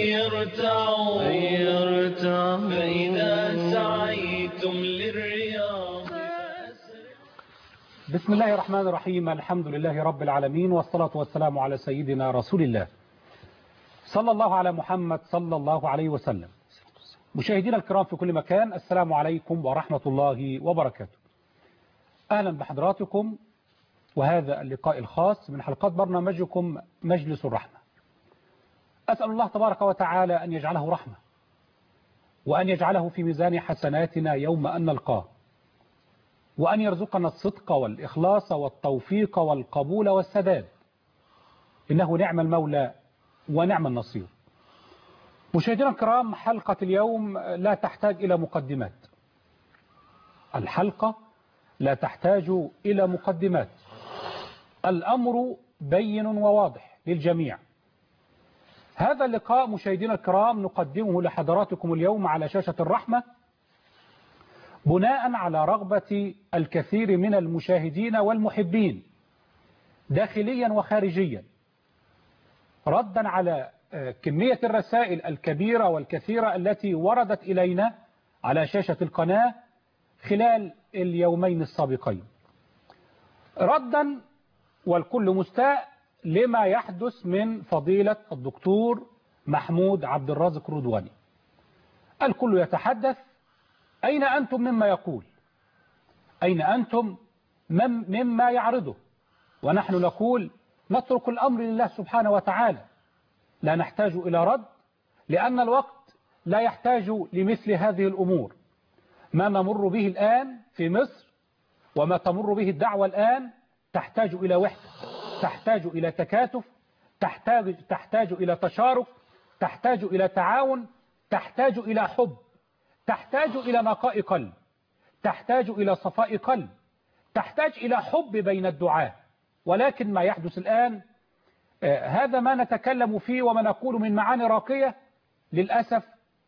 يرتعوا فإذا سعيتم للرياض بسم الله الرحمن الرحيم الحمد لله رب العالمين والصلاة والسلام على سيدنا رسول الله صلى الله على محمد صلى الله عليه وسلم مشاهدينا الكرام في كل مكان السلام عليكم ورحمة الله وبركاته أهلا بحضراتكم وهذا اللقاء الخاص من حلقات برنامجكم مجلس الرحمة أسأل الله تبارك وتعالى أن يجعله رحمة وأن يجعله في ميزان حسناتنا يوم أن نلقاه وأن يرزقنا الصدق والإخلاص والتوفيق والقبول والسداد إنه نعم المولى ونعم النصير مشاهدينا الكرام حلقة اليوم لا تحتاج إلى مقدمات الحلقة لا تحتاج إلى مقدمات الأمر بين وواضح للجميع هذا اللقاء مشاهدينا الكرام نقدمه لحضراتكم اليوم على شاشة الرحمة بناء على رغبة الكثير من المشاهدين والمحبين داخليا وخارجيا ردا على كمية الرسائل الكبيرة والكثيرة التي وردت إلينا على شاشة القناة خلال اليومين السابقين ردا والكل مستاء لما يحدث من فضيلة الدكتور محمود عبد الرازق رضواني الكل يتحدث أين أنتم مما يقول أين أنتم مما يعرضه ونحن نقول نترك الأمر لله سبحانه وتعالى لا نحتاج إلى رد لأن الوقت لا يحتاج لمثل هذه الأمور ما نمر به الآن في مصر وما تمر به الدعوة الآن تحتاج إلى وحدة تحتاج إلى تكاتف تحتاج, تحتاج إلى تشارك تحتاج إلى تعاون تحتاج إلى حب تحتاج إلى نقاء قلب تحتاج إلى صفاء قلب تحتاج إلى حب بين الدعاء ولكن ما يحدث الآن آه هذا ما نتكلم فيه وما نقول من معاني راقية للأسف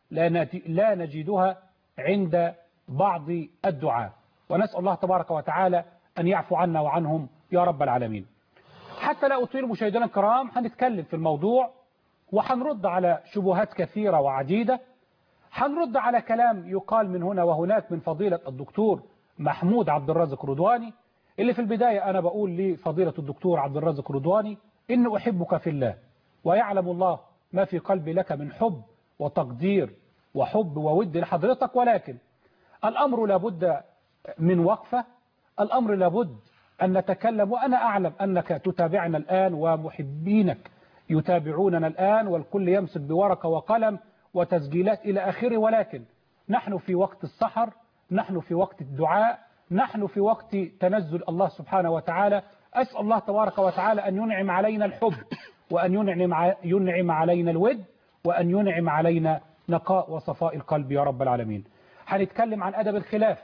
لا نجدها عند بعض الدعاء ونسأل الله تبارك وتعالى أن يعفو عنا وعنهم يا رب العالمين حتى لا أطيل مشاهدينا الكرام هنتكلم في الموضوع وحنرد على شبهات كثيرة وعديدة هنرد على كلام يقال من هنا وهناك من فضيلة الدكتور محمود عبد الرازق رضواني اللي في البداية أنا بقول لفضيلة الدكتور عبد الرازق رضواني إن أحبك في الله ويعلم الله ما في قلبي لك من حب وتقدير وحب وود لحضرتك ولكن الأمر لابد من وقفة الأمر لابد أن نتكلم وأنا أعلم أنك تتابعنا الآن ومحبينك يتابعوننا الآن والكل يمسك بورقة وقلم وتسجيلات إلى آخره ولكن نحن في وقت السحر نحن في وقت الدعاء نحن في وقت تنزل الله سبحانه وتعالى أسأل الله تبارك وتعالى أن ينعم علينا الحب وأن ينعم, ينعم علينا الود وأن ينعم علينا نقاء وصفاء القلب يا رب العالمين هنتكلم عن أدب الخلاف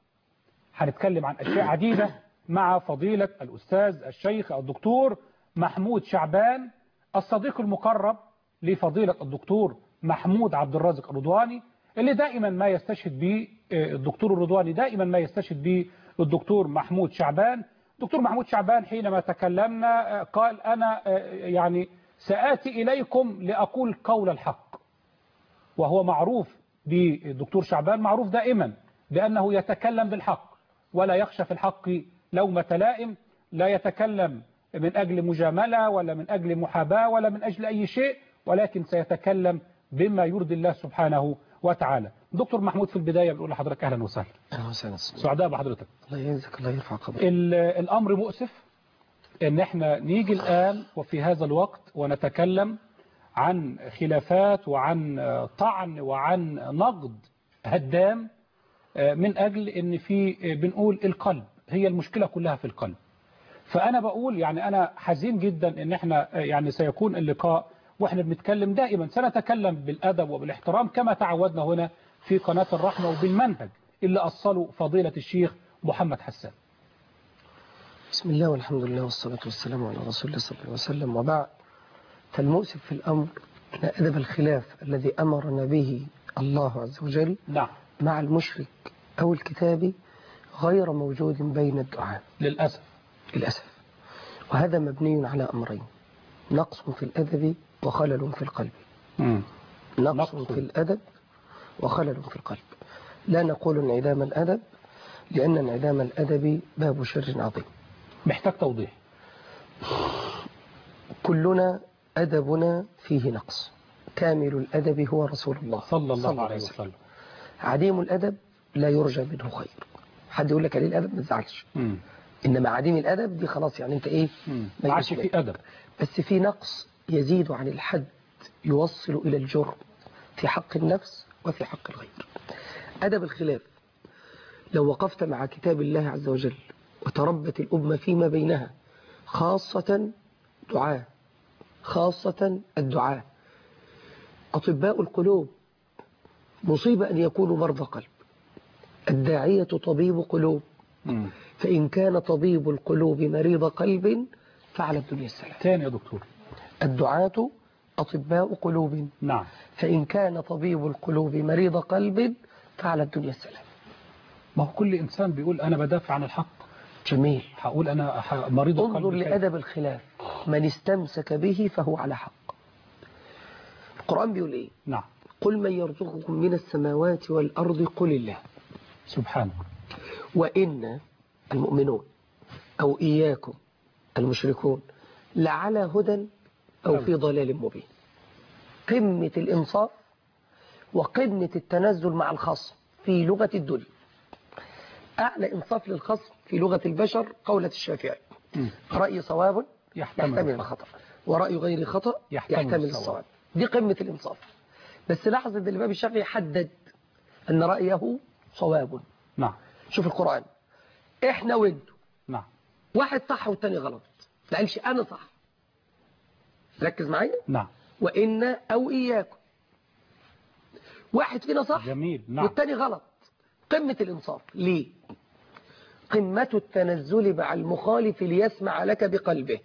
هنتكلم عن أشياء عديدة مع فضيلة الأستاذ الشيخ الدكتور محمود شعبان الصديق المقرب لفضيلة الدكتور محمود عبد الرازق الرضواني اللي دائما ما يستشهد به الدكتور الرضواني دائما ما يستشهد به الدكتور محمود شعبان دكتور محمود شعبان حينما تكلمنا قال أنا يعني سآتي إليكم لأقول قول الحق وهو معروف بالدكتور شعبان معروف دائما بأنه يتكلم بالحق ولا يخشى في الحق لومة لائم لا يتكلم من أجل مجاملة ولا من أجل محاباة ولا من أجل أي شيء ولكن سيتكلم بما يرضي الله سبحانه وتعالى دكتور محمود في البداية بنقول لحضرتك أهلا وسهلا أهلا وسهلا سعداء بحضرتك الله يعزك الله يرفع قدرك الأمر مؤسف ان احنا نيجي الآن وفي هذا الوقت ونتكلم عن خلافات وعن طعن وعن نقد هدام من أجل ان في بنقول القلب هي المشكلة كلها في القلب فأنا بقول يعني أنا حزين جدا ان احنا يعني سيكون اللقاء واحنا بنتكلم دائما سنتكلم بالأدب وبالاحترام كما تعودنا هنا في قناة الرحمة وبالمنهج اللي أصله فضيلة الشيخ محمد حسان بسم الله والحمد لله والصلاة والسلام على رسول الله صلى الله عليه وسلم وبعد فالمؤسف في الأمر أن أدب الخلاف الذي أمرنا به الله عز وجل نعم مع المشرك أو الكتاب غير موجود بين الدعاء للأسف للأسف وهذا مبني على أمرين نقص في الأدب وخلل في القلب مم. نقص نقص. في الأدب وخلل في القلب لا نقول انعدام الأدب لأن انعدام الأدب باب شر عظيم محتاج توضيح كلنا أدبنا فيه نقص كامل الأدب هو رسول الله صلى الله عليه وسلم عديم الأدب لا يرجى منه خير حد يقول لك عليه الأدب ما تزعلش مم. إنما عديم الأدب دي خلاص يعني أنت إيه مم. ما ما عادش يجيش في أدب بس في نقص يزيد عن الحد يوصل إلى الجرم في حق النفس وفي حق الغير أدب الخلاف لو وقفت مع كتاب الله عز وجل وتربت الأمة فيما بينها خاصة دعاء خاصة الدعاء أطباء القلوب مصيبة أن يكونوا مرضى قلب الداعية طبيب قلوب مم. فإن كان طبيب القلوب مريض قلب فعلى الدنيا السلام تاني يا دكتور الدعاة أطباء قلوب نعم فإن كان طبيب القلوب مريض قلب فعلى الدنيا السلام ما هو كل إنسان بيقول أنا بدافع عن الحق جميل هقول أنا ح- مريض انظر القلب كيف؟ لأدب الخلاف من استمسك به فهو على حق القرآن بيقول إيه نعم قل من يرزقكم من السماوات والأرض قل الله سبحانه وإن المؤمنون أو إياكم المشركون لعلى هدى أو في ضلال مبين قمة الإنصاف وقمة التنزل مع الخصم في لغة الدنيا أعلى إنصاف للخصم في لغة البشر قولة الشافعي مم. رأي صواب يحتمل يحتمل الخطأ. الخطأ ورأي غير خطأ يحتمل يحتمل, الصواب. الصواب دي قمة الإنصاف بس لاحظ أن الإمام الشافعي حدد أن رأيه صواب نعم شوف القرآن إحنا وإنتوا نعم واحد صح والتاني غلط ما قالش أنا صح ركز معايا نعم وإن أو إياكم واحد فينا صح جميل نعم والتاني غلط قمة الإنصاف ليه قمة التنزل مع المخالف ليسمع لك بقلبه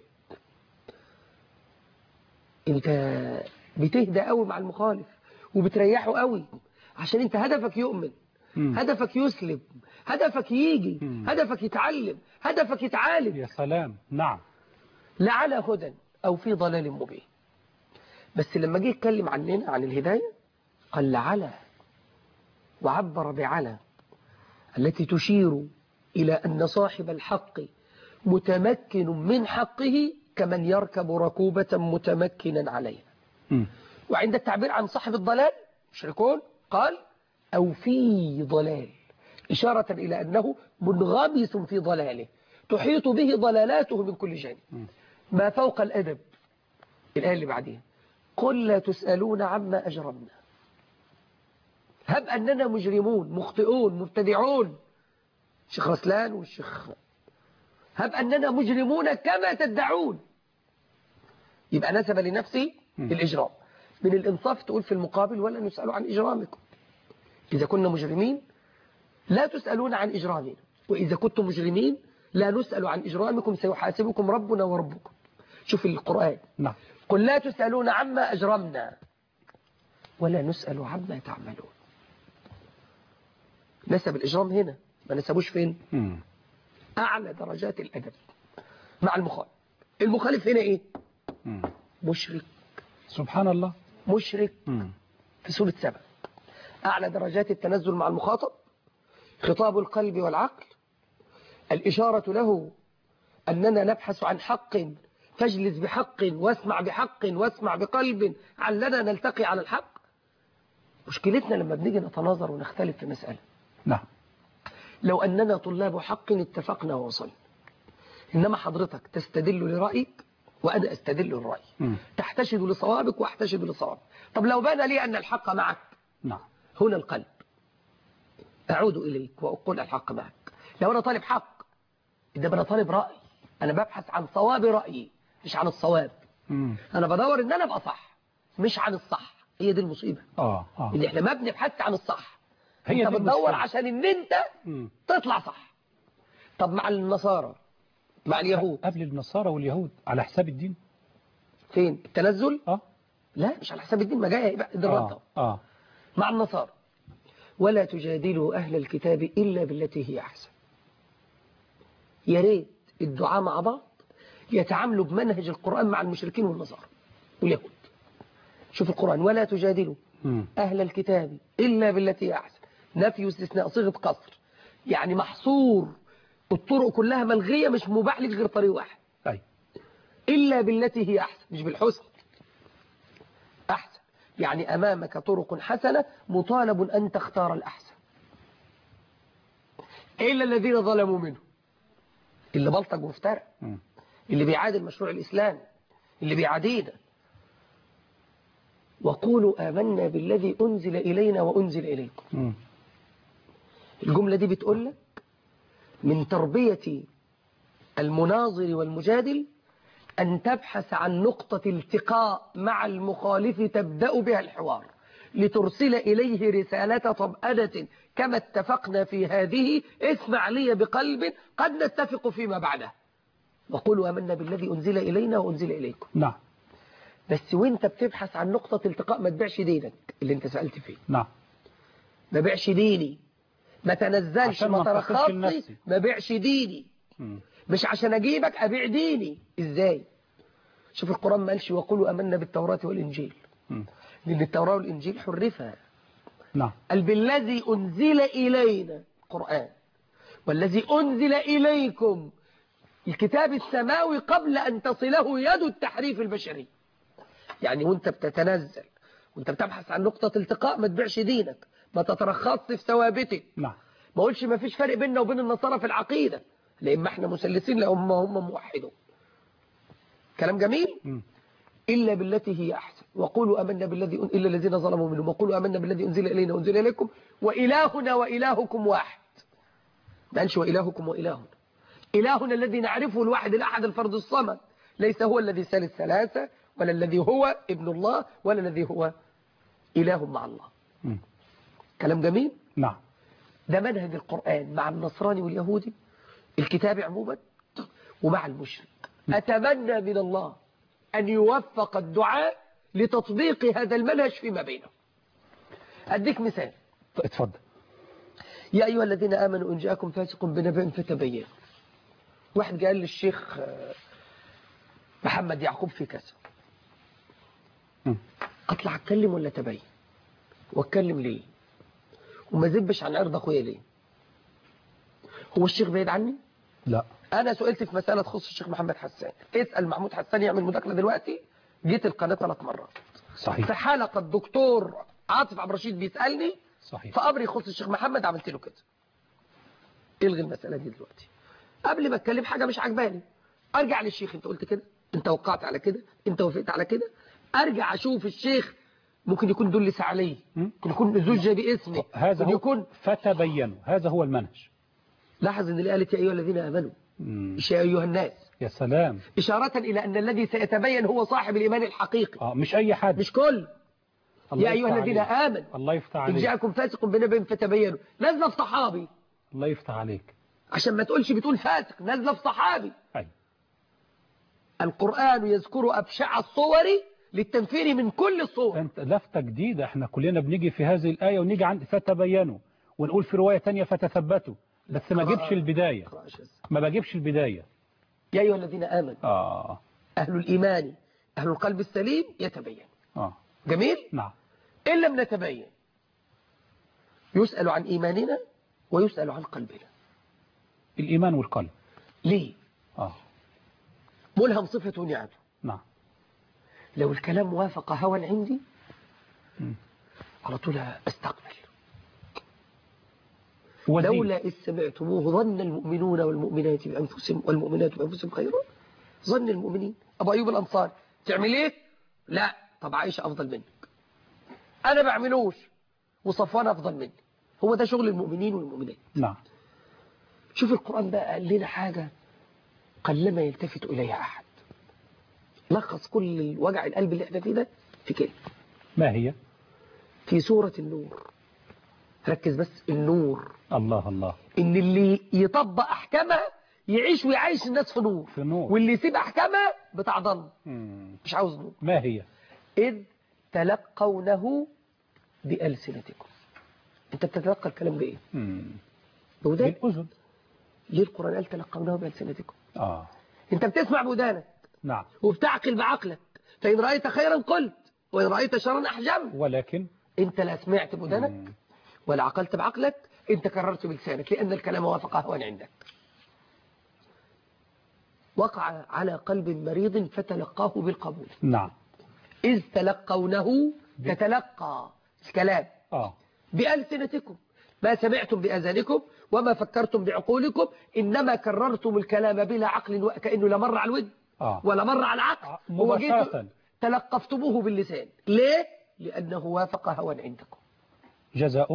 انت بتهدى قوي مع المخالف وبتريحه قوي عشان انت هدفك يؤمن مم. هدفك يسلم هدفك يجي مم. هدفك يتعلم هدفك يتعالج يا سلام نعم لعلى هدى أو في ضلال مبين بس لما جه يتكلم عننا عن الهداية قال لعلى وعبر بعلى التي تشير إلى أن صاحب الحق متمكن من حقه كمن يركب ركوبة متمكنا عليها مم. وعند التعبير عن صاحب الضلال مشركون قال أو في ضلال إشارة إلى أنه منغمس في ضلاله تحيط به ضلالاته من كل جانب مم. ما فوق الأدب الآية اللي بعدها قل لا تسألون عما أجرمنا هب أننا مجرمون مخطئون مبتدعون شيخ رسلان والشيخ هب أننا مجرمون كما تدعون يبقى نسب لنفسه مم. الإجرام من الإنصاف تقول في المقابل ولا نسأل عن إجرامكم إذا كنا مجرمين لا تسألون عن إجرامنا وإذا كنتم مجرمين لا نسأل عن إجرامكم سيحاسبكم ربنا وربكم شوف القرآن نعم قل لا تسألون عما أجرمنا ولا نسأل عما تعملون نسب الإجرام هنا ما نسبوش فين مم. أعلى درجات الأدب مع المخالف المخالف هنا إيه مم. مشرك سبحان الله مشرك مم. في سورة سبع أعلى درجات التنزل مع المخاطب خطاب القلب والعقل الإشارة له أننا نبحث عن حق فاجلس بحق واسمع بحق واسمع بقلب علنا نلتقي على الحق مشكلتنا لما بنيجي نتناظر ونختلف في مسألة نعم لو أننا طلاب حق اتفقنا ووصلنا إنما حضرتك تستدل لرأيك وأنا أستدل لرأيي مم. تحتشد لصوابك واحتشد لصوابك طب لو بان لي أن الحق معك نعم هنا القلب أعود إليك وأقول الحق معك لو أنا طالب حق إذا أنا طالب رأي أنا ببحث عن صواب رأيي مش عن الصواب مم. أنا بدور إن أنا أبقى صح مش عن الصح هي دي المصيبة اه اه إن إحنا ما بنبحث عن الصح هي أنت دي بتدور المشكلة. عشان إن أنت مم. تطلع صح طب مع النصارى مع اليهود قبل النصارى واليهود على حساب الدين فين التنزل اه لا مش على حساب الدين ما جاي بقى ده الرد اه اه مع النصارى ولا تجادلوا أهل الكتاب إلا بالتي هي أحسن يا ريت الدعاء مع بعض يتعاملوا بمنهج القرآن مع المشركين والنصارى واليهود شوف القرآن ولا تجادلوا مم. أهل الكتاب إلا بالتي هي أحسن نفي واستثناء صيغة قصر يعني محصور الطرق كلها ملغية مش مباح لك غير طريق واحد أي إلا بالتي هي أحسن مش بالحسن أحسن يعني أمامك طرق حسنة مطالب أن تختار الأحسن إلا الذين ظلموا منه اللي بلطج وافترى مم. اللي بيعادي المشروع الإسلامي اللي بيعادينا وقولوا آمنا بالذي أنزل إلينا وأنزل إليكم مم. الجملة دي بتقول لك من تربية المناظر والمجادل أن تبحث عن نقطة التقاء مع المخالف تبدأ بها الحوار لترسل إليه رسالة طمأنة كما اتفقنا في هذه اسمع لي بقلب قد نتفق فيما بعده وقولوا آمنا بالذي أنزل إلينا وأنزل إليكم نعم بس وانت بتبحث عن نقطة التقاء ما تبيعش دينك اللي انت سألت فيه نعم ما بيعش ديني ما تنزلش عشان ما ما انتصرش ترخصش لنفسي. ما بيعش ديني مم. مش عشان اجيبك ابيع ديني ازاي شوف القرآن ما قالش وقولوا امنا بالتوراة والانجيل مم. لان التوراة والانجيل حرفها نعم قال بالذي انزل الينا قرآن والذي انزل اليكم الكتاب السماوي قبل ان تصله يد التحريف البشري يعني وانت بتتنزل وانت بتبحث عن نقطة التقاء ما تبيعش دينك ما تترخصش في ثوابتك نعم ما اقولش ما فيش فرق بيننا وبين النصارى في العقيدة لان احنا مثلثين لا هم هم موحدون كلام جميل مم. إلا بالتي هي أحسن وقولوا أمنا بالذي أن... إلا الذين ظلموا منهم وقولوا أمنا بالذي أنزل إلينا وأنزل إليكم وإلهنا وإلهكم واحد ما قالش وإلهكم وإلهنا إلهنا الذي نعرفه الواحد الأحد الفرد الصمد ليس هو الذي ثالث ثلاثة ولا الذي هو ابن الله ولا الذي هو إله مع الله مم. كلام جميل نعم ده منهج القرآن مع النصراني واليهودي الكتاب عموما ومع المشرك أتمنى من الله أن يوفق الدعاء لتطبيق هذا المنهج فيما بينهم أديك مثال اتفضل يا أيها الذين آمنوا إن جاءكم فاسق بنبأ فتبين واحد قال للشيخ آه، محمد يعقوب في كذا مم. أطلع أتكلم ولا تبين وأتكلم ليه وما زبش عن عرض أخويا ليه هو الشيخ بعيد عني لا أنا سئلت في مسألة تخص الشيخ محمد حسان اسأل محمود حسان يعمل مداخلة دلوقتي جيت القناة ثلاث مرات في صحيح حلقة الدكتور عاطف عبد الرشيد بيسألني صحيح في أمر يخص الشيخ محمد عملت له كده الغي المسألة دي دلوقتي قبل ما اتكلم حاجة مش عجباني ارجع للشيخ انت قلت كده انت وقعت على كده انت وافقت على كده ارجع اشوف الشيخ ممكن يكون دلس عليه مم. ممكن يكون زوج باسمه هذا ممكن هو يكون فتبينوا هذا هو المنهج لاحظ ان اللي قالت يا ايها الذين امنوا مم. مش يا ايها الناس يا سلام إشارة إلى أن الذي سيتبين هو صاحب الإيمان الحقيقي اه مش اي حد مش كل الله يا أيها يفتح الذين عليك. آمنوا الله يفتح إن عليك جاءكم فاسق بنبأ فتبينوا نازله في صحابي الله يفتح عليك عشان ما تقولش بتقول فاسق نازله في صحابي أي. القرآن يذكر أبشع الصور للتنفير من كل الصور انت لفتة جديدة احنا كلنا بنيجي في هذه الآية ونيجي عند فتبينوا ونقول في رواية تانية فتثبتوا بس ما قراءة- جيبش البداية اقرأ يا شيخ. ما بجيبش البداية يا أيها الذين آمنوا اه أهل الإيمان أهل القلب السليم يتبين اه جميل نعم إن لم نتبين يسأل عن إيماننا ويسأل عن قلبنا الإيمان والقلب ليه اه ملهم صفة نعمه نعم لو الكلام وافق هوى عندي مم. على طول استقبل وزير. لولا إذ سمعتموه ظن المؤمنون والمؤمنات بأنفسهم والمؤمنات بأنفسهم خيرا ظن المؤمنين أبو أيوب الأنصار تعمل إيه؟ لا طب عائشة أفضل منك أنا بعملوش وصفوان أفضل مني هو ده شغل المؤمنين والمؤمنات نعم شوف القرآن بقى قال لنا حاجة قلما يلتفت إليها أحد لخص كل وجع القلب اللي احنا فيه ده في كلمة ما هي في سورة النور ركز بس النور الله الله ان اللي يطبق احكامها يعيش ويعيش الناس في نور في نور. واللي يسيب احكامها بتاع ضل مم. مش عاوز نور ما هي اذ تلقونه بألسنتكم انت بتتلقى الكلام بايه مم. بودان بالأذن ليه القرآن قال تلقونه بألسنتكم اه انت بتسمع بودانك نعم وبتعقل بعقلك فإن رأيت خيرا قلت وإن رأيت شرا أحجمت ولكن انت لا سمعت بودنك ولا عقلت بعقلك انت كررت بلسانك لان الكلام وافق هوا عندك وقع على قلب مريض فتلقاه بالقبول نعم إذ تلقونه تتلقى الكلام اه بألسنتكم ما سمعتم بأذانكم وما فكرتم بعقولكم إنما كررتم الكلام بلا عقل وكأنه لا مر على الود آه. ولا مر على العقل آه، هو جيتوا مباشرة. تلقفتموه باللسان ليه؟ لأنه وافق هوى عندكم جزاؤه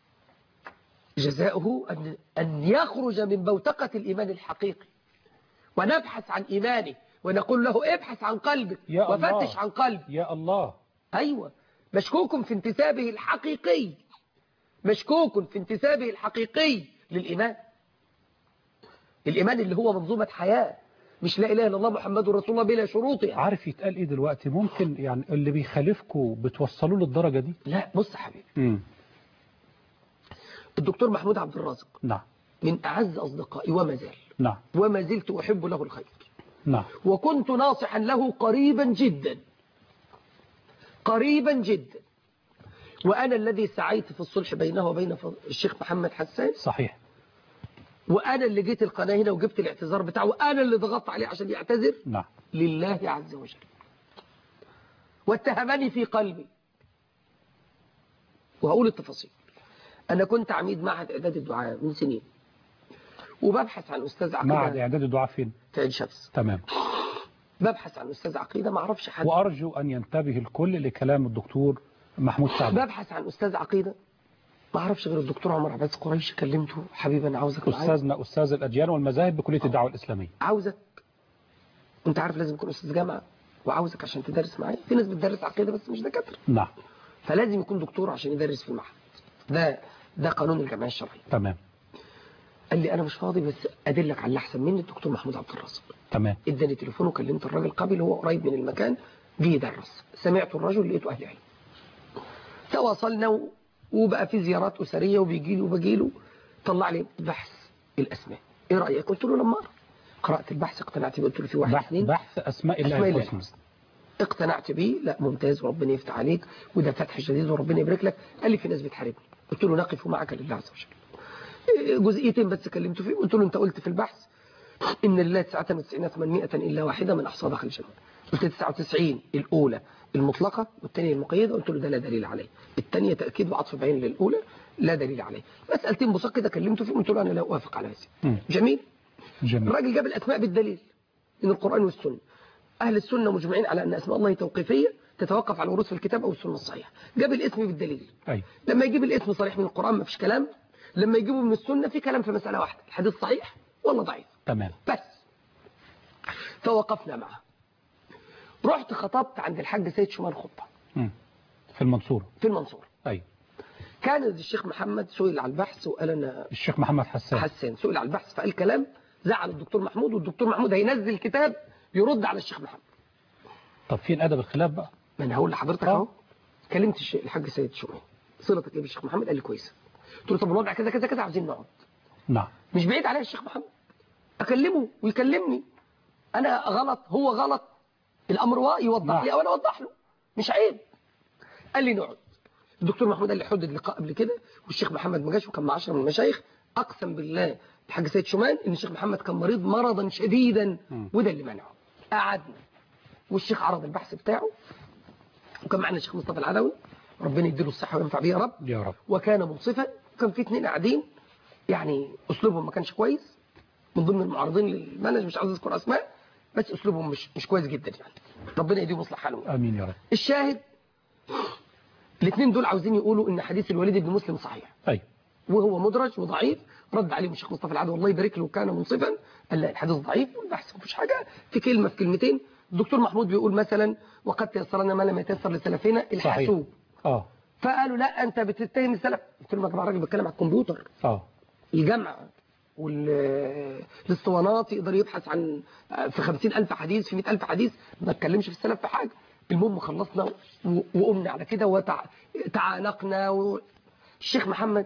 جزاؤه أن, أن يخرج من بوتقة الإيمان الحقيقي ونبحث عن إيمانه ونقول له ابحث عن قلبك يا الله. وفتش عن قلبك يا الله أيوة مشكوك في انتسابه الحقيقي مشكوك في انتسابه الحقيقي للإيمان الإيمان اللي هو منظومة حياة مش لا إله إلا الله محمد رسول الله بلا شروطها عارف يتقال ايه دلوقتي ممكن يعني اللي بيخالفكوا بتوصلوا للدرجة دي لا بص يا حبيبي امم الدكتور محمود عبد الرازق نعم من أعز أصدقائي وما زال نعم وما زلت أحب له الخير نعم وكنت ناصحا له قريبا جدا قريبا جدا وأنا الذي سعيت في الصلح بينه وبين فض- الشيخ محمد حسان صحيح وأنا اللي جيت القناة هنا وجبت الاعتذار بتاعه وأنا اللي ضغطت عليه عشان يعتذر نعم لله عز وجل واتهمني في قلبي وهقول التفاصيل أنا كنت عميد معهد إعداد الدعاء من سنين وببحث عن أستاذ معهد عقيدة اعداد الدعاء فين في عين شمس تمام ببحث عن أستاذ عقيدة ما أعرفش حد وارجو ان ينتبه الكل لكلام الدكتور محمود سعد ببحث عن أستاذ عقيدة ما أعرفش غير الدكتور عمر عباس قريش كلمته حبيبي أنا عاوزك معايا استاذنا استاذ الاديان والمذاهب بكليه الدعوه الاسلاميه عاوزك أنت عارف لازم يكون أستاذ جامعة وعاوزك عشان تدرس معايا في ناس بتدرس عقيدة بس مش دكاترة نعم فلازم يكون دكتور عشان يدرس في المعهد ده ده قانون الجمعيه الشرعيه تمام قال لي انا مش فاضي بس ادلك على اللي احسن مني الدكتور محمود عبد الرازق تمام اداني تليفون وكلمت الراجل قبل هو قريب من المكان جه يدرس سمعت الرجل لقيته اهل علم تواصلنا و- وبقى في زيارات اسريه وبيجي لي وبجي له طلع لي بحث الاسماء ايه رايك قلت له لما أقرأ. قرات البحث اقتنعت بيه قلت له في واحد بحث, اثنين بحث اسماء الله أسماء الله الحسنى الحسنى. اقتنعت بيه لا ممتاز وربنا يفتح عليك وده فتح جديد وربنا يبارك لك قال لي في ناس بتحاربني قلت له نقف معك لله عز وجل إيه، جزئيتين بس كلمته فيه قلت له انت قلت في البحث ان لله 99 800 الا واحده من احصى داخل الجنه قلت 99 الاولى المطلقه والثانيه المقيده قلت له ده لا دليل عليه الثانيه تاكيد وعطف بعين للاولى لا دليل عليه مسالتين بسيطه كده كلمته فيه قلت له انا لا اوافق على مم. هذه جميل جميل الراجل جاب الأسماء بالدليل من القرآن والسنة أهل السنة مجمعين على أن أسماء الله توقيفية تتوقف على الورود في الكتاب أو السنة الصحيحة جاب الاسم بالدليل اي لما يجيب الاسم صريح من القرآن ما فيش كلام لما يجيبه من السنة في كلام في مسألة واحدة الحديث صحيح ولا ضعيف تمام بس فوقفنا معه رحت خطبت عند الحاج سيد شمال خطبة مم. في المنصورة في المنصورة اي كان الشيخ محمد سئل على البحث وقال أنا الشيخ محمد حسان حسان سئل على البحث فقال كلام زعل الدكتور محمود والدكتور محمود هينزل كتاب يرد على الشيخ محمد طب فين ادب الخلاف بقى ما انا هقول لحضرتك آه. اهو كلمت الش- الحاج سيد شومان صلتك ايه بالشيخ محمد قال لي كويسه قلت له طب الوضع كذا كذا كذا عاوزين نقعد نعم مش بعيد عليا الشيخ محمد اكلمه ويكلمني انا غلط هو غلط الامر وا- يوضح نعم. لي او انا اوضح له مش عيب قال لي نقعد الدكتور محمود قال لي حدد لقاء قبل كده والشيخ محمد ما جاش وكان مع 10 من المشايخ اقسم بالله الحاج سيد شومان ان الشيخ محمد كان مريض مرضا شديدا مم. وده اللي منعه قعدنا والشيخ عرض البحث بتاعه وكان معنا الشيخ مصطفى العلوي ربنا يديله الصحه وينفع بيه يا رب يا رب وكان منصفا وكان في اثنين قاعدين يعني اسلوبهم ما كانش كويس من ضمن المعارضين للمنهج مش عاوز اذكر اسماء بس اسلوبهم مش مش كويس جدا يعني ربنا يديهم يصلح حالهم امين يا رب الشاهد الاثنين دول عاوزين يقولوا ان حديث الوليد بن مسلم صحيح اي وهو مدرج وضعيف رد عليهم الشيخ مصطفى العدوي الله يبارك له كان منصفا قال لا الحديث ضعيف والبحث مفيش حاجه في كلمه في كلمتين الدكتور محمود بيقول مثلا وقد تيسرنا ما لم يتيسر لسلفنا الحاسوب اه فقالوا لا انت بتتهم السلف قلت لهم يا جماعه الراجل بيتكلم على الكمبيوتر اه الجمع والاسطوانات يقدر يبحث عن في خمسين ألف حديث في مئة ألف حديث ما اتكلمش في السلف في حاجة المهم خلصنا و- وقمنا على كده وتعانقنا و... الشيخ محمد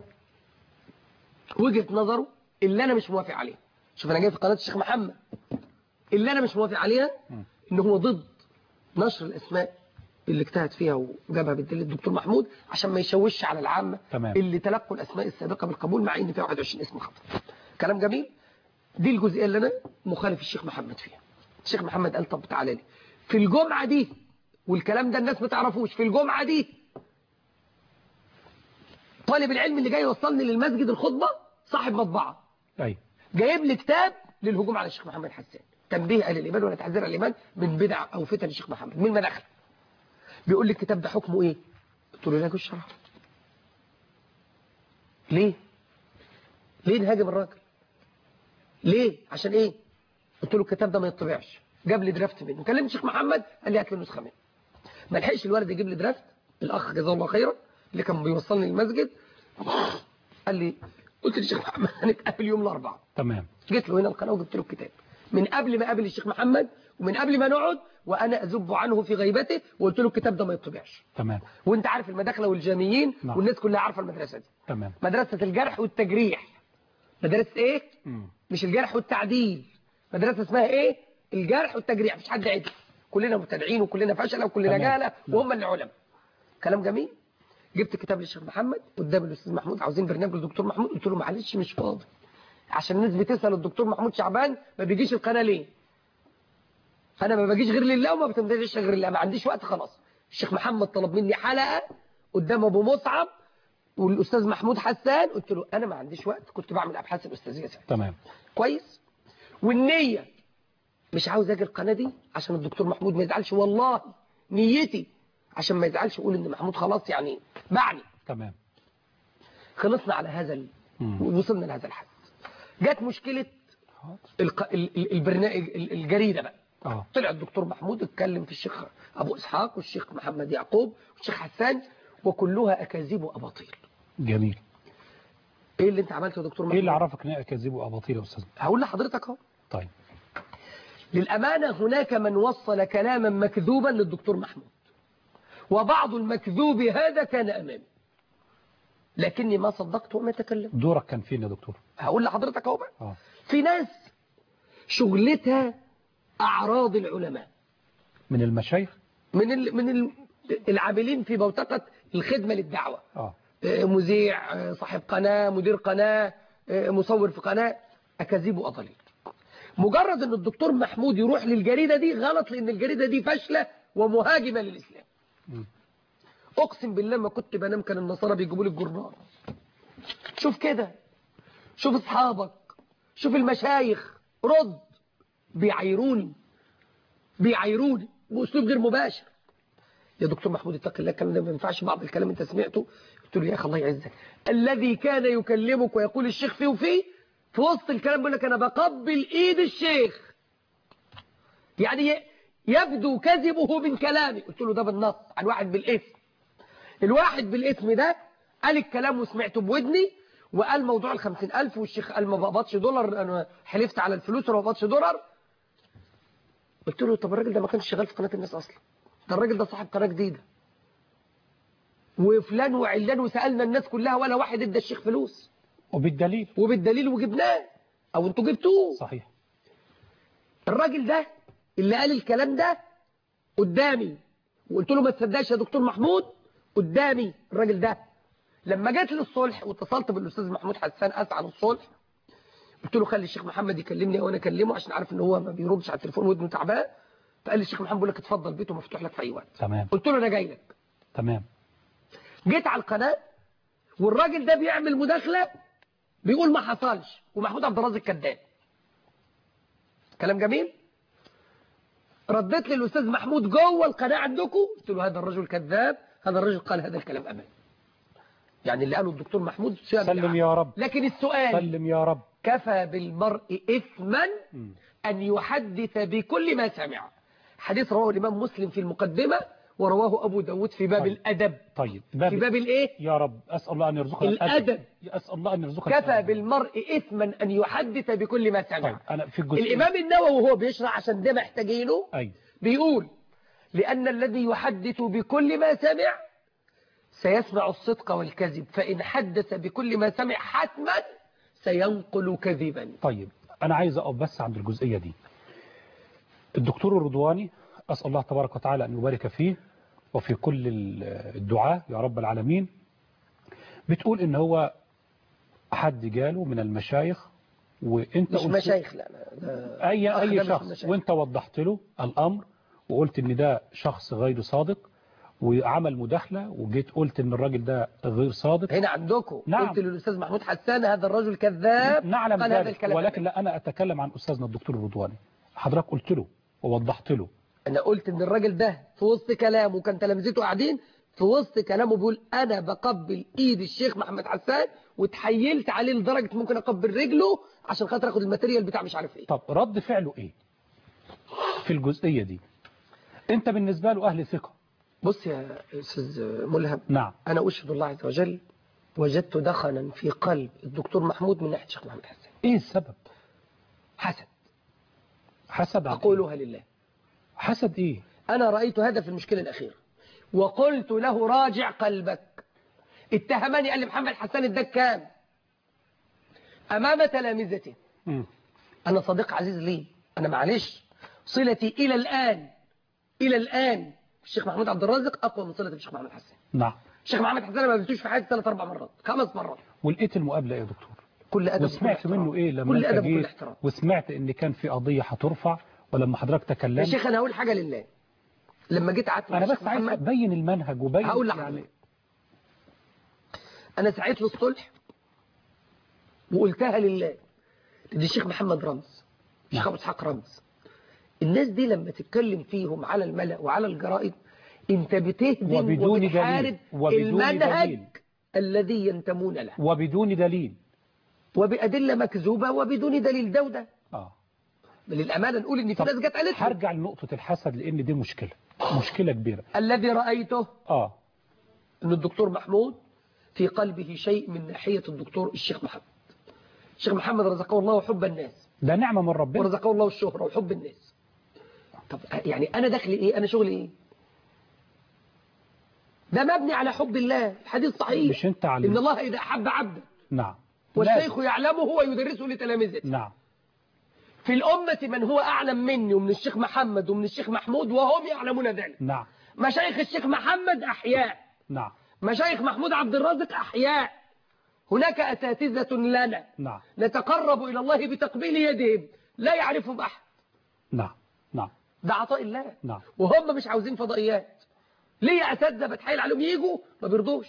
وجهة نظره اللي أنا مش موافق عليها شوف أنا جاي في قناة الشيخ محمد اللي أنا مش موافق عليها إن هو ضد نشر الأسماء اللي اجتهد فيها وجابها بالدليل الدكتور محمود عشان ما يشوش على العامة تمام. اللي تلقوا الأسماء السابقة بالقبول مع إن فيها 21 اسم خطأ كلام جميل دي الجزئية اللي أنا مخالف الشيخ محمد فيها الشيخ محمد قال طب تعالى لي في الجمعة دي والكلام ده الناس ما تعرفوش في الجمعة دي طالب العلم اللي جاي يوصلني للمسجد الخطبة صاحب مطبعة أي جايب لي كتاب للهجوم على الشيخ محمد حسان تنبيه أهل الإيمان ولا تحذير الإيمان من بدع أو فتن الشيخ محمد من المداخل بيقول لي الكتاب ده حكمه إيه قلت له لا يجوز شرعا ليه ليه نهاجم الراجل ليه عشان إيه قلت له الكتاب ده ما يطبعش جاب لي درافت منه كلمت الشيخ محمد قال لي هات لي نسخه منه ما لحقش الولد يجيب لي درافت الاخ جزاه الله خيرا اللي كان بيوصلني المسجد قال لي قلت للشيخ محمد هنتقابل يوم الاربعاء تمام جيت له هنا القناه وجبت له الكتاب من قبل ما اقابل الشيخ محمد ومن قبل ما نقعد وانا اذب عنه في غيبته وقلت له الكتاب ده ما يطبعش تمام وانت عارف المداخله والجاميين نعم. والناس كلها عارفه المدرسه دي تمام مدرسه الجرح والتجريح مدرسه ايه مم. مش الجرح والتعديل مدرسه اسمها ايه الجرح والتجريح مفيش حد عدل كلنا مبتدعين وكلنا فشله وكلنا تمام. جهله نعم. وهم اللي علماء كلام جميل جبت كتاب للشيخ محمد قدام الاستاذ محمود عاوزين برنامج للدكتور محمود قلت له معلش مش فاضي عشان الناس بتسال الدكتور محمود شعبان ما بيجيش القناه ليه انا ما باجيش غير لله وما بتمتلكش غير لله ما عنديش وقت خلاص الشيخ محمد طلب مني حلقه قدام ابو مصعب والاستاذ محمود حسان قلت له انا ما عنديش وقت كنت بعمل ابحاث الاستاذيه ساعتها تمام كويس والنية مش عاوز اجي القناة دي عشان الدكتور محمود ما يزعلش والله نيتي عشان ما يزعلش يقول ان محمود خلاص يعني باعني تمام خلصنا على هذا ال... مم. وصلنا لهذا الحد جت مشكلة حاضر. الق... ال- ال- البرنامج ال- الجريدة بقى اه طلع الدكتور محمود اتكلم في الشيخ ابو اسحاق والشيخ محمد يعقوب والشيخ حسان وكلها اكاذيب واباطيل جميل ايه اللي انت عملته يا دكتور محمود ايه اللي عرفك ان هي اكاذيب واباطيل يا استاذ هقول لحضرتك اهو طيب للأمانة هناك من وصل كلاما مكذوبا للدكتور محمود وبعض المكذوب هذا كان أمامي لكني ما صدقت وما تكلم دورك كان فين يا دكتور هقول لحضرتك اهو بقى اه في ناس شغلتها أعراض العلماء من المشايخ من ال من ال العاملين في بوتقة الخدمة للدعوة اه آه، مذيع آه، صاحب قناة مدير قناة آه، مصور في قناة أكاذيب وأضاليل مجرد ان الدكتور محمود يروح للجريدة دي غلط لان الجريدة دي فاشلة ومهاجمة للإسلام مم. اقسم بالله ما كنت بنام كان النصارى بيجيبوا لي الجرنان شوف كده شوف اصحابك شوف المشايخ رد بيعايروني بيعايروني باسلوب غير مباشر يا دكتور محمود اتق الله الكلام ده ما ينفعش بعض الكلام انت سمعته قلت له يا اخي الله يعزك الذي كان يكلمك ويقول الشيخ فيه وفيه في وسط الكلام بيقول لك انا بقبل ايد الشيخ يعني ي- يبدو كذبه من كلامي قلت له ده بالنص عن واحد بالاسم الواحد بالاسم ده قال الكلام وسمعته بودني وقال موضوع الخمسين ألف والشيخ قال ما بقبضش دولار أنا حلفت على الفلوس وما بقبضش دولار قلت له طب الراجل ده ما كانش شغال في قناة الناس أصلا ده الراجل ده صاحب قناة جديدة وفلان وعلان وسألنا الناس كلها ولا واحد ادى الشيخ فلوس وبالدليل وبالدليل وجبناه أو انتوا جبتوه صحيح الراجل ده اللي قال الكلام ده قدامي وقلت له ما تصدقش يا دكتور محمود قدامي الراجل ده لما جيت للصلح واتصلت بالاستاذ محمود حسان اسعى عن الصلح قلت له خلي الشيخ محمد يكلمني وانا اكلمه عشان عارف ان هو ما بيردش على التليفون ودنه تعبان فقال لي الشيخ محمد بيقول لك اتفضل بيته مفتوح لك في اي وقت تمام قلت له انا جاي لك تمام جيت على القناه والراجل ده بيعمل مداخله بيقول ما حصلش ومحمود عبد الرازق كذاب كلام جميل رديت للاستاذ محمود جوه القناه عندكم قلت له هذا الرجل كذاب هذا الرجل قال هذا الكلام امامي يعني اللي قاله الدكتور محمود شيء سلم بدعة. يا رب لكن السؤال سلم يا رب كفى بالمرء إثما مم. أن يحدث بكل ما سمع حديث رواه الإمام مسلم في المقدمة ورواه أبو داود في باب طيب. الأدب طيب في باب باب الإيه يا رب أسأل الله أن يرزقنا الأدب. أسأل الله أن يرزقنا كفى الأدب. بالمرء إثما أن يحدث بكل ما طيب سمع أنا في الجزء الإمام النووي وهو بيشرح عشان ده محتاجينه أي بيقول لأن الذي يحدث بكل ما سمع سيسمع الصدق والكذب فإن حدث بكل ما سمع حتما سينقل كذبا طيب أنا عايز أقف بس عند الجزئية دي الدكتور الرضواني أسأل الله تبارك وتعالى أن يبارك فيه وفي كل الدعاء يا رب العالمين بتقول ان هو حد جاله من المشايخ وانت مش قلت- مشايخ لا لا ده اي أخ ده اي مش شخص مشايخ. وانت وضحت له الامر وقلت ان ده شخص غير صادق وعمل مداخله وجيت قلت ان الراجل ده غير صادق هنا عندكم نعم. قلت للاستاذ محمود حسان هذا الرجل كذاب نعلم قال هذا ذلك الكلام ولكن لا انا اتكلم عن استاذنا الدكتور الرضواني حضرتك قلت له ووضحت له انا قلت ان الراجل ده في وسط كلامه كان تلامذته قاعدين في وسط كلامه بيقول انا بقبل ايد الشيخ محمد حسان وتحيلت عليه لدرجه ممكن اقبل رجله عشان خاطر اخد الماتيريال بتاع مش عارف ايه طب رد فعله ايه في الجزئيه دي انت بالنسبه له اهل ثقه بص يا استاذ ملهم نعم انا اشهد الله عز وجل وجدت دخنا في قلب الدكتور محمود من ناحيه الشيخ محمد حسان ايه السبب حسد حسد عن إيه؟ اقولها لله حسد ايه أنا رأيت هذا في المشكلة الأخيرة وقلت له راجع قلبك اتهمني قال لي محمد حسان اداك كام أمام تلامذته مم. أنا صديق عزيز لي أنا معلش صلتي إلى الآن إلى الآن الشيخ محمود عبد الرازق أقوى من صلتي بالشيخ محمد حسان نعم الشيخ محمد حسان أنا ما قابلتوش في حياتي ثلاث أربع مرات خمس مرات ولقيت المقابله ايه يا دكتور كل أدب وكل وسمعت احترام. منه ايه لما كل انت أدب وكل جيت احترام وسمعت ان كان في قضيه هترفع ولما حضرتك يا تكلمت شيخ أنا هقول حاجة لله لما جيت قعدت مع انا الشيخ بس عايز محمد ابين المنهج وبين هقول يعني لحضرتك أنا سعيت للصلح وقلتها لله دي الشيخ محمد رمز الشيخ نعم. أبو إسحاق رمز الناس دي لما تتكلم فيهم على الملأ وعلى الجرائد انت بتهدم وبدون وبتحارب دليل. وبدون المنهج دليل. الذي ينتمون له وبدون دليل وبأدلة مكذوبة وبدون دليل ده وده اه للأمانة نقول إن في طب ناس جت قالت لي هرجع لنقطه الحسد لان دي مشكله مشكله كبيره الذي رأيته اه أن الدكتور محمود في قلبه شيء من ناحية الدكتور الشيخ محمد الشيخ محمد رزقه الله حب الناس ده نعمه من ربنا ورزقه الله الشهرة وحب الناس طب يعني أنا دخلي إيه أنا شغلي إيه ده مبني على حب الله الحديث صحيح مش انت على إن الله إذا أحب عبدا نعم والشيخ يعلمه هو يدرسه لتلامذته نعم في الأمة من هو أعلم مني ومن الشيخ محمد ومن الشيخ محمود وهم يعلمون ذلك نعم مشايخ الشيخ محمد أحياء نعم مشايخ محمود عبد الرازق أحياء هناك أساتذة لنا نعم نتقرب إلى الله بتقبيل يدهم لا يعرفهم أحد نعم نعم ده عطاء الله نعم وهم مش عاوزين فضائيات ليه أساتذة بتحايل عليهم يجوا ما بيرضوش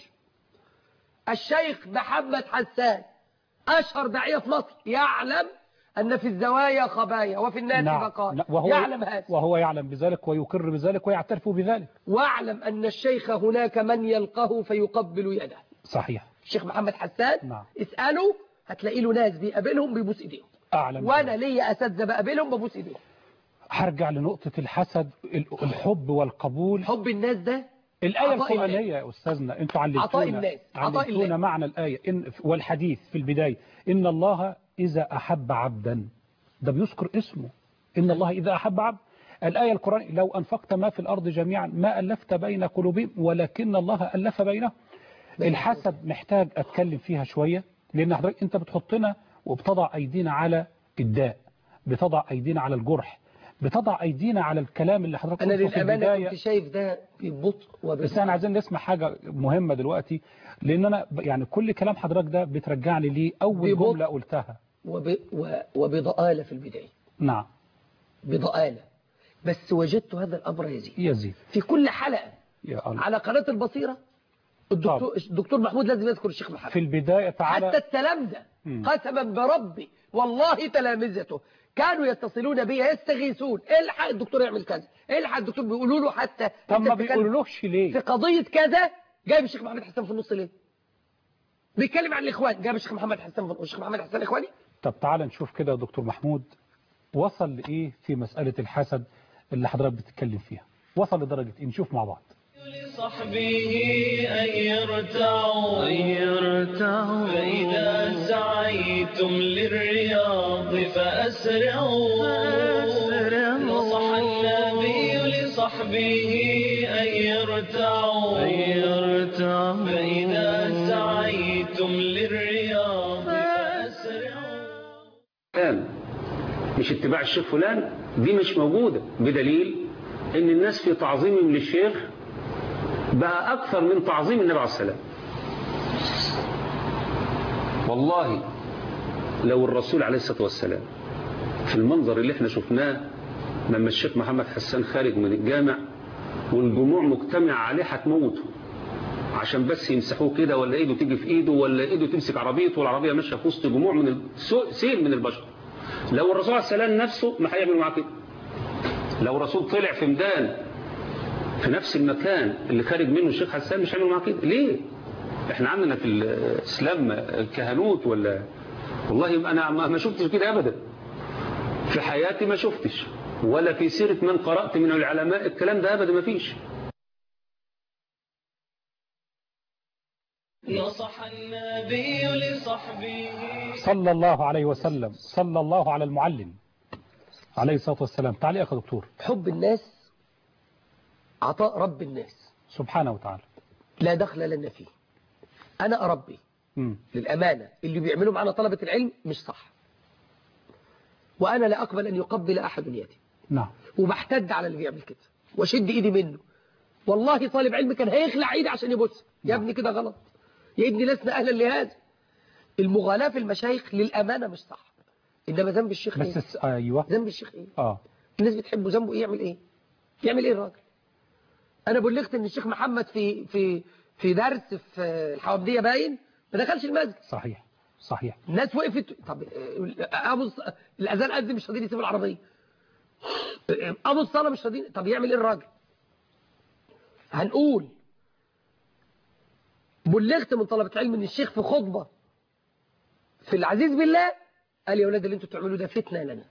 الشيخ محمد حسان أشهر داعية في مصر يعلم أن في الزوايا خبايا وفي الناس نعم بقايا نعم. وهو يعلم هذا وهو يعلم بذلك ويقر بذلك ويعترف بذلك واعلم أن الشيخ هناك من يلقاه فيقبل يده صحيح الشيخ محمد حسان نعم. اسألوا هتلاقي له ناس بيقابلهم بيبوس ايديهم اعلم وانا بذلك. ليا اساتذه بقابلهم ببوس ايديهم هرجع لنقطه الحسد ال- الحب والقبول حب الناس ده الآية عطاء القرآنية يا أستاذنا أنتوا علمتونا عطاء الناس، عطاء علمتونا الله. معنى الآية إن والحديث في البداية إن الله إذا أحب عبدا ده بيذكر اسمه إن الله إذا أحب عبد الآية القرآن لو أنفقت ما في الأرض جميعا ما ألفت بين قلوبهم ولكن الله ألف بينهم بين الحسد محتاج أتكلم فيها شوية لأن حضرتك أنت بتحطنا وبتضع أيدينا على الداء بتضع أيدينا على الجرح بتضع أيدينا على الكلام اللي حضرتك انا قلته في للامانه البداية كنت شايف ده ببطء بس احنا وببطء عايزين نسمع حاجة مهمة دلوقتي لان انا ب- يعني كل كلام حضرتك ده بترجعني ليه اول ببطء. جملة قلتها وب... و... وبضآلة في البدايه نعم بضآلة بس وجدت هذا الامر يزيد يزيد في كل حلقه يا الله على قناه البصيره الدكتور الدكتور محمود لازم يذكر الشيخ محمد في البداية حتى تعالى التلامذة مم. قسما بربي والله تلامذته كانوا يتصلون بي يستغيثون الحق الدكتور يعمل كذا الحق الدكتور بيقولوا له حتى طب أنت ما بتتكلم بيقولولوش في ليه قضية كذا جايب الشيخ محمد حسان في النص ليه بيتكلم عن الاخوان جايب الشيخ محمد حسان في الشيخ محمد حسان اخواني طب تعالى نشوف كده يا دكتور محمود وصل لايه في مسألة الحسد اللي حضرتك بتتكلم فيها وصل لدرجة ايه نشوف مع بعض لصحبه أن يرتعوا فإذا سعيتم للرياض فأسرعوا نصح النبي لصحبه أن يرتعوا فإذا سعيتم للرياض فأسرعوا فلان مش اتباع الشيخ فلان دي مش موجودة بدليل ان الناس في تعظيمهم للشيخ بقى أكثر من تعظيم النبي عليه السلام والله لو الرسول عليه الصلاة والسلام في المنظر اللي احنا شفناه لما الشيخ محمد حسان خارج من الجامع والجموع مجتمع عليه هتموته عشان بس يمسحوه كده ولا ايده تيجي في ايده ولا ايده تمسك عربيته والعربيه ماشيه في وسط جموع من السو- سيل من البشر لو الرسول عليه السلام نفسه ما هيعمل معاه كده لو الرسول طلع في ميدان في نفس المكان اللي خارج منه الشيخ حسان مش هيعمل معاه كده ليه احنا عندنا في الاسلام كهنوت ولا والله يبقى انا ما ما شفتش كده ابدا في حياتي ما شفتش ولا في سيره من قرات من العلماء الكلام ده ابدا ما فيش نصح النبي لصحبه صلى الله عليه وسلم صلى الله على المعلم عليه الصلاة والسلام تعليق يا دكتور حب الناس عطاء رب الناس سبحانه وتعالى لا دخل لنا فيه أنا أربي مم. للأمانة اللي بيعملوا معنا طلبة العلم مش صح وأنا لا أقبل أن يقبل أحد يدي نعم وبحتد على اللي بيعمل كده واشد إيدي منه والله طالب علم كان هيخلع إيدي عشان يبص يا ابني كده غلط يا ابني لسنا أهلا لهذا المغالاة في المشايخ للأمانة مش صح إنما ذنب الشيخ بس إيه؟ الس- ايوه ذنب الشيخ إيه اه الناس بتحبه ذنبه إيه يعمل إيه يعمل إيه الراجل أنا بلغت إن الشيخ محمد في في في درس في الحوامدية باين ما دخلش المسجد صحيح صحيح الناس وقفت طب آه، ابو الص- الاذان اذن مش راضيين يسيبوا العربيه آه، ابو الصلاه مش راضيين طب يعمل ايه الراجل هنقول بلغت من طلبه علم ان الشيخ في خطبه في العزيز بالله قال يا اولاد اللي انتوا بتعملوه ده فتنه لنا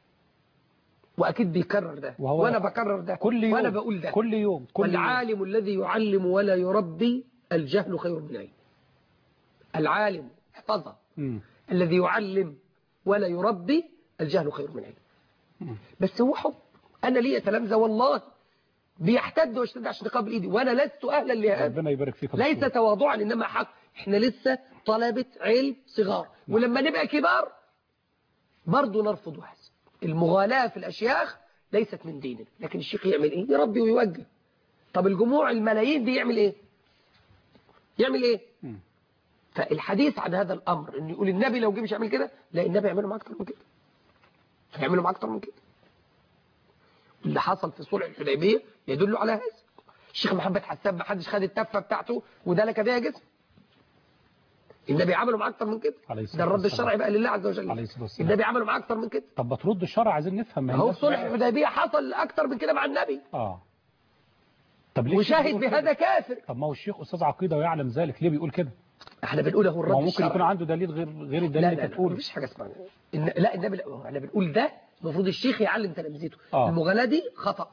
واكيد بيكرر ده وهو وانا بكرر ده كل يوم وانا بقول ده كل يوم كل يوم والعالم الذي يعلم ولا يربي الجهل خير من العلم العالم احفظها مم. الذي يعلم ولا يربي الجهل خير من العلم بس هو حب أنا لي تلامذة والله بيحتد ويشتد عشان يقابل إيدي وأنا لست أهلا لهذا ربنا يبارك فيك يا ليس دكتور. تواضعا إنما حق إحنا لسه طلبة علم صغار ولما نبقى كبار برضه نرفض هذا المغالاة في الأشياخ ليست من ديننا لكن الشيخ يعمل إيه يربي ويوجه طب الجموع الملايين دي يعمل إيه يعمل إيه مم. فالحديث عن هذا الأمر إن يقول النبي لو جه مش يعمل كده لا النبي يعمله معاه أكتر من كده هيعملوا معاه أكتر من كده اللي حصل في صلح الحديبية يدل على هذا الشيخ محمد حسان ما حدش خد التفة بتاعته وده لك بيها جسم النبي عمله معاه أكتر من كده عليه ده الصلاة الرد والسلام. الشرعي بقى لله عز وجل عليه الصلاة والسلام. النبي عمله معاه أكتر من كده طب بترد الشرع عايزين نفهم ما هي هو الناس- في صلح الحديبية حصل أكتر من كده مع النبي اه طب ليه الشيخ وشاهد بيقول كده؟ بهذا كافر طب ما هو الشيخ استاذ عقيده ويعلم ذلك ليه بيقول كده احنا بنقول له ما الرد هو ممكن الشرعي يكون عنده دليل غير غير الدليل لا اللي لا انت لا بتقوله مفيش حاجه اسمها إن لا النبي لا احنا بنقول ده المفروض الشيخ يعلم تلامذته آه. المغالاة دي خطأ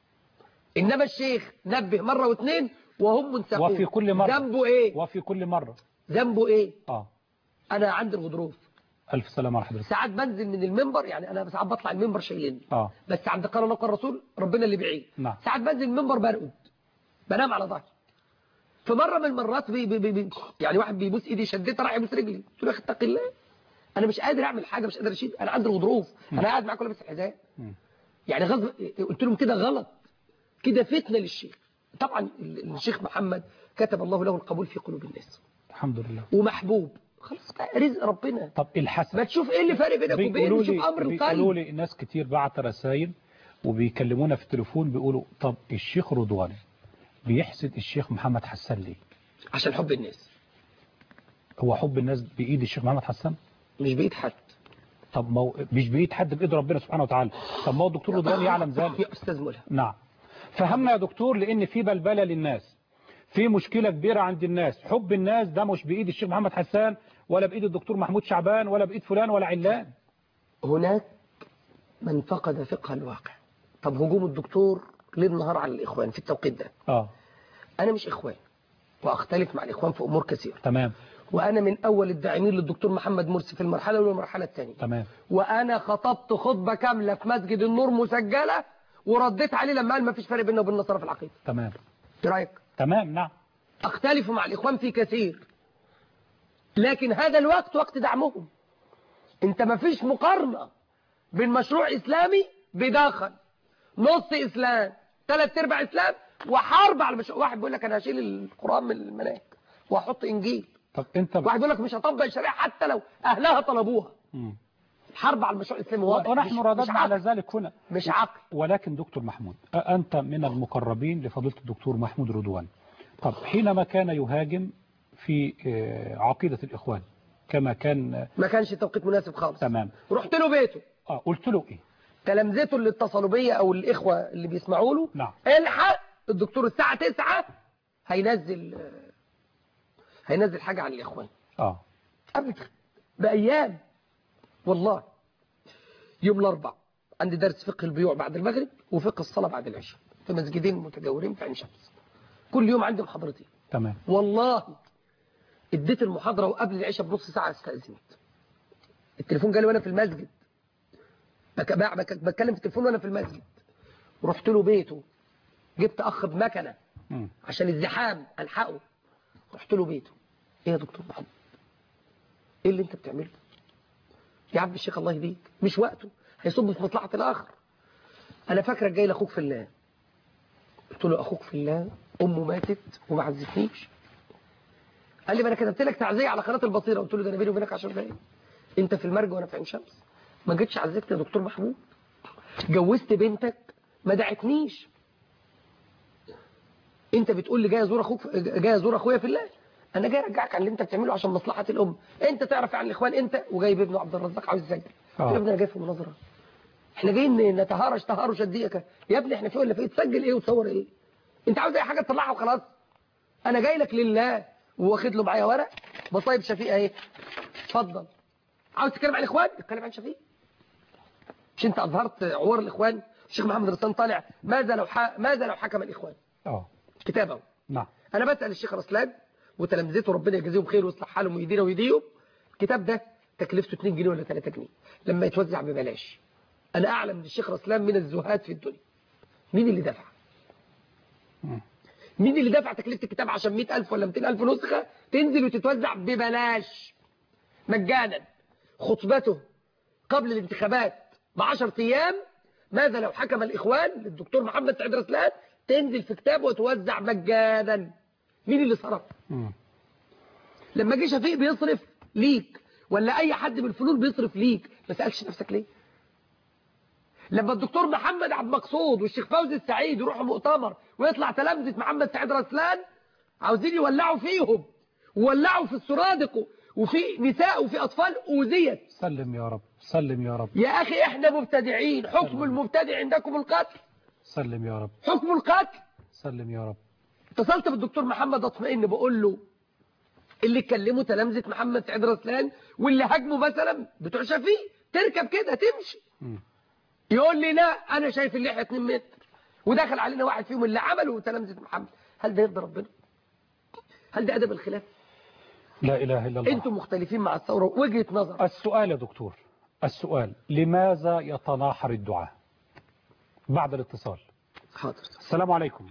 انما الشيخ نبه مرة واثنين وهم منسقون وفي كل مرة ذنبه ايه وفي كل مرة ذنبه ايه اه انا عندي الغضروف ألف سلامة على حضرتك ساعات بنزل من المنبر يعني انا ساعات بطلع المنبر شايلني اه بس عند قال الله قال الرسول ربنا اللي بعيد نعم. ساعات بنزل المنبر برقد بنام على ظهري في مره من المرات بي بي بي بي يعني واحد بيبوس ايدي شديتها راح يبوس رجلي قلت له يا اخي اتق الله انا مش قادر اعمل حاجه مش قادر اشيل انا عندي الغضروف انا قاعد معاكم لابس الحذاء مم. يعني غصب قلت لهم كده غلط كده فتنه للشيخ طبعا ال- الشيخ محمد كتب الله له القبول في قلوب الناس الحمد لله ومحبوب خلاص بقى رزق ربنا طب الحسن ما تشوف ايه اللي فارق بينك وبينه بيقولوا شوف لي امر بيقولوا القلب لي ناس كتير بعت رسائل وبيكلمونا في التليفون بيقولوا طب الشيخ رضوان بيحسد الشيخ محمد حسان ليه عشان حب الناس هو حب الناس بإيد الشيخ محمد حسان مش بإيد حد طب ما هو مش بإيد حد بإيد ربنا سبحانه وتعالى طب ما هو الدكتور رضوان يعلم ذلك يا استاذ ملهم نعم فهمنا يا دكتور لأن في بلبلة للناس في مشكلة كبيرة عند الناس حب الناس ده مش بإيد الشيخ محمد حسان ولا بإيد الدكتور محمود شعبان ولا بإيد فلان ولا علان هناك من فقد فقه الواقع طب هجوم الدكتور ليل نهار على الإخوان في التوقيت ده اه أنا مش إخوان وأختلف مع الإخوان في أمور كثيرة تمام وأنا من أول الداعمين للدكتور محمد مرسي في المرحلة الأولى والمرحلة الثانية تمام وأنا خطبت خطبة كاملة في مسجد النور مسجلة ورديت عليه لما قال ما فيش فرق بيننا وبين النصارى في العقيدة تمام إيه رأيك؟ تمام نعم أختلف مع الإخوان في كثير لكن هذا الوقت وقت دعمهم انت ما فيش مقارنة بين مشروع إسلامي بداخل نص إسلام ثلاث أرباع إسلام وحارب على مش... واحد بيقول لك انا هشيل القران من المناهج واحط انجيل طب انت واحد بيقول لك مش هطبق الشريعه حتى لو اهلها طلبوها مم. الحرب على المشروع الاسلامي واضح ونحن مش- مش رددنا على عقل. ذلك هنا مش عقل ولكن دكتور محمود أ- أنت من المقربين لفضيلة الدكتور محمود رضوان طب حينما كان يهاجم في آه، عقيدة الإخوان كما كان آه، ما كانش توقيت مناسب خالص تمام رحت له بيته آه قلت له إيه تلامذته اللي اتصلوا بيا او الاخوه اللي بيسمعوا له نعم. الحق الدكتور الساعه 9 هينزل هينزل حاجه عن الاخوان آه قبل بايام والله يوم الاربع عندي درس فقه البيوع بعد المغرب وفقه الصلاه بعد العشاء في مسجدين متجاورين في عين شمس كل يوم عندي محاضرتين تمام والله اديت المحاضره وقبل العشاء بنص ساعه استاذنت التليفون جالي وانا في المسجد بك- بك- بتكلم في التليفون وانا في المسجد رحت له بيته جبت اخ بمكنه مم. عشان الزحام الحقه رحت له بيته ايه يا دكتور محمد ايه اللي انت بتعمله يا عم الشيخ الله يهديك مش وقته هيصب في مصلحه الاخر انا فاكرك جاي لاخوك في الله قلت له اخوك في الله امه ماتت وما عزتنيش قال لي ما انا كتبت لك تعزيه على قناه البصيره قلت له ده انا بيني وبينك 10 دقايق انت في المرج وانا في عين شمس ما جيتش عزيتني يا دكتور محمود جوزت بنتك ما دعتنيش انت بتقول لي جاي ازور اخوك جاي ازور اخويا في الله انا جاي ارجعك عن اللي انت بتعمله عشان مصلحه الام انت تعرف عن الاخوان انت وجايب ابنه عبد الرزاق عاوز يسجل آه. يا ابني انا جاي في مناظره احنا جايين نتهارش تهارش الديكه يا ابني احنا في ولا في تسجل ايه وتصور ايه انت عاوز اي حاجه تطلعها وخلاص انا جاي لك لله واخد له معايا ورق مصايب شفيق اهي اتفضل عاوز تتكلم عن الاخوان اتكلم عن شفيق مش انت اظهرت عوار الاخوان الشيخ محمد رسلان طالع ماذا لو ح... ماذا لو حكم الاخوان آه كتابه نعم انا بسال الشيخ رسلان وتلامذته ربنا يجازيهم خير ويصلح حالهم ويدينا ويديهم الكتاب ده تكلفته 2 جنيه ولا 3 جنيه لما يتوزع ببلاش انا اعلم من الشيخ رسلان من الزهاد في الدنيا مين اللي دفع مم. مين اللي دفع تكلفه الكتاب عشان 100000 ولا 200000 نسخه تنزل وتتوزع ببلاش مجانا خطبته قبل الانتخابات ب 10 ايام ماذا لو حكم الاخوان للدكتور محمد سعيد رسلان تنزل في كتاب وتوزع مجانا مين اللي صرف مم. لما جه شفيق بيصرف ليك ولا اي حد من الفنون بيصرف ليك ما سالش نفسك ليه لما الدكتور محمد عبد المقصود والشيخ فوزي السعيد يروحوا مؤتمر ويطلع تلامذه محمد سعيد رسلان عاوزين يولعوا فيهم وولعوا في السرادق وفي نساء وفي اطفال اوذيت سلم يا رب سلم يا رب يا اخي احنا مبتدعين حكم المبتدع عندكم القتل سلم يا رب حكم القتل سلم يا رب اتصلت بالدكتور محمد اطمئن بقول له اللي كلموا تلامذه محمد سعيد رسلان واللي هاجموا مثلا بتوع شفيق تركب كده تمشي مم. يقول لي لا انا شايف اللحيه 2 متر ودخل علينا واحد فيهم اللي عمله تلامذه محمد هل ده يرضي ربنا هل ده ادب الخلاف لا إله إلا الله انتم مختلفين مع الثوره وجهه نظر السؤال يا دكتور السؤال لماذا يتناحر الدعاء بعد الاتصال حاضر السلام عليكم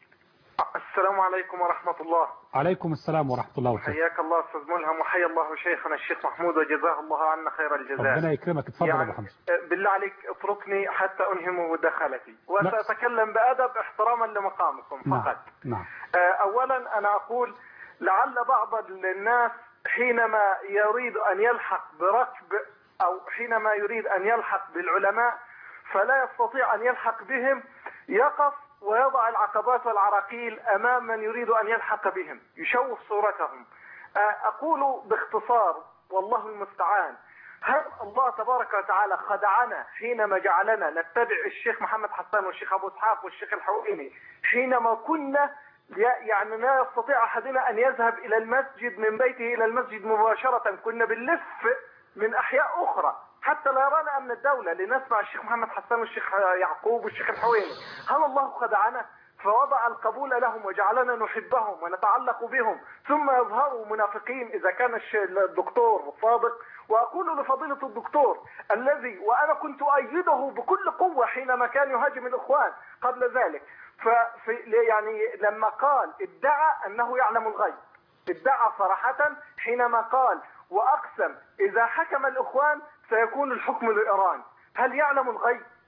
السلام عليكم ورحمة الله عليكم السلام ورحمة الله وبركاته حياك الله أستاذ ملهم وحيا الله شيخنا الشيخ محمود وجزاه الله عنا خير الجزاء ربنا يكرمك اتفضل يا ابو يعني حمزه بالله عليك اتركني حتى أنهم مداخلتي وسأتكلم بأدب احتراما لمقامكم نعم فقط نعم آه، أولا أنا أقول لعل بعض الناس حينما يريد أن يلحق بركب أو حينما يريد أن يلحق بالعلماء فلا يستطيع أن يلحق بهم يقف ويضع العقبات والعراقيل أمام من يريد أن يلحق بهم يشوه صورتهم آه، أقول باختصار والله المستعان هل الله تبارك وتعالى خدعنا حينما جعلنا نتبع الشيخ محمد حسان والشيخ أبو إسحاق والشيخ الحويني حينما كنا يعني لا يستطيع أحدنا أن يذهب إلى المسجد من بيته إلى المسجد مباشرة كنا بنلف من أحياء أخرى حتى لا يرانا أمن الدولة لنسمع الشيخ محمد حسان والشيخ يعقوب والشيخ الحويني هل الله خدعنا فوضع القبول لهم وجعلنا نحبهم ونتعلق بهم ثم يظهروا منافقين إذا كان الش- الدكتور صادق وأقول لفضيلة الدكتور الذي وأنا كنت أيده بكل قوة حينما كان يهاجم الإخوان قبل ذلك ففي يعني لما قال ادعى أنه يعلم الغيب ادعى صراحة حينما قال وأقسم إذا حكم الإخوان سيكون الحكم لإيران هل يعلم الغيب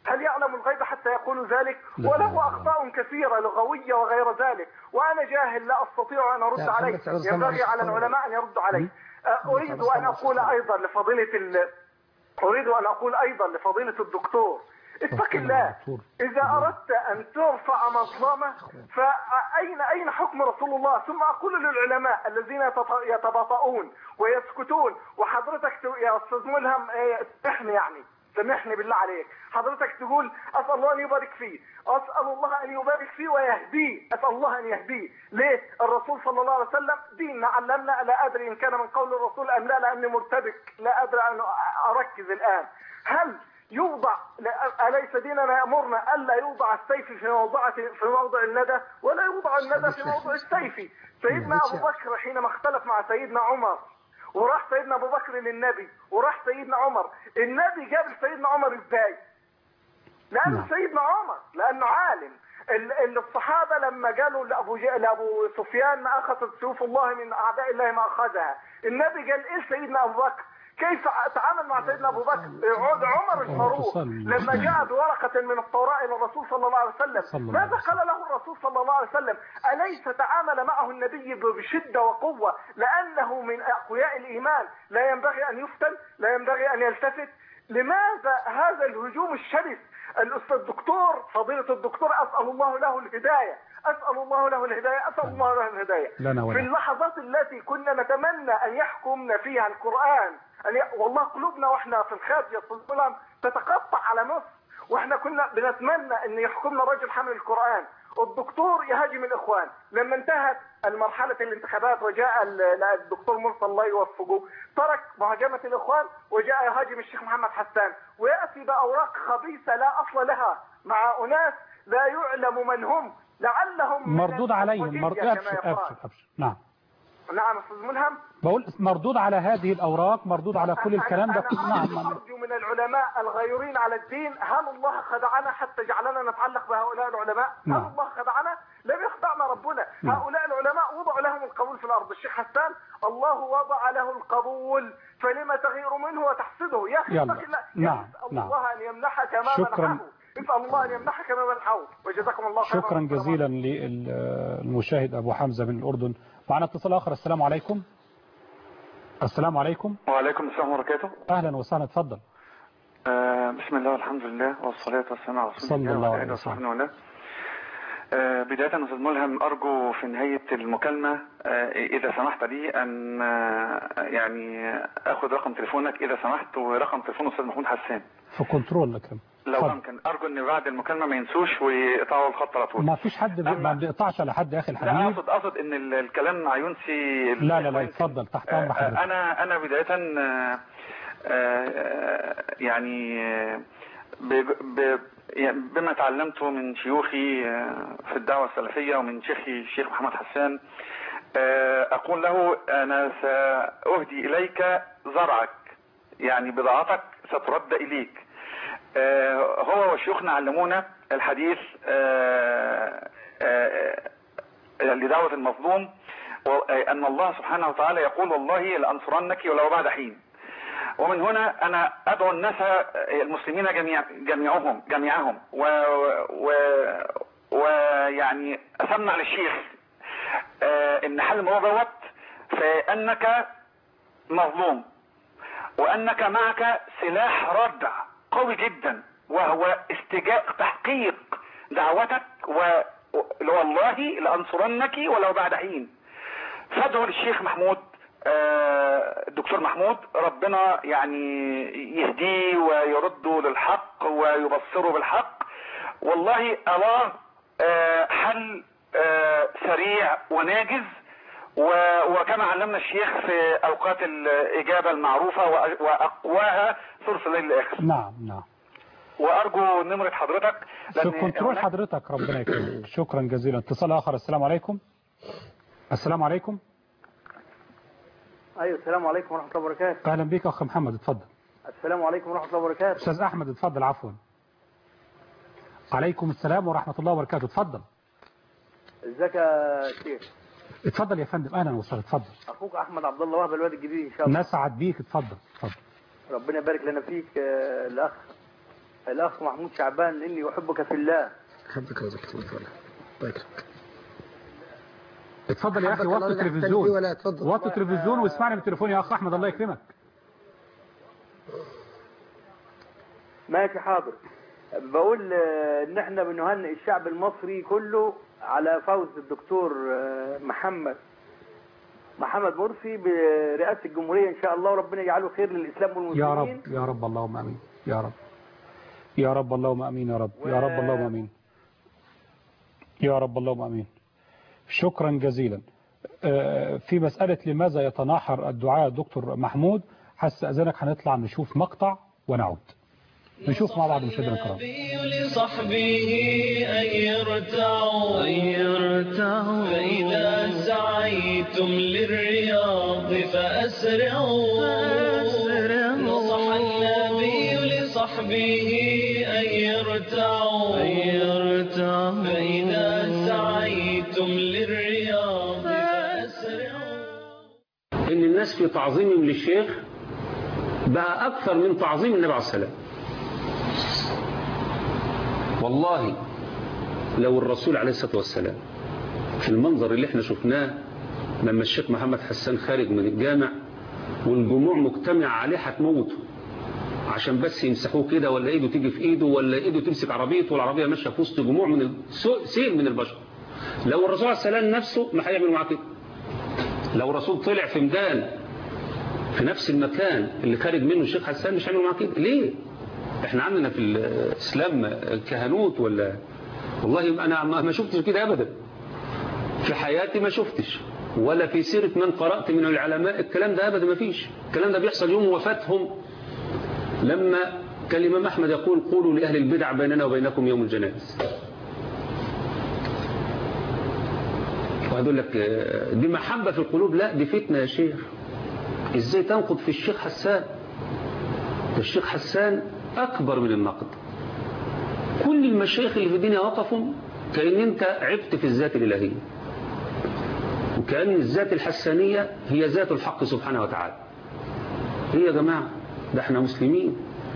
هل يعلم الغيب حتى يقول ذلك وله أخطاء كثيرة لغوية وغير ذلك وأنا جاهل لا أستطيع أن أرد لا، عليه محمد سعود ينبغي سامع على الشيخ. العلماء أن يردوا عليه أه، أريد أن أقول أيضا لفضيلة ال... أريد أن أقول أيضا لفضيلة الدكتور اتق الله إذا أردت أن ترفع مظلمة فأين أين حكم رسول الله ثم أقول للعلماء الذين يتط- يتباطؤون ويسكتون وحضرتك ت- يا أستاذ ملهم إيه، سامحني يعني سامحني بالله عليك حضرتك تقول أسأل الله أن يبارك فيه أسأل الله أن يبارك فيه ويهديه أسأل الله أن يهديه ليه الرسول صلى الله عليه وسلم ديننا علمنا لا أدري إن كان من قول الرسول أم لا لأني مرتبك لا أدري أن أركز الآن هل يوضع لا- أليس ديننا يأمرنا ألا يوضع السيف في موضع في موضع الندى ولا يوضع الندى في موضع السيف سيدنا أبو بكر حينما اختلف مع سيدنا عمر وراح سيدنا أبو بكر للنبي وراح سيدنا عمر النبي جاب سيدنا عمر ازاي لأنه نعم. سيدنا عمر لأنه عالم ال- ال- الصحابة لما قالوا لأبو, ج... لأبو سفيان ما أخذت سيوف الله من أعداء الله ما أخذها النبي قال إيه سيدنا أبو بكر كيف تعامل مع سيدنا أبو بكر عود عمر الفاروق لما جاء بورقة من التوراة إلى الرسول صلى الله عليه وسلم صلى الله ماذا عليه قال له الرسول صلى الله عليه وسلم أليس تعامل معه النبي ب- بشدة وقوة لأنه من أقوياء الإيمان لا ينبغي أن يفتن لا ينبغي أن يلتفت لماذا هذا الهجوم الشرس الأستاذ الدكتور فضيلة الدكتور أسأل الله له الهداية أسأل الله له الهداية أسأل الله له الهداية لنا وله. في اللحظات التي كنا نتمنى أن يحكمنا فيها القرآن أن ي... والله قلوبنا وإحنا في الخارج يا أستاذ غلام تتقطع على مصر وإحنا كنا بنتمنى أن يحكمنا رجل حمل القرآن الدكتور يهاجم الإخوان لما انتهت المرحلة الانتخابات وجاء ال- الدكتور مرسل الله يوفقه ترك مهاجمة الإخوان وجاء يهاجم الشيخ محمد حسان ويأتي بأوراق خبيثة لا أصل لها مع أناس لا يعلم من هم لعلهم من مردود عليهم الوجيه مر... كما أبشر يقال. أبشر أبشر نعم نعم أستاذ ملهم بقول مردود على هذه الأوراق مردود على كل الكلام ده أنا نعم أرجو- نعم. أرجو من العلماء الغيورين على الدين هل الله خدعنا حتى جعلنا نتعلق بهؤلاء العلماء هل نعم. الله خدعنا لم يخدعنا ربنا نعم. هؤلاء العلماء وضع لهم القبول في الأرض الشيخ حسان الله وضع له القبول فلما تغير منه وتحسده يا أخي يلا. اتق الله نعم. اسأل نعم. الله أن يمنحك ما شكراً. منحه اسأل الله أن يمنحك ما منحه وجزاكم الله خيرا شكرا جزيلا للمشاهد أبو حمزة من الأردن معنا اتصال آخر السلام عليكم السلام عليكم وعليكم السلام وبركاته أهلا وسهلا تفضل آه بسم الله والحمد لله والصلاة والسلام على رسول صلى الله الله وعلى عليه آله وسلم. وصحبه وله آه بداية أستاذ ملهم أرجو في نهاية المكالمة آه إذا سمحت لي أن آه يعني أخذ رقم تليفونك إذا سمحت ورقم تليفون أستاذ محمود حسان في كنترول لكن لو اتفضل. أمكن أرجو أن بعد المكالمة ما ينسوش ويقطعوا الخط على طول ما فيش حد بي... ما بيقطعش على حد يا أخي لا الحبيب أقصد أقصد إن ال- الكلام مع ينسي لا لا لا الإخوان اتفضل تحت أمر آه، حضرتك انا انا بدايه آه، آه، يعني آه، ب- ب- يعني بما تعلمته من شيوخي آه، في الدعوه السلفيه ومن شيخي الشيخ محمد حسان آه، اقول له انا ساهدي اليك زرعك يعني بضاعتك سترد اليك آه، هو وشيوخنا علمونا الحديث آه، آه، لدعوة المظلوم و- أن الله سبحانه وتعالى يقول والله لأنصرنك ولو بعد حين ومن هنا أنا أدعو الناس المسلمين جميع جميعهم جميعهم و و ويعني أسمع للشيخ آه، إن حل الموضوع دوت فأنك مظلوم وأنك معك سلاح ردع قوي جدا وهو استجاء تحقيق دعوتك و والله لأنصرنك ولو بعد حين فادعوا للشيخ محمود آه، الدكتور محمود ربنا يعني يهديه ويرده للحق ويبصره بالحق والله أراه آه، حل آه، سريع وناجز و- وكما علمنا الشيخ في أوقات الإجابة المعروفة وأ- وأقواها ثلث الليل الآخر نعم نعم وأرجو نمرة حضرتك في لأن كنترول هناك- حضرتك ربنا يكرمك شكرا جزيلا اتصال آخر السلام عليكم السلام عليكم ايوه السلام عليكم ورحمه الله وبركاته أهلا بك أخ محمد اتفضل السلام عليكم ورحمه الله وبركاته أستاذ أحمد اتفضل عفوا عليكم السلام ورحمة الله وبركاته اتفضل ازيك يا شيخ اتفضل يا فندم أهلا وسهلا اتفضل اخوك احمد عبد الله وهب الواد الجديد ان شاء الله نسعد بيك اتفضل اتفضل ربنا يبارك لنا فيك آه، الاخ الاخ محمود شعبان اني احبك في الله حبك رزقك الله تعالى الله يكرمك اتفضل يا اخي حبك الله وطي يجعل التلفزيون تنبيه ولا اتفضل. وطي التلفزيون واسمعني من التليفون يا اخ احمد الله يكرمك ماشي حاضر بقول آه، ان احنا بنهنئ الشعب المصري كله على فوز الدكتور آه، محمد محمد مرسي برئاسة الجمهورية ان شاء الله وربنا يجعله خير للاسلام والمسلمين يا رب يا رب اللهم امين يا رب يا رب اللهم امين يا رب يا رب اللهم امين يا رب اللهم امين شكرا جزيلا آه، في مسألة لماذا يتناحر الدعاء دكتور محمود هستأذنك هنطلع نشوف مقطع ونعود نشوف مع بعض مشاهدينا الكرام النبي لصحبه أن يرتعوا أن يرتعوا فإذا سعيتم للرياض فأسرعوا نصح النبي لصحبه أن يرتعوا أن يرتعوا فإذا سعيتم للرياض فأسرعوا ان الناس في تعظيمهم للشيخ بقى اكثر من تعظيم النبي عليه السلام والله لو الرسول عليه الصلاة والسلام في المنظر اللي احنا شفناه لما الشيخ محمد حسان خارج من الجامع والجموع مجتمع عليه هتموته عشان بس يمسحوه كده ولا ايده تيجي في ايده ولا ايده تمسك عربيته والعربيه ماشيه في وسط جموع من السو- سيل من البشر لو الرسول عليه السلام نفسه ما هيعمل معاه كده لو الرسول طلع في ميدان في نفس المكان اللي خارج منه الشيخ حسان مش هيعمل معاه كده ليه احنا عندنا في الاسلام كهنوت ولا والله انا ما ما شفتش كده ابدا في حياتي ما شفتش ولا في سيرة من قرأت من العلماء الكلام ده ابدا ما فيش الكلام ده بيحصل يوم وفاتهم لما كان الامام احمد يقول قولوا لاهل البدع بيننا وبينكم يوم الجنائز وهدول لك آه، دي محبة في القلوب لا دي فتنة يا شيخ ازاي تنقد في الشيخ حسان ده الشيخ حسان اكبر من النقد كل المشايخ اللي في الدنيا وقفوا كأن انت عبت في الذات الالهية وكأن الذات الحسانية هي ذات الحق سبحانه وتعالى ايه يا جماعة ده احنا مسلمين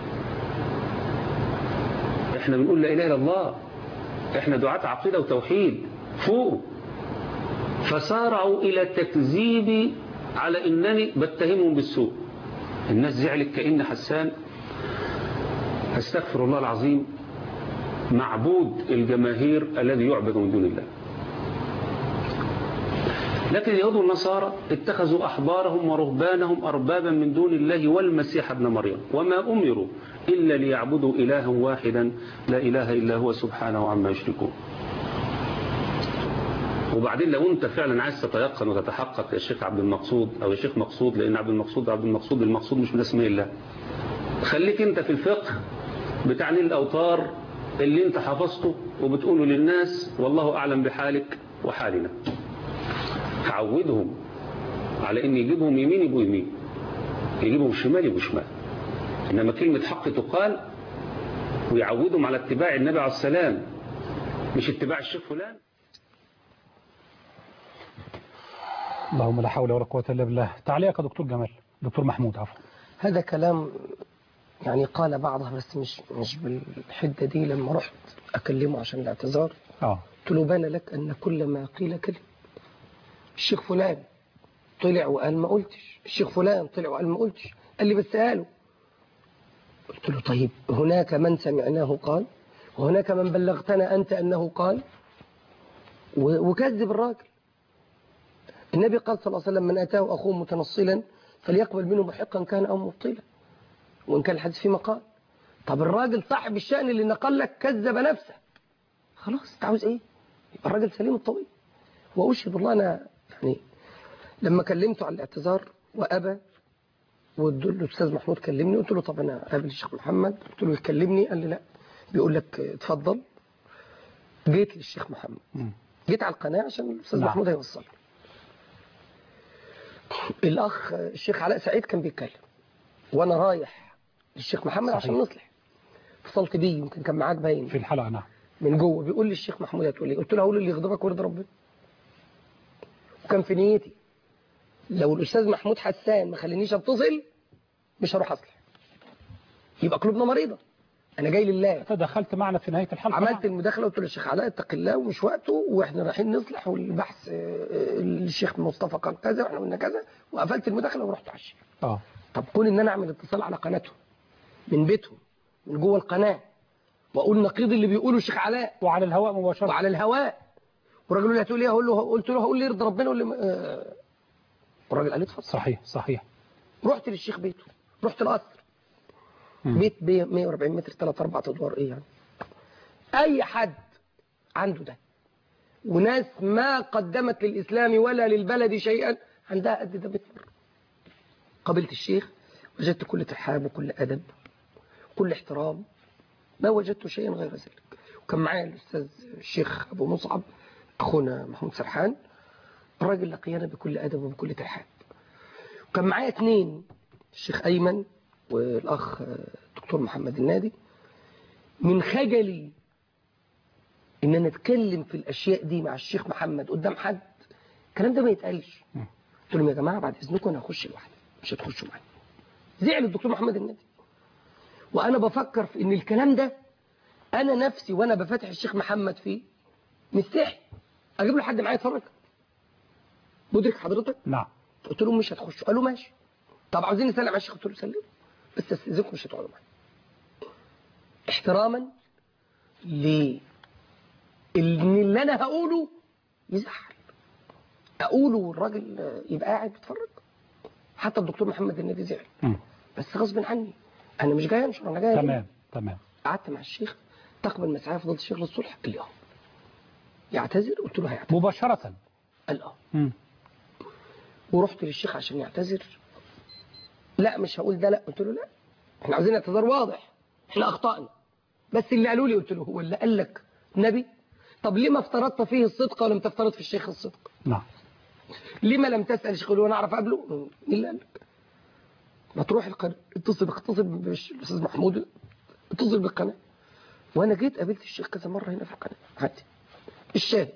احنا بنقول لا اله الا الله احنا دعاة عقيدة وتوحيد فوق فسارعوا إلى تكذيبي على إنني بتهمهم بالسوء الناس زعلت كأن حسان استغفر الله العظيم معبود الجماهير الذي يعبد من دون الله لكن اليهود والنصارى اتخذوا أحبارهم ورهبانهم أربابا من دون الله والمسيح ابن مريم وما أمروا إلا ليعبدوا إلها واحدا لا إله إلا هو سبحانه عما يشركون وبعدين لو انت فعلا عايز تتيقن وتتحقق يا شيخ عبد المقصود او يا شيخ مقصود لان عبد المقصود عبد المقصود المقصود مش من اسماء الله خليك انت في الفقه بتاع نيل الاوتار اللي انت حفظته وبتقوله للناس والله اعلم بحالك وحالنا عودهم على ان يجيبهم يمين يبقوا يمين يجيبهم شمال يبقوا شمال انما كلمة حق تقال ويعودهم على اتباع النبي عليه السلام مش اتباع الشيخ فلان اللهم لا حول ولا قوة إلا بالله تعليقك يا دكتور جمال دكتور محمود عفوا هذا كلام يعني قال بعضها بس مش مش بالحدة دي لما رحت أكلمه عشان الاعتذار اه قلت له بان لك أن كل ما قيل كلمة الشيخ فلان طلع وقال ما قلتش الشيخ فلان طلع وقال ما قلتش قال لي بس قالوا قلت له طيب هناك من سمعناه قال وهناك من بلغتنا أنت أنه قال و- وكذب الراجل النبي قال صلى الله عليه وسلم من أتاه أخوه متنصلا فليقبل منه محقا كان أو مبطلا وإن كان الحديث فيه مقال طب الراجل صاحب الشأن اللي نقل لك كذب نفسه خلاص انت عاوز ايه يبقى الراجل سليم الطويل وأشهد الله أنا يعني لما كلمته على الاعتذار وأبى والأستاذ محمود كلمني قلت له طب أنا قابل الشيخ محمد قلت له يكلمني قال لي لا بيقول لك اتفضل جيت للشيخ محمد مم. جيت على القناة عشان الأستاذ نعم. محمود هيوصل الأخ الشيخ علاء سعيد كان بيتكلم وأنا رايح للشيخ محمد صحيح. عشان نصلح اتصلت بيه يمكن كان معاك باين في الحلقة نعم من جوه بيقول لي الشيخ محمود هتقول ايه قلت له هقول اللي يغضبك ويرضي ربنا وكان في نيتي لو الاستاذ محمود حسان ما خلينيش اتصل مش هروح اصلح يبقى قلوبنا مريضه انا جاي لله تدخلت معنا في نهايه الحلقه عملت معنا. المداخله قلت له الشيخ علاء اتق الله ومش وقته واحنا رايحين نصلح والبحث آه، آه، الشيخ مصطفى قال كذا واحنا قلنا كذا وقفلت المداخله ورحت على الشيخ اه طب كون ان انا اعمل اتصال على قناتهم من بيتهم من جوه القناه واقول نقيض اللي بيقوله الشيخ علاء وعلى الهواء مباشره وعلى الهواء والراجل اللي هتقول ايه هقول له قلت له هقول لي يرضى ربنا ولا ما- آه. والراجل قال لي اتفضل صحيح صحيح رحت للشيخ بيته رحت القصر بيت بي- 140 متر ثلاث اربع ادوار ايه يعني اي حد عنده ده وناس ما قدمت للاسلام ولا للبلد شيئا عندها قد ده بتمر قابلت الشيخ وجدت كل ترحاب وكل ادب كل احترام ما وجدت شيئا غير ذلك وكان معايا الاستاذ الشيخ ابو مصعب اخونا محمود سرحان الراجل لقينا بكل ادب وبكل ترحاب وكان معايا اثنين الشيخ ايمن والاخ دكتور محمد النادي من خجلي ان انا اتكلم في الاشياء دي مع الشيخ محمد قدام حد الكلام ده ما يتقالش قلت لهم يا جماعه بعد اذنكم انا هخش لوحدي مش هتخشوا معايا زعل الدكتور محمد النادي وانا بفكر في ان الكلام ده انا نفسي وانا بفتح الشيخ محمد فيه مستحي اجيب له حد معايا يتفرج مدرك حضرتك نعم قلت لهم مش هتخشوا قالوا ماشي طب عاوزين نسلم على الشيخ قلت له سلم بس استاذنكم مش هتقعدوا معايا احتراما ل ان اللي انا هقوله يزعل اقوله والراجل يبقى قاعد بيتفرج حتى الدكتور محمد النادي زعل مم. بس غصب عني انا مش جاي انشر انا جاي تمام تمام قعدت مع الشيخ تقبل مساعي فضيله الشيخ للصلح قال لي اه يعتذر قلت له هيعتذر مباشره قال اه مم. ورحت للشيخ عشان يعتذر لا مش هقول ده لا قلت له لا احنا عاوزين اعتذار واضح احنا اخطأنا بس اللي قالوا لي قلت له هو اللي قال لك نبي طب ليه ما افترضت فيه الصدق ولم تفترض في الشيخ الصدق نعم ليه ما لم تسأل الشيخ يقول له انا اعرف اقابله مين اللي قال لك ما تروح القناة اتصل اتصل بالاستاذ محمود اتصل بالقناة وانا جيت قابلت الشيخ كذا مرة هنا في القناة عادي الشاهد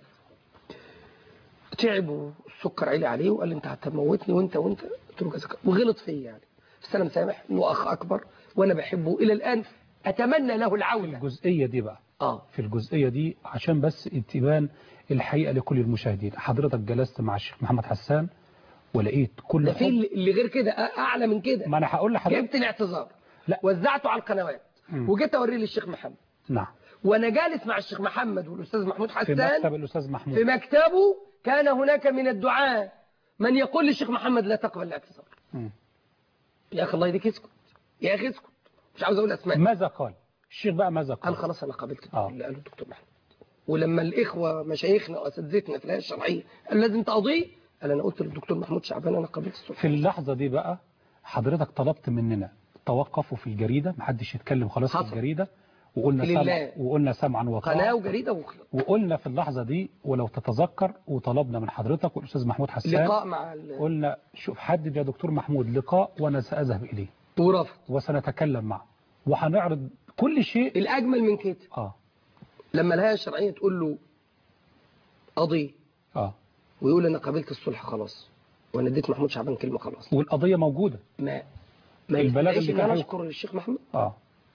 تعب والسكر عالي عليه وقال لي انت هتموتني وانت وانت قلت له جزاك الله. وغلط فيا يعني بس انا مسامح انه اخ اكبر وانا بحبه الى الان اتمنى له العوده الجزئيه دي بقى اه في الجزئيه دي عشان بس تبان الحقيقه لكل المشاهدين حضرتك جلست مع الشيخ محمد حسان ولقيت كل ده في حب اللي اللي غير كده أ- اعلى من كده ما انا هقول لحضرتك جبت الاعتذار لا. وزعته على القنوات مم. وجيت اوريه للشيخ محمد نعم وانا جالس مع الشيخ محمد والاستاذ محمود في حسان مكتب الاستاذ محمود في مكتبه كان هناك من الدعاة من يقول للشيخ محمد لا تقبل الاعتذار مم. يا اخي الله يديك اسكت يا اخي اسكت مش عاوز اقول اسماء ماذا قال الشيخ بقى ماذا قال قال خلاص انا قابلت آه. اللي قاله الدكتور محمد ولما الاخوه مشايخنا واساتذتنا في الهيئه الشرعيه قال لازم تقضيه قال انا قلت للدكتور محمود شعبان انا قابلت الصلح في اللحظه دي بقى حضرتك طلبت مننا توقفوا في الجريده محدش يتكلم خلاص في حصل. الجريده وقلنا لله. سمع وقلنا سمعا قناه وطاعه وجريده وخلاص وقلنا في اللحظه دي ولو تتذكر وطلبنا من حضرتك والاستاذ محمود حسان لقاء مع ال... قلنا شوف حدد يا دكتور محمود لقاء وانا ساذهب اليه ورفض وسنتكلم معه وهنعرض كل شيء الاجمل من كده اه لما الهيئه الشرعيه تقول له قضي اه ويقول انا قابلت الصلح خلاص وانا اديت محمود شعبان كلمه خلاص والقضيه موجوده ما ما البلاغ يستدعيش اللي ان انا كان اشكر الشيخ محمد اه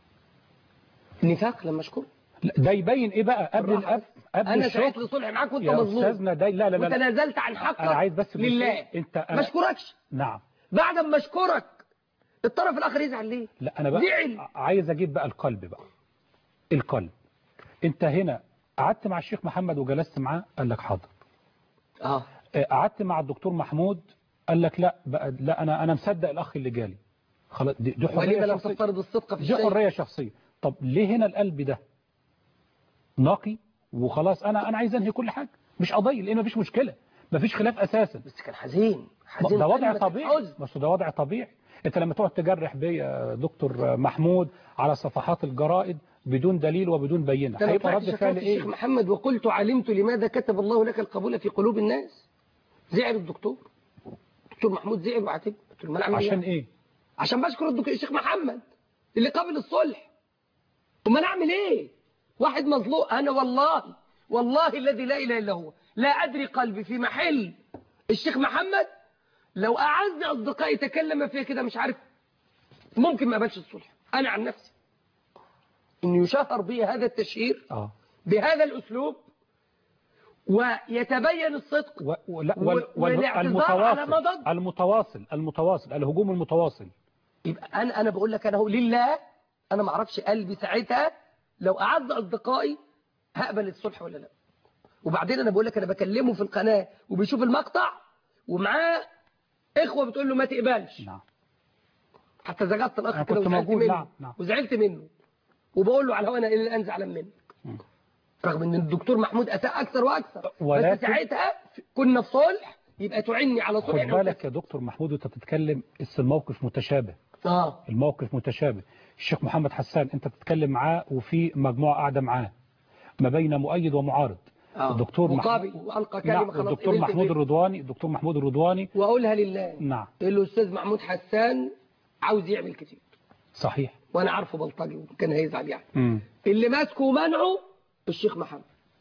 نفاق لما اشكره لا، ده يبين ايه بقى قبل بالراحة قبل, قبل انا سعيت الشكر لصلح معاك وانت يا مظلوم استاذنا ده لا لا لا, لا. وتنازلت عن حقك انا عايز بس جزئية. لله انت ما أنا... اشكركش نعم بعد ما اشكرك الطرف الاخر يزعل ليه لا انا بقى زعل. عايز اجيب بقى القلب بقى القلب انت هنا قعدت مع الشيخ محمد وجلست معاه قال لك حاضر اه آه، قعدت مع الدكتور محمود قال لك لا بقى لا انا انا مصدق الاخ اللي جالي خلاص دي, دي ولما حريه لم شخصيه تفترض الصدق في دي الشيء حريه شخصيه طب ليه هنا القلب ده نقي وخلاص انا انا عايز انهي كل حاجه مش قضيه لان مفيش مشكله مفيش خلاف اساسا بس كان حزين حزين ده وضع كلمة طبيعي الحزن. بس ده وضع طبيعي انت لما تقعد تجرح بي يا دكتور محمود على صفحات الجرائد بدون دليل وبدون بينه ده انا هيبقى طلعت رد شكوت فعل الشيخ ايه محمد وقلت علمت لماذا كتب الله لك القبول في قلوب الناس زعل الدكتور الدكتور محمود زعل وعاتب قلت له ما انا اعمل عشان إيه؟ ايه عشان بشكر الدكتور الشيخ محمد اللي قابل الصلح وما انا اعمل ايه واحد مظلوم انا والله والله الذي لا اله الا هو لا ادري قلبي في محل الشيخ محمد لو اعز اصدقائي تكلم فيها كده مش عارف ممكن ما اقبلش الصلح انا عن نفسي انه يشهر به هذا التشهير اه بهذا الاسلوب ويتبين الصدق و... ولا و- وال... وال... والاعتذار على المتواصل مضض. المتواصل المتواصل الهجوم المتواصل يبقى انا انا بقول لك انا هو لله انا ما اعرفش قلبي ساعتها لو اعز اصدقائي هقبل الصلح ولا لا وبعدين انا بقول لك انا بكلمه في القناه وبيشوف المقطع ومعاه اخوه بتقول له ما تقبلش نعم حتى زغطت الاخ أنا كده كنت وزعلت موجود، منه نعم، نعم. وزعلت منه وبقول له على الهواء انا الى الان زعلان منك مم. رغم ان الدكتور محمود اساء اكثر واكثر ولكن- بس ساعتها كنا في صلح يبقى تعني على خد صلح بالك يا دكتور محمود وانت بتتكلم اس الموقف متشابه اه الموقف متشابه الشيخ محمد حسان انت بتتكلم معاه وفي مجموعة قاعدة معاه ما بين مؤيد ومعارض آه. الدكتور مقابل محمود والقى كلمه نعم خلاص الدكتور قبلت محمود بيه. الرضواني الدكتور محمود الرضواني واقولها لله نعم الاستاذ محمود حسان عاوز يعمل كتير صحيح وانا عارفه بلطجي وكان هيزعل يعني مم. اللي ماسكه ومنعه الشيخ محمد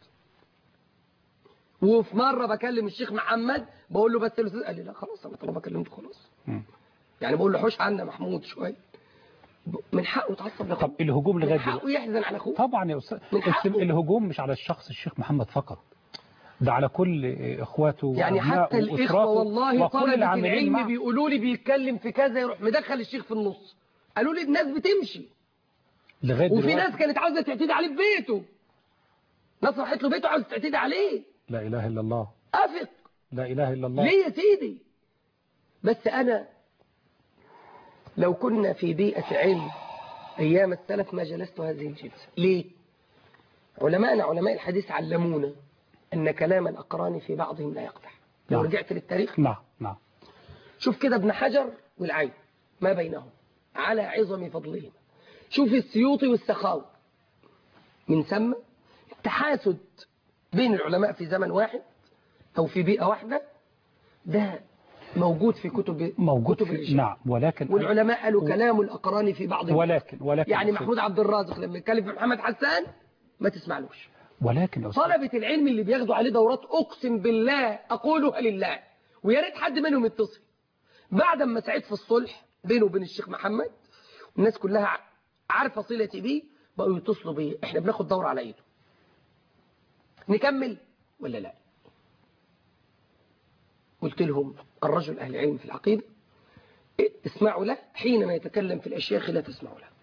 وفي مره بكلم الشيخ محمد بقول له بس الاستاذ قال لي لا خلاص انا طالما كلمته خلاص مم. يعني بقول له حوش عنا محمود شويه ب- من حقه يتعصب لاخوه طب الهجوم من لغايه حقه دلوقتي يحزن على اخوه طبعا يا استاذ من بس حقه. الهجوم مش على الشخص الشيخ محمد فقط ده على كل اخواته يعني وأبنائه حتى الاخوه وأسرته والله وكل طلبه العاملين العلم معه. بيقولوا لي بيتكلم في كذا يروح مدخل الشيخ في النص قالوا لي الناس بتمشي لغايه وفي دلوقتي ناس كانت عاوزه تعتدي عليه في بيته ناس راحت له بيته عاوزه تعتدي عليه لا اله الا الله افق لا اله الا الله ليه يا سيدي بس انا لو كنا في بيئة علم ايام السلف ما جلست هذه الجلسة ليه علماءنا علماء الحديث علمونا ان كلام الاقران في بعضهم لا يقدح لو نعم. رجعت للتاريخ نعم نعم شوف كده ابن حجر والعين ما بينهم على عظم فضلهما شوف السيوطي والسخاوي من ثم التحاسد بين العلماء في زمن واحد أو في بيئة واحدة ده موجود في كتب موجود كتب في الرجال نعم ولكن والعلماء قالوا كلام الأقران في بعض ولكن ولكن يعني يا أستاذ- محمود عبد الرازق لما يتكلم في محمد حسان ما تسمعلوش ولكن يا أستاذ- طلبة العلم اللي بياخدوا عليه دورات أقسم بالله أقولها لله ويا ريت حد منهم يتصل بعد ما سعيد في الصلح بينه وبين الشيخ محمد والناس كلها ع- عارفة صلتي بيه بقوا يتصلوا بيه احنا بناخد دورة على ايده نكمل ولا لا قلت لهم الرجل أهل علم في العقيدة اسمعوا له حينما يتكلم في الأشياء لا تسمعوا له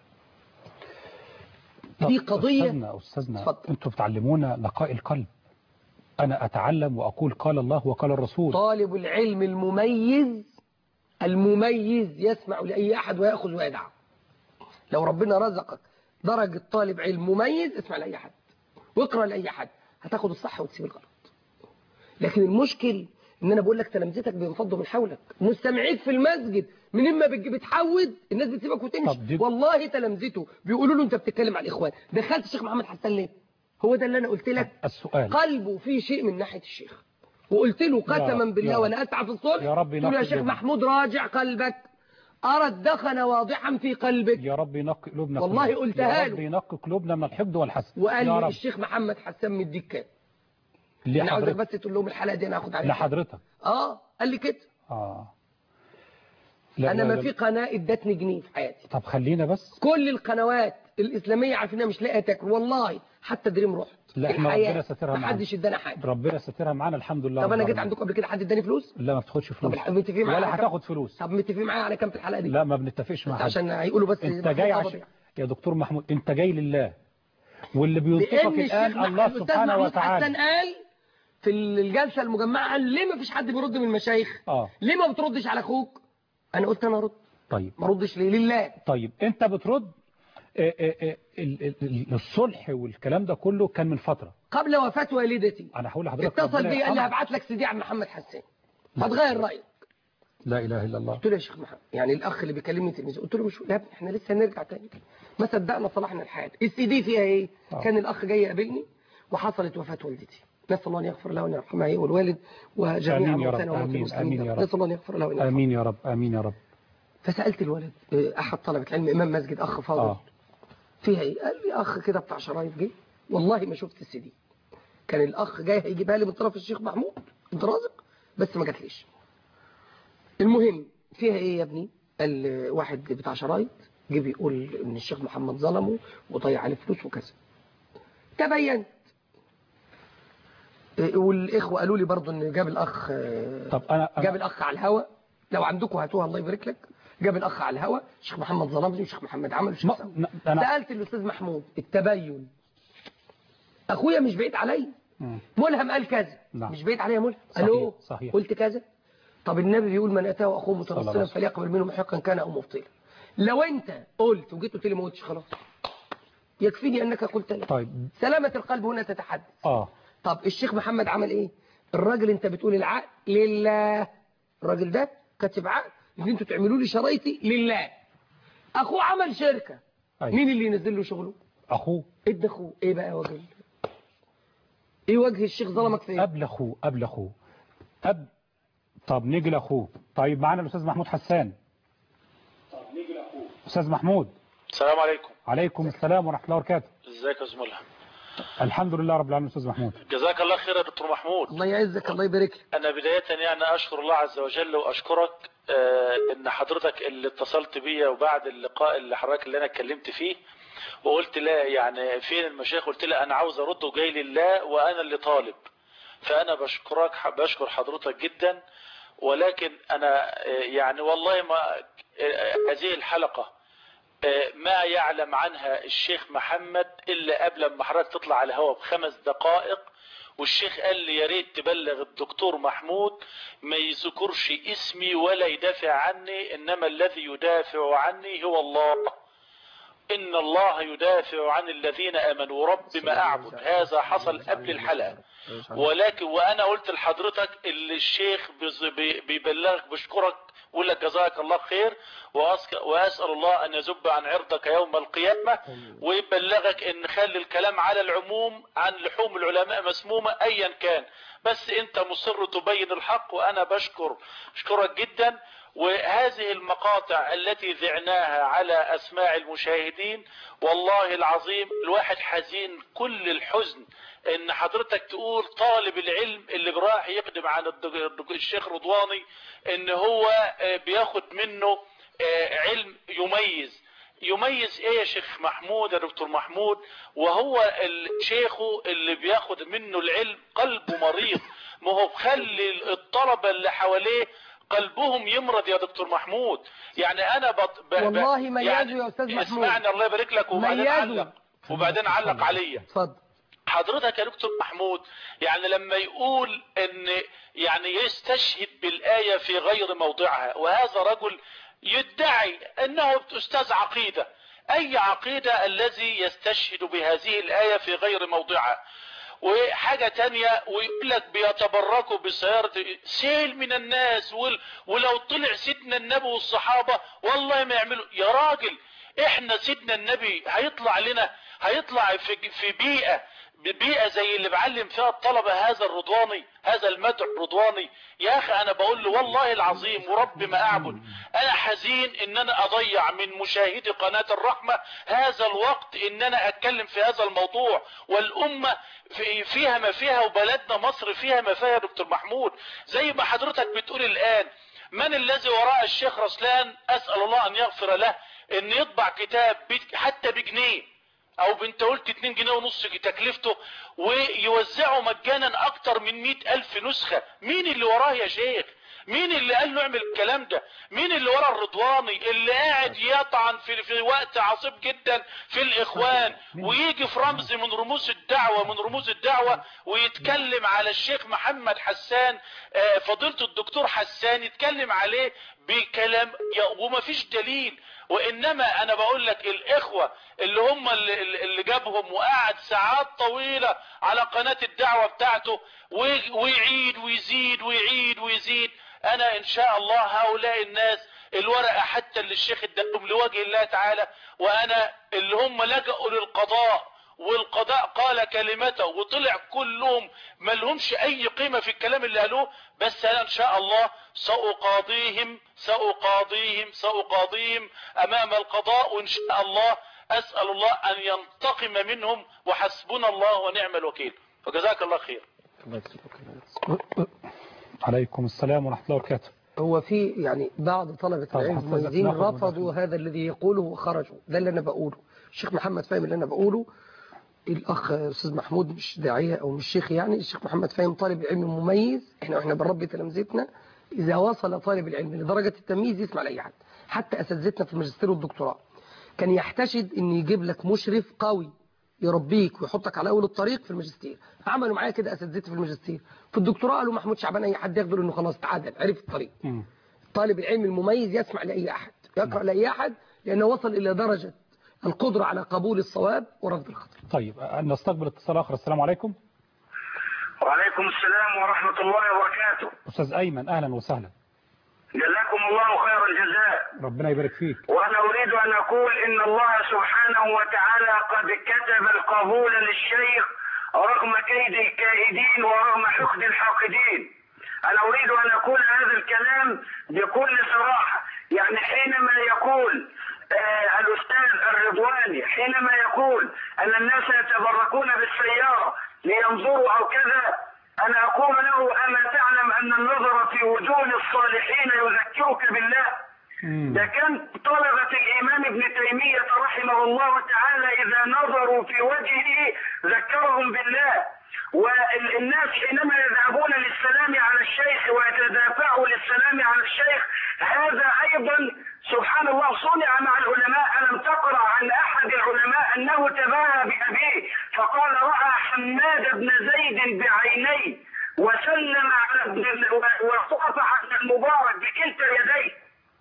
طب دي قضية أستاذنا أستاذنا اتفضل. أنتوا بتعلمونا نقاء القلب أنا أتعلم وأقول قال الله وقال الرسول طالب العلم المميز المميز يسمع لأي أحد ويأخذ ويدع لو ربنا رزقك درجة طالب علم مميز اسمع لأي حد واقرأ لأي حد هتاخد الصح وتسيب الغلط لكن المشكل ان انا بقول لك تلامذتك بينفضوا من حولك مستمعيك في المسجد من اما بتج- بتحود الناس بتسيبك وتمشي طب دي- والله تلامذته بيقولوا له انت بتتكلم على الاخوان دخلت الشيخ محمد حسان ليه هو ده اللي انا قلت لك السؤال قلبه فيه شيء من ناحية الشيخ وقلت له قسما رب، بالله يا رب. وانا اسعى في الصلح يا رب قلت له يا ينقي شيخ قلوبنا. محمود راجع قلبك ارى الدخن واضحا في قلبك يا رب ينقي قلوبنا والله كلنا. قلتها يا رب له. ينقي قلوبنا من الحقد والحسد وقال يا لي رب الشيخ محمد حسان مديك كام انا عاوزك لحضرتك بس تقول لهم الحلقه دي انا هاخد عليها كام. لحضرتك اه قال لي كده آه لا انا لا ما لا. في قناه ادتني جنيه في حياتي طب خلينا بس كل القنوات الاسلاميه عارفينها مش لاقيه تاكل والله حتى دريم رحت لا، احنا الحياة ربنا سترها ما معانا. حدش ادانا حاجه ربنا سترها معانا الحمد لله طب رب انا جيت العالمين. عندكم قبل كده حد اداني فلوس لا ما بتاخدش طب فلوس الح- متفقين معايا على ولا كام؟ هتاخد فلوس طب متفقين معايا على كام في الحلقه دي لا ما بنتفقش مع حد عشان هيقولوا بس انت محمود جاي قبض عشان يعني. يا دكتور محمود انت جاي لله واللي بينطقك لان الشيخ الان مح- الله الأستاذ سبحانه محمود حسن وتعالى قال في الجلسه المجمعه قال ليه ما فيش حد بيرد من المشايخ اه ليه ما بتردش على اخوك انا قلت انا ارد طيب ما ردش ليه لله طيب انت بترد آه، آه، آه، ال- ال- ال- الصلح والكلام ده كله كان من فترة قبل وفاه والدتي انا هقول لحضرتك اتصل ربنا بي قال لي يرحمه. هبعت لك سيدي عن محمد حسان هتغير رايك لا اله الا الله قلت له يا شيخ محمد يعني الاخ اللي بيكلمني تلميذ قلت له مش يا ابني احنا لسه هنرجع تاني ما صدقنا صلحنا الحال السي دي فيها ايه آه. كان الاخ جاي يقابلني وحصلت وفاه والدتي نسال الله ان يغفر له وان يرحمها هي والوالد وجميع آمين يا رب، موتانا وموتى آمين، المسلمين آمين يا رب. نسال الله ان يغفر له وان يرحمها امين يا رب امين يا رب فسالت الولد اه، احد طلبه العلم امام مسجد اخ فاضل اه فيها ايه قال لي اخ كده بتاع شرايط جه والله ما شفت السي دي كان الاخ جاي هيجيبها لي من طرف الشيخ محمود عبد الرازق بس ما جاتليش المهم فيها ايه يا ابني قال واحد بتاع شرايط جه بيقول ان الشيخ محمد ظلمه وضيع عليه فلوس وكذا تبينت إيه، والاخوه قالوا لي برضو ان جاب الاخ آه، طب انا أنا- جاب الاخ على الهوا لو عندكم هاتوها الله يبارك لك جاب الاخ على الهوا الشيخ محمد ظلمني والشيخ محمد عمل والشيخ ما- سوى. ن- أنا- سالت الاستاذ محمود التبين اخويا مش بعيد عليا مم. ملهم قال كذا نعم. مش بعيد عليا ملهم صحيح، الو صحيح. قلت كذا طب النبي بيقول من اتاه اخوه صلى الله عليه متنصلا وسلم. فليقبل منه محقا كان او مبطلا لو انت قلت وجيت قلت لي ما قلتش خلاص يكفيني انك قلت لا طيب سلامه القلب هنا تتحدث اه طب الشيخ محمد عمل ايه الراجل انت بتقول العقد لله الراجل ده كاتب عقد ان انتوا تعملوا لي شرايطي لله اخوه عمل شركه أيوة. مين اللي ينزل له شغله اخوه ادى اخوه ايه بقى وجه ال- ايه وجه الشيخ ظلمك في ايه قبل اخوه قبل اخوه قبل طب نيجي لاخوه طيب معانا الاستاذ محمود حسان استاذ محمود السلام عليكم عليكم السلام ورحمه الله وبركاته ازيك يا زميلة الحمد لله رب العالمين استاذ محمود جزاك الله خير يا دكتور محمود الله يعزك الله يبارك لك انا بداية يعني اشكر الله عز وجل واشكرك آه، ان حضرتك اللي اتصلت بيا وبعد اللقاء اللي حضرتك اللي انا اتكلمت فيه وقلت لا يعني فين المشايخ قلت لا انا عاوز ارد وجاي لله وانا اللي طالب فانا بشكرك بشكر حضرتك جدا ولكن انا آه، يعني والله ما آه، هذه الحلقة آه، ما يعلم عنها الشيخ محمد إلا قبل ما حضرتك تطلع على الهواء بخمس دقائق والشيخ قال لي يا ريت تبلغ الدكتور محمود ما يذكرش اسمي ولا يدافع عني إنما الذي يدافع عني هو الله إن الله يدافع عن الذين آمنوا رب ما أعبد هذا حصل قبل الحلقة ولكن وأنا قلت لحضرتك اللي الشيخ بز- بي- بيبلغك بشكرك ويقول لك جزاك الله خير وأسك- وأسأل الله أن يزب عن عرضك يوم القيامة ويبلغك أن خلي الكلام على العموم عن لحوم العلماء مسمومة أيا كان بس أنت مصر تبين الحق وأنا بشكر أشكرك جدا وهذه المقاطع التي ذعناها على أسماع المشاهدين والله العظيم الواحد حزين كل الحزن ان حضرتك تقول طالب العلم اللي راح يقدم عن الدك- الدك- الشيخ رضواني ان هو آه، بياخد منه آه، علم يميز يميز ايه يا شيخ محمود يا دكتور محمود وهو الشيخه اللي بياخد منه العلم قلبه مريض ما هو بخلي الطلبة اللي حواليه قلبهم يمرض يا دكتور محمود يعني انا بط... ب... ب- والله ميزوا يعني يا أستاذ محمود. اسمعني الله يبارك لك وبعدين ميزوا. علق وبعدين علق عليا اتفضل حضرتك يا دكتور محمود يعني لما يقول ان يعني يستشهد بالآية في غير موضعها وهذا رجل يدعي انه استاذ عقيدة اي عقيدة الذي يستشهد بهذه الآية في غير موضعها وحاجة تانية ويقول لك بيتبركوا بسيارة سيل من الناس وال- ولو طلع سيدنا النبي والصحابة والله ما يعملوا يا راجل احنا سيدنا النبي هيطلع لنا هيطلع في في بيئة بيئة زي اللي بعلم فيها الطلبة هذا الرضواني هذا المدعو الرضواني يا اخي انا بقول له والله العظيم ورب ما اعبد انا حزين ان انا اضيع من مشاهدي قناة الرحمة هذا الوقت ان انا اتكلم في هذا الموضوع والامة في- فيها ما فيها وبلدنا مصر فيها ما فيها يا دكتور محمود زي ما حضرتك بتقول الان من الذي وراء الشيخ رسلان اسأل الله ان يغفر له ان يطبع كتاب بت- حتى بجنيه او بنت قلت 2 جنيه ونص تكلفته ويوزعوا مجانا اكتر من مئة الف نسخة مين اللي وراه يا شيخ مين اللي قال له اعمل الكلام ده مين اللي ورا الرضواني اللي قاعد يطعن في, في وقت عصيب جدا في الاخوان ويجي في رمز من رموز الدعوة من رموز الدعوة ويتكلم على الشيخ محمد حسان آه، فضيلة الدكتور حسان يتكلم عليه بكلام يا- ومفيش دليل وانما انا بقول لك الاخوة اللي هم اللي, اللي جابهم وقعد ساعات طويلة على قناة الدعوة بتاعته وي- ويعيد ويزيد ويعيد ويزيد انا ان شاء الله هؤلاء الناس الورقة حتى اللي الشيخ اداهم لوجه الله تعالى وانا اللي هم لجأوا للقضاء والقضاء قال كلمته وطلع كلهم ما لهمش اي قيمة في الكلام اللي قالوه بس انا ان شاء الله سأقاضيهم سأقاضيهم سأقاضيهم امام القضاء وان شاء الله اسأل الله ان ينتقم منهم وحسبنا الله ونعم الوكيل وجزاك الله خير عليكم السلام ورحمة الله وبركاته هو في يعني بعض طلبة طب العلم حضرتك المميزين ناخد رفضوا هذا الذي يقوله وخرجوا ده اللي أنا بقوله الشيخ محمد فاهم اللي أنا بقوله الأخ أستاذ محمود مش داعية أو مش شيخ يعني الشيخ محمد فاهم طالب علم مميز إحنا وإحنا بنربي تلامذتنا إذا وصل طالب العلم لدرجة التمييز يسمع لأي حد حتى أساتذتنا في الماجستير والدكتوراه كان يحتشد إن يجيب لك مشرف قوي يربيك ويحطك على أول الطريق في الماجستير عملوا معايا كده أساتذتي في الماجستير في الدكتوراه قالوا محمود شعبان أي حد ياخده إنه خلاص تعادل عرف الطريق مم. طالب العلم المميز يسمع لأي أحد يقرأ لأي أحد لأنه وصل إلى درجة القدرة على قبول الصواب ورفض الخطأ طيب أه، نستقبل اتصال آخر السلام عليكم وعليكم السلام ورحمة الله وبركاته أستاذ أيمن أهلا وسهلا جزاكم الله خير الجزاء ربنا يبارك فيك وأنا أريد أن أقول إن الله سبحانه وتعالى قد كتب القبول للشيخ رغم كيد الكائدين ورغم حقد الحاقدين أنا أريد أن أقول هذا الكلام بكل صراحة يعني حينما يقول آه الأستاذ الرضواني حينما يقول أن الناس يتبركون بالسيارة لينظروا أو كذا أنا أقول له أما تعلم أن النظر في وجوه الصالحين يذكرك بالله مم. ده كان طلبة الإمام ابن تيمية رحمه الله تعالى إذا نظروا في وجهه ذكرهم بالله والناس حينما يذهبون للسلام على الشيخ ويتدافعوا للسلام على الشيخ هذا أيضا سبحان الله صنع مع العلماء ألم تقرأ عن أحد العلماء أنه تباهى بأبيه فقال رأى حماد بن زيد بعينيه وسلم على ابن وصافح ابن المبارك بكلتا يديه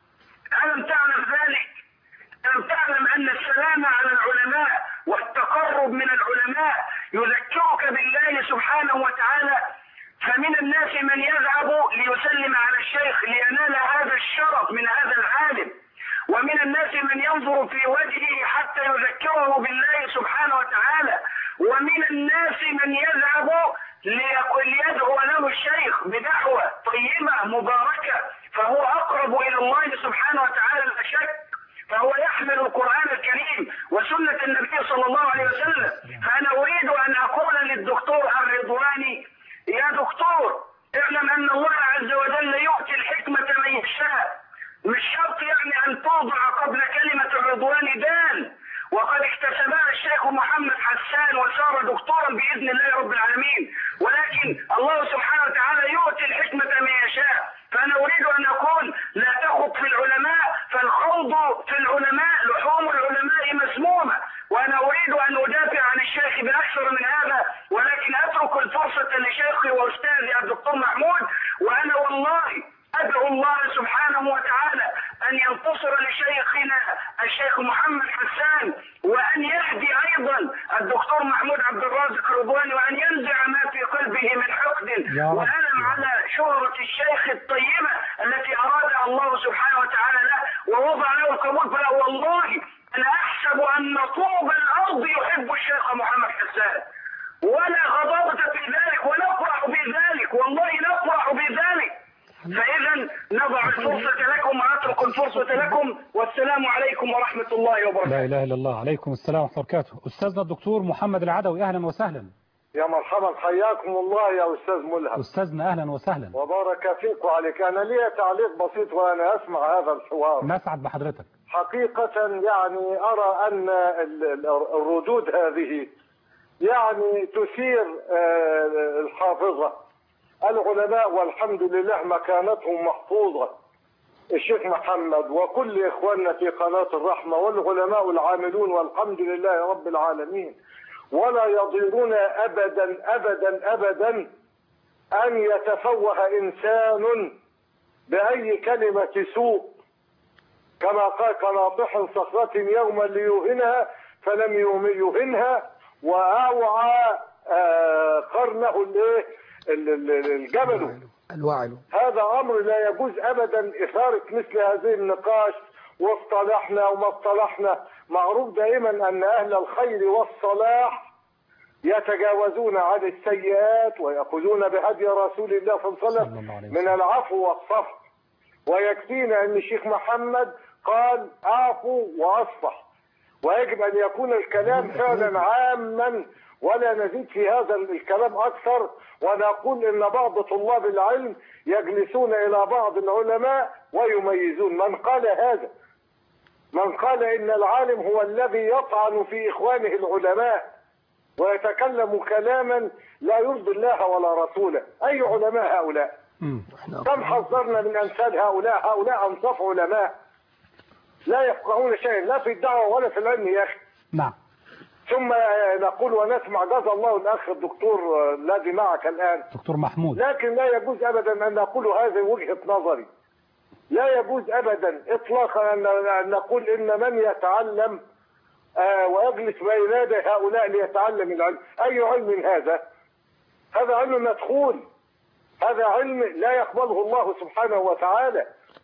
ألم تعلم ذلك؟ ألم تعلم أن السلام على العلماء والتقرب من العلماء يذكرك بالله سبحانه وتعالى فمن الناس من يذهب ليسلم على الشيخ لينال هذا الشرف من هذا العالم ومن الناس من ينظر في وجهه حتى يذكره بالله سبحانه وتعالى ومن الناس من يذهب ليقول ليدعو له الشيخ بدعوة طيبة مباركة فهو أقرب إلى الله سبحانه وتعالى لا شك فهو يحمل القرآن الكريم وسنة النبي صلى الله عليه وسلم فأنا أريد أن أقول للدكتور الرضواني يا دكتور اعلم أن الله عز وجل يؤتي الحكمة من يشاء مش شرط يعني أن توضع قبل كلمة الرضوان دال وقد اكتسبها الشيخ محمد حسان وصار دكتورا بإذن الله رب العالمين ولكن الله سبحانه وتعالى يؤتي الحكمة من يشاء فأنا أريد أن أقول لا تخط في العلماء فالخوض في العلماء لحوم العلماء مسمومة وأنا أريد أن أدافع عن الشيخ بأكثر من هذا ولكن أترك الفرصة لشيخي وأستاذي الدكتور محمود وأنا والله أدعو الله سبحانه وتعالى أن ينتصر لشيخنا الشيخ محمد حسان وأن يهدي أيضا الدكتور محمود عبد الرازق رضواني وأن ينزع ما في قلبه من حقد يا رب. وألم على شهرة الشيخ الطيبة التي أرادها الله سبحانه وتعالى له ووضع له القبول فلا والله أنا أحسب أن طوب الأرض يحب الشيخ محمد حسان ولا غضاضة في ذلك ونفرح بذلك والله نفرح بذلك فإذا نضع الفرصة لكم وأترك الفرصة لكم والسلام عليكم ورحمة الله وبركاته لا إله إلا الله عليكم السلام ورحمة الله وبركاته أستاذنا الدكتور محمد العدوي أهلا وسهلا يا مرحبا حياكم الله يا أستاذ ملهم أستاذنا أهلا وسهلا وبارك فيك وعليك أنا لي تعليق بسيط وأنا أسمع هذا الحوار نسعد بحضرتك حقيقة يعني أرى أن ال- ال- الردود هذه يعني تثير آه، الحافظة العلماء والحمد لله مكانتهم محفوظة الشيخ محمد وكل إخواننا في قناة الرحمة والعلماء العاملون والحمد لله رب العالمين ولا يضيرون أبدا أبدا أبدا أن يتفوه إنسان بأي كلمة سوء كما قال كناطح صخرة يوما ليوهنها فلم يوم- يوهنها وأوعى آه، قرنه الايه ال- ال- الجبل الوعل هذا امر لا يجوز ابدا اثاره مثل هذه النقاش واصطلحنا وما اصطلحنا معروف دائما ان اهل الخير والصلاح يتجاوزون عن السيئات ويأخذون بهدي رسول الله صلى الله عليه صلى وسلم الله عليه من العفو والصفح ويكفينا ان الشيخ محمد قال اعفوا واصفح ويجب ان يكون الكلام فعلا عاما ولا نزيد في هذا الكلام أكثر ونقول إن بعض طلاب العلم يجلسون إلى بعض العلماء ويميزون من قال هذا من قال إن العالم هو الذي يطعن في إخوانه العلماء ويتكلم كلاما لا يرضي الله ولا رسوله أي علماء هؤلاء مم. كم حذرنا من أمثال هؤلاء هؤلاء أنصاف علماء لا يفقهون شيئا لا في الدعوة ولا في العلم يا أخي نعم ثم آه، نقول ونسمع جزا الله الأخ الدكتور آه، الذي معك الآن دكتور محمود لكن لا يجوز ابدا ان نقول هذه وجهه نظري لا يجوز ابدا اطلاقا ان أن نقول ان من يتعلم آه، ويجلس بين يدي هؤلاء ليتعلم العلم اي علم هذا هذا علم مدخول هذا علم لا يقبله الله سبحانه وتعالى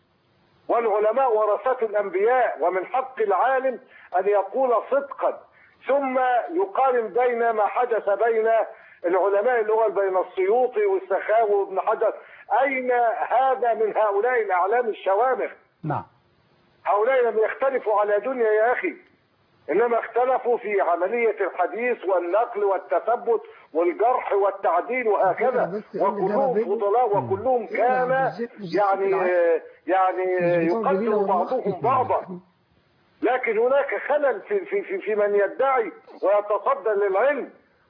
والعلماء ورثة الأنبياء ومن حق العالم أن يقول صدقا ثم يقارن بين ما حدث بين العلماء الأول بين السيوطي والسخاوي وابن حجر أين هذا من هؤلاء الأعلام الشوامخ نعم هؤلاء لم يختلفوا على دنيا يا أخي إنما اختلفوا في عملية الحديث والنقل والتثبت والجرح والتعديل وهكذا بس إن ده وكلهم بابين. فضلاء وكلهم كان يعني يعني يقدر بعضهم بعضا لكن هناك خلل في في في, في من يدعي ويتصدى للعلم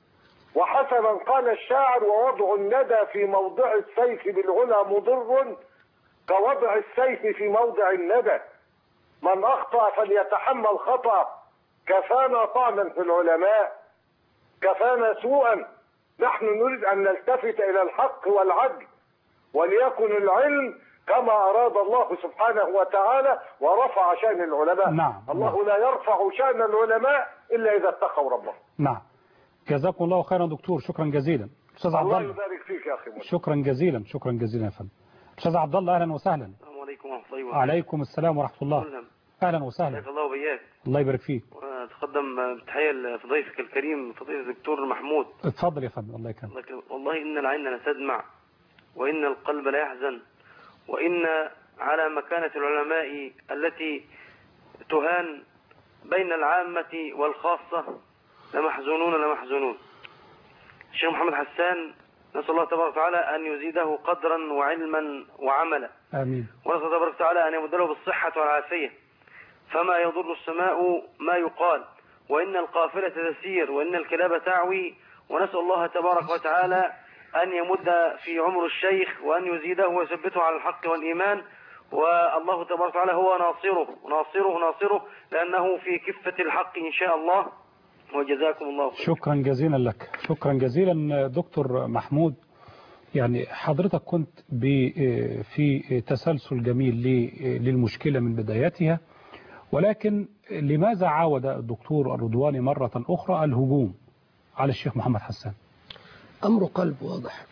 وحسنا قال الشاعر ووضع الندى في موضع السيف بالعلا مضر كوضع السيف في موضع الندى من اخطا فليتحمل خطا كفانا طعنا في العلماء كفانا سوءا نحن نريد ان نلتفت الى الحق والعدل وليكن العلم كما اراد الله سبحانه وتعالى ورفع شان العلماء نعم. الله لا يرفع شان العلماء الا اذا اتقوا ربهم نعم جزاكم الله خيرا دكتور شكرا جزيلا استاذ عبد الله الله يبارك فيك يا اخي مصطفى. شكرا جزيلا شكرا جزيلا يا فندم استاذ عبد الله اهلا وسهلا السلام عليكم ورحمة الله وبركاته وعليكم السلام ورحمه الله ملهم. اهلا وسهلا حياك الله وبياك الله يبارك فيك وأتقدم بتحية لضيفك الكريم فضيلة الدكتور محمود اتفضل يا فندم الله يكرمك الله يكرمك. والله إن العين لتدمع وإن القلب لا يحزن وإن على مكانة العلماء التي تهان بين العامة والخاصة لمحزونون لمحزونون الشيخ محمد حسان نسأل الله تبارك وتعالى أن يزيده قدرا وعلما وعملا امين ونسأل الله تبارك وتعالى أن يمده بالصحة والعافية فما يضر السماء ما يقال وإن القافلة تسير وإن الكلاب تعوي ونسأل الله تبارك وتعالى أن يمد في عمر الشيخ وأن يزيده ويثبته على الحق والإيمان والله تبارك وتعالى هو ناصره ناصره ناصره لأنه في كفة الحق إن شاء الله وجزاكم الله خير شكرا جزيلا لك شكرا جزيلا دكتور محمود يعني حضرتك كنت ب- في تسلسل جميل ل- للمشكلة من بدايتها ولكن لماذا عاود الدكتور الرضواني مرة أخرى الهجوم على الشيخ محمد حسان أمر قلب واضح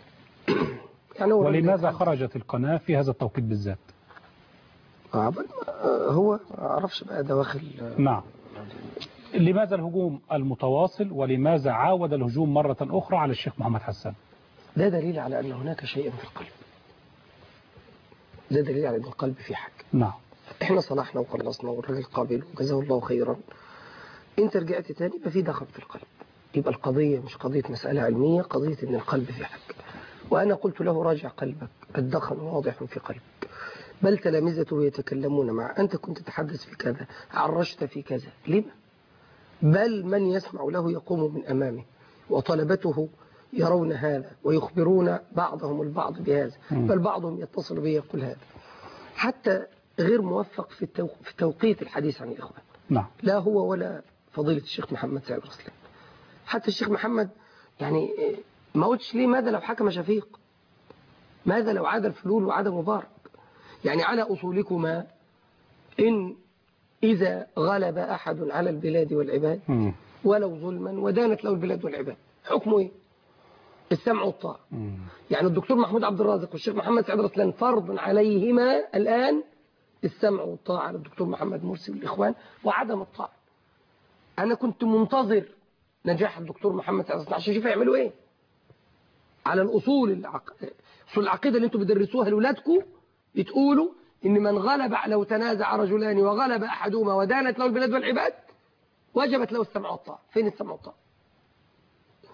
يعني هو ولماذا خرجت القناة في هذا التوقيت بالذات عبد هو ما أعرفش بقى دواخل نعم لماذا الهجوم المتواصل ولماذا عاود الهجوم مرة أخرى على الشيخ محمد حسان ده دليل على أن هناك شيئا في القلب ده دليل على أن القلب فيه حاجة نعم احنا صلحنا وخلصنا والراجل قابل وجزاه الله خيرا انت رجعت تاني يبقى في دخل في القلب يبقى القضية مش قضية مسألة علمية قضية ان القلب في حق وانا قلت له راجع قلبك الدخل واضح في قلبك بل تلامذته يتكلمون مع أنت كنت تتحدث في كذا عرجت في كذا لما بل من يسمع له يقوم من أمامه وطلبته يرون هذا ويخبرون بعضهم البعض بهذا بل بعضهم يتصل به يقول هذا حتى غير موفق في, التو... في توقيت الحديث عن الإخوان نعم لا هو ولا فضيلة الشيخ محمد سعيد رسلان حتى الشيخ محمد يعني ما قلتش ليه ماذا لو حكم شفيق ماذا لو عاد الفلول وعاد مبارك يعني على أصولكما إن إذا غلب أحد على البلاد والعباد مم. ولو ظلما ودانت له البلاد والعباد حكمه إيه السمع والطاعة مم. يعني الدكتور محمود عبد الرازق والشيخ محمد سعيد رسلان فرض عليهما الآن السمع والطاعة على الدكتور محمد مرسي والإخوان وعدم الطاعة أنا كنت منتظر نجاح الدكتور محمد سعيد رسلان عشان أشوف يعملوا إيه على الأصول العق... أصول العقيدة اللي أنتم بتدرسوها لأولادكم بتقولوا إن من غلب لو تنازع رجلان وغلب أحدهما ودانت له البلاد والعباد وجبت له السمع والطاعة فين السمع والطاعة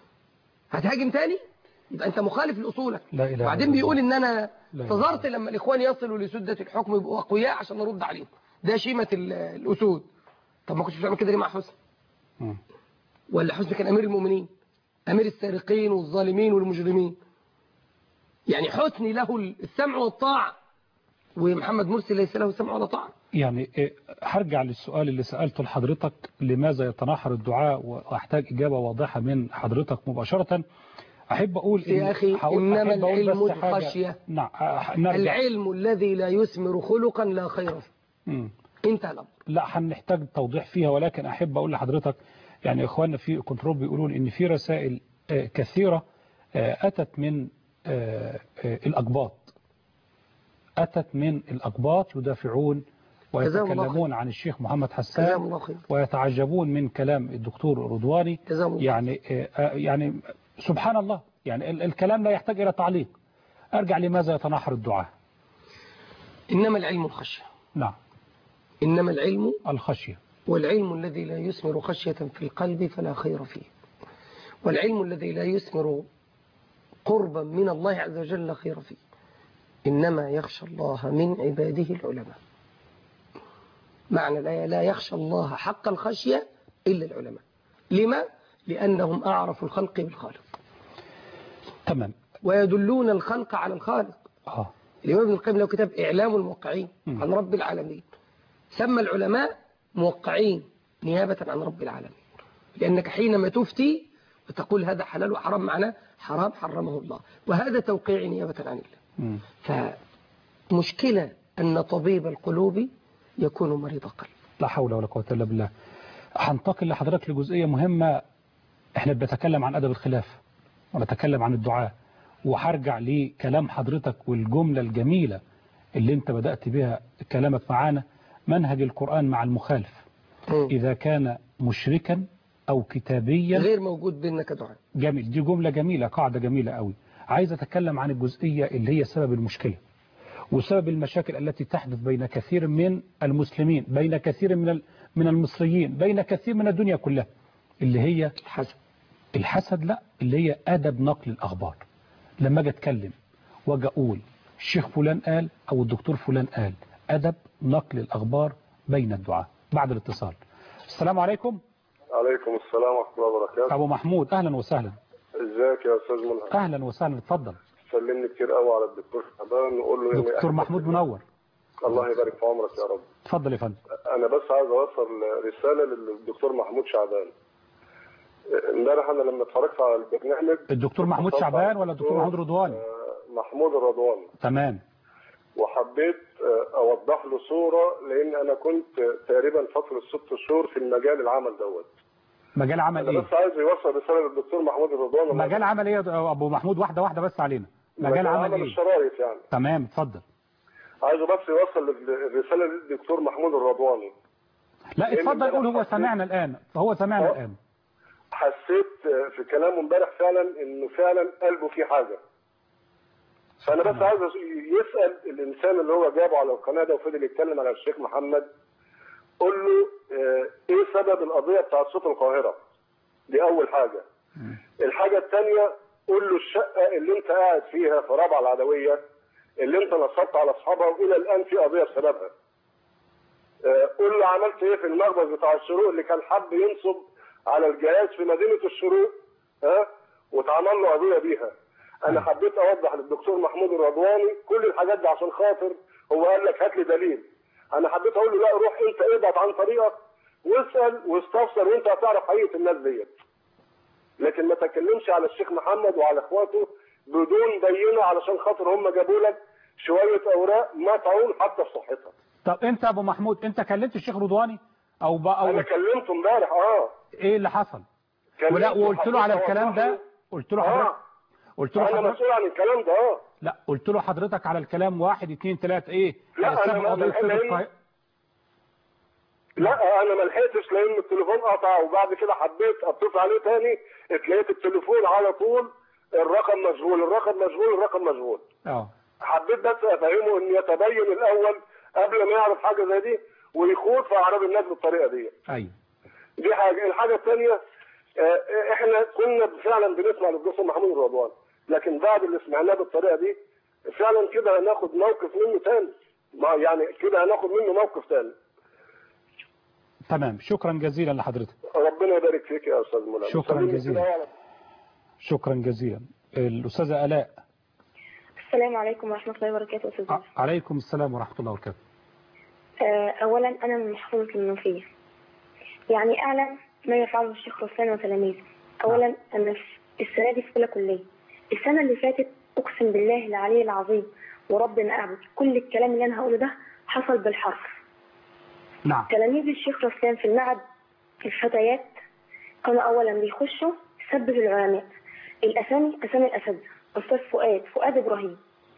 هتهاجم تاني يبقى انت مخالف لاصولك لا إله إلا وبعدين الله. بيقول ان انا لا انتظرت لما الاخوان يصلوا لسدة الحكم يبقوا اقوياء عشان نرد عليهم ده شيمة ال- الاسود طب ما كنتش بتعمل كده ليه مع حسني مم. ولا حسني كان امير المؤمنين امير السارقين والظالمين والمجرمين يعني حسني له السمع والطاعة ومحمد مرسي ليس له سمع ولا طاعة يعني إيه، هرجع للسؤال اللي سألته لحضرتك لماذا يتناحر الدعاء وأحتاج إجابة واضحة من حضرتك مباشرة أحب أقول يا إن- أخي هقول- إنما أحب أقول العلم بس حاجة- الخشية. نعم أح- نرجع العلم الذي لا يثمر خلقا لا خير فيه مم. انتهى الامر لا هنحتاج توضيح فيها ولكن أحب أقول لحضرتك يعني إخواننا في كنترول بيقولون إن في رسائل آه، كثيرة آه، أتت من آه، آه، الأقباط أتت من الأقباط يدافعون جزاهم الله ويتكلمون عن الشيخ محمد حسان جزاهم الله خير ويتعجبون من كلام الدكتور رضواني جزاهم الله يعني آه، يعني سبحان الله يعني ال- الكلام لا يحتاج إلى تعليق أرجع لماذا يتناحر الدعاء إنما العلم الخشية نعم إنما العلم الخشية والعلم الذي لا يثمر خشية في القلب فلا خير فيه والعلم الذي لا يثمر قربا من الله عز وجل لا خير فيه إنما يخشى الله من عباده العلماء معنى الآية لا يخشى الله حق الخشية إلا العلماء لما؟ لأنهم أعرف الخلق بالخالق تمام ويدلون الخلق على الخالق آه. الإمام ابن القيم له كتاب إعلام الموقعين مم. عن رب العالمين سمى العلماء موقعين نيابة عن رب العالمين لأنك حينما تفتي وتقول هذا حلال وحرام معناه حرام حرمه الله وهذا توقيع نيابة عن الله مم. فمشكلة أن طبيب القلوب يكون مريض قلب لا حول ولا قوة إلا بالله هنتقل لحضرتك لجزئية مهمة احنا بنتكلم عن أدب الخلاف ونتكلم عن الدعاء وهرجع لكلام حضرتك والجملة الجميلة اللي انت بدأت بها كلامك معانا منهج القرآن مع المخالف إذا كان مشركا أو كتابيا غير موجود بينك دعاء جميل دي جملة جميلة قاعدة جميلة قوي عايز أتكلم عن الجزئية اللي هي سبب المشكلة وسبب المشاكل التي تحدث بين كثير من المسلمين بين كثير من ال- من المصريين بين كثير من الدنيا كلها اللي هي الحسد الحسد لا اللي هي أدب نقل الأخبار لما أجي أتكلم وأجي أقول الشيخ فلان قال أو الدكتور فلان قال أدب نقل الأخبار بين الدعاء بعد الاتصال السلام عليكم عليكم السلام ورحمة الله وبركاته أبو محمود أهلا وسهلا ازيك يا استاذ ملهم أهلا وسهلا اتفضل سلمني كتير قوي على الدكتور شعبان وقول له إني دكتور أحبك. محمود منور الله يبارك في عمرك يا رب اتفضل يا فندم انا بس عايز اوصل رسالة للدكتور محمود شعبان امبارح انا لما اتفرجت على البرنامج الدكتور محمود شعبان ولا الدكتور محمود رضواني محمود الرضواني تمام وحبيت آه، اوضح له صورة لان انا كنت تقريبا فترة ست شهور في المجال العمل دوت مجال عمل انا ايه بس عايز يوصل رسالة للدكتور محمود الرضواني مجال عمل ايه يا ابو محمود واحده واحده بس علينا مجال عمل ايه الشرايط يعني تمام اتفضل عايزه بس يوصل الرسالة للدكتور محمود الرضواني لا لأن اتفضل امبارح قول هو حسيت- سمعنا الان فهو سمعنا أه. الان حسيت في كلامه امبارح فعلا انه فعلا قلبه فيه حاجه فانا بس عايز يسال الانسان اللي هو جابه على القناه ده وفضل يتكلم على الشيخ محمد قول له آه، ايه سبب القضيه بتاعت صوت القاهره دي اول حاجه الحاجه الثانيه قول له الشقه اللي انت قاعد فيها في رابعه العدويه اللي انت نصبت على اصحابها والى الان في قضيه بسببها آه، قول له عملت ايه في المخبز بتاع الشروق اللي كان حب ينصب على الجهاز في مدينه الشروق ها واتعمل له قضيه بيها انا حبيت اوضح للدكتور محمود الرضواني كل الحاجات دي عشان خاطر هو قال لك هات لي دليل انا حبيت اقول له لا روح انت ابعد عن طريقك واسال واستفسر وانت هتعرف حقيقه الناس ديت لكن ما تكلمش على الشيخ محمد وعلى اخواته بدون بينه علشان خاطر هم جابوا لك شويه اوراق ما تعول حتى في صحتها طب انت يا ابو محمود انت كلمت الشيخ رضواني او بقى انا أو كلمته امبارح اه ايه اللي حصل كلمته ولا وقلت له على حضرتك الكلام أوضح له. ده قلت له اه حضرتك قلت له انا حضرتك مسؤول عن الكلام ده اه لا قلت له حضرتك على الكلام واحد اتنين تلاتة ايه لا، سبب أنا ما- قضية ما- صدق لأن- القاهرة. لا انا ما لحقتش لان التليفون قطع وبعد كده حبيت اتصل عليه تاني اتلاقيت التليفون على طول الرقم مشغول الرقم مشغول الرقم مشغول اه حبيت بس افهمه ان يتبين الاول قبل ما يعرف حاجه زي دي ويخوض في اعراض الناس بالطريقه دي ايوه دي حاجه الحاجه الثانيه آه، احنا كنا فعلا بنسمع للدكتور محمود رضوان لكن بعد اللي سمعناه بالطريقه دي فعلا كده هناخد موقف منه تاني ما يعني كده هناخد منه موقف تاني تمام شكرا جزيلا لحضرتك ربنا يبارك فيك يا استاذ منى شكراً سلمي جزيلاً. كده على- شكرا جزيلا الأستاذة آلاء السلام عليكم ورحمة الله وبركاته أستاذ ع- عليكم السلام ورحمة الله وبركاته آه، أولا أنا من محافظة المنوفية يعني أعلم ما يفعله الشيخ رسلان وتلاميذه أولا أنا في السنة دي في أولى كلية السنة اللي فاتت أقسم بالله العلي العظيم وربنا أعبد كل الكلام اللي أنا هقوله ده حصل بالحرف نعم تلاميذ الشيخ رسلان في المعهد الفتيات كانوا أولا بيخشوا سبة العلماء الأسامي أسامي الأساتذة أستاذ فؤاد فؤاد إبراهيم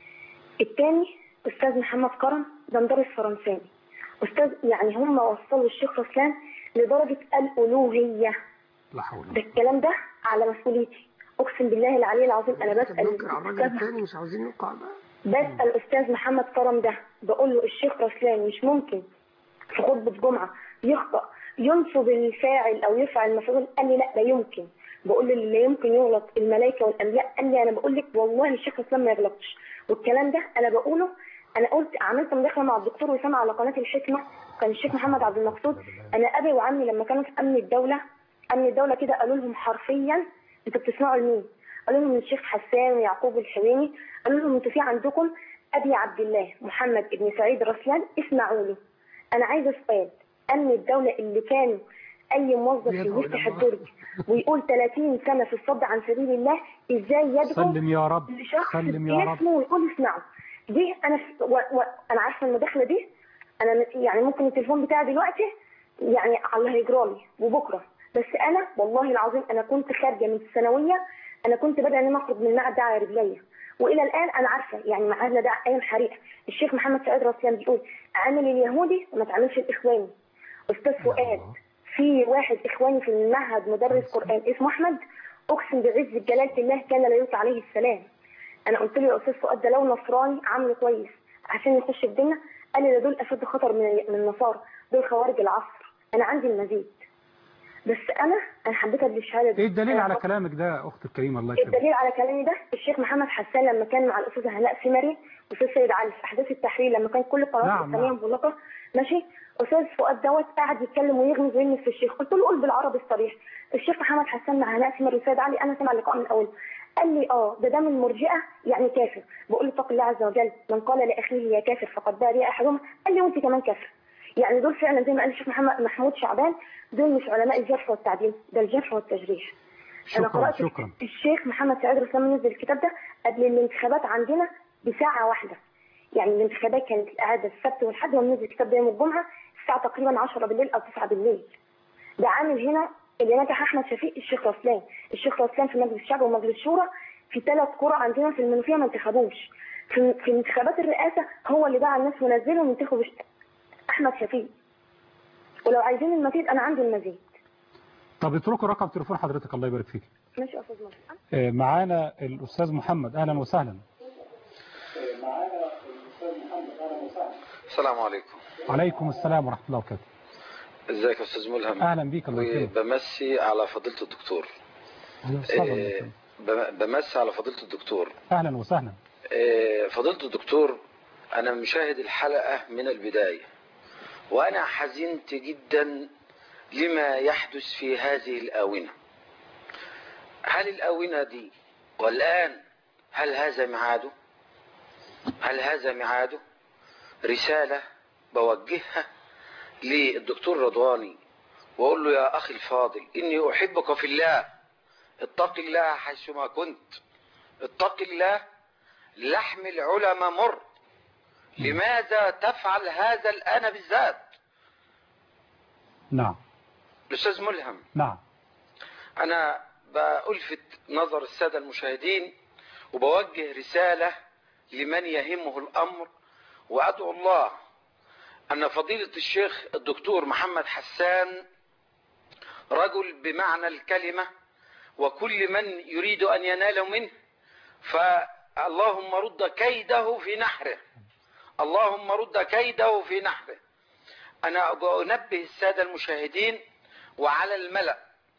الثاني أستاذ محمد كرم ده مدرس فرنساوي أستاذ يعني هم وصلوا الشيخ رسلان لدرجة الألوهية لا حول ده الكلام ده على مسؤوليتي أقسم بالله العلي العظيم أنا بسأل بننكر على الراجل الأستاذ الثاني مش عاوزين نقع بقى بسأل الأستاذ محمد كرم ده بقول له الشيخ رسلان مش ممكن في خطبة جمعة يخطأ ينصب الفاعل أو يفعل المفعول قال لي لا لا يمكن بقول له لا يمكن يغلط الملائكة والأنبياء قال لي أنا بقول لك والله الشيخ رسلان ما يغلطش والكلام ده أنا بقوله أنا قلت عملت مداخلة مع الدكتور وسام على قناة الحكمة كان الشيخ محمد عبد المقصود أنا أبي وعمي لما كانوا في أمن الدولة أمن الدولة كده قالوا لهم حرفيا أنتوا بتسمعوا لمين؟ قالوا لهم الشيخ حسان ويعقوب الحويني قالوا لهم انتوا في عندكم ابي عبد الله محمد بن سعيد رسلان اسمعوا لي انا عايزه سؤال امن الدوله اللي كانوا اي موظف يفتح الدرج ويقول 30 سنه في الصد عن سبيل الله ازاي يدعو سلم يا رب لشخص سلم يا رب اسمه ويقول اسمعوا دي انا و... و... انا عارفه المداخله دي انا م- يعني ممكن التليفون بتاعي دلوقتي يعني على هيجرالي وبكره بس انا والله العظيم انا كنت خارجه من الثانويه انا كنت بدأ ان انا اخرج من المعهد ده على رجليا والى الان انا عارفه يعني معهدنا ده ايام حريقه الشيخ محمد سعيد رسلان بيقول عامل اليهودي وما تعملش الاخواني استاذ فؤاد في واحد اخواني في المعهد مدرس قران اسمه احمد اقسم بعز جلاله الله كان لا يوسع عليه السلام انا قلت له يا استاذ فؤاد ده لو نصراني عامله كويس عشان يخش في ديننا قال لي ده دول اشد خطر من من النصارى دول خوارج العصر انا عندي المزيد بس انا انا حبيت ادي الشهاده دي ايه الدليل أنا على كلامك ده يا اخت الكريمه الله يكرمك الدليل على كلامي ده الشيخ محمد حسان لما كان مع الاستاذه هناء سمري والاستاذ سيد علي في احداث التحرير لما كان كل القنوات نعم، الاسلاميه نعم. مغلقه ماشي استاذ فؤاد دوت قاعد يتكلم ويغمز ويلمس في الشيخ قلت له قول بالعربي الصريح الشيخ محمد حسان مع هناء سمري وسيد علي انا سمع اللقاء من اول قال لي اه ده ده من مرجئه يعني كافر بقول له اتق الله عز وجل من قال لاخيه يا كافر فقد بارئ احدهما قال لي وانت كمان كافر يعني دول فعلا زي ما قال الشيخ محمد محمود شعبان دول مش علماء الجرح والتعديل ده الجرح والتجريح انا شكرا قرات شكرا الشيخ محمد سعيد رسلان نزل الكتاب ده قبل الانتخابات عندنا بساعة واحدة يعني الانتخابات كانت القعدة السبت والحد ونزل الكتاب ده يوم الجمعة الساعة تقريبا 10 بالليل أو 9 بالليل ده عامل هنا اللي نجح أحمد شفيق الشيخ رسلان الشيخ رسلان في مجلس الشعب ومجلس الشورى في ثلاث قرى عندنا في المنوفية ما انتخبوش في, في انتخابات الرئاسة هو اللي دعا الناس ونزلهم ينتخبوا أحمد شفيق ولو عايزين المزيد أنا عندي المزيد طب اتركوا رقم تليفون حضرتك الله يبارك فيك ماشي يا أستاذ مصطفى آه، معانا الأستاذ محمد أهلا وسهلا السلام عليكم عليكم السلام ورحمة الله وبركاته ازيك يا استاذ ملهم أهلا بيك الله يكرمك وبمسي على فضيلة الدكتور أهلا وسهلا. إيه، بم- بمسي على فضيلة الدكتور أهلا وسهلا إيه، فضيلة الدكتور انا مشاهد الحلقة من البداية وانا حزنت جدا لما يحدث في هذه الآونة هل الآونة دي والآن هل هذا ميعاده هل هذا ميعاده رسالة بوجهها للدكتور رضواني وأقول له يا أخي الفاضل إني أحبك في الله اتق الله حيثما كنت اتق الله لحم العلماء مر لماذا تفعل هذا الآن بالذات نعم الأستاذ ملهم نعم أنا بألفت نظر السادة المشاهدين وبوجه رسالة لمن يهمه الأمر وأدعو الله أن فضيلة الشيخ الدكتور محمد حسان رجل بمعنى الكلمة وكل من يريد أن ينال منه فاللهم رد كيده في نحره اللهم رد كيده في نحره أنا أنبه السادة المشاهدين وعلى الملأ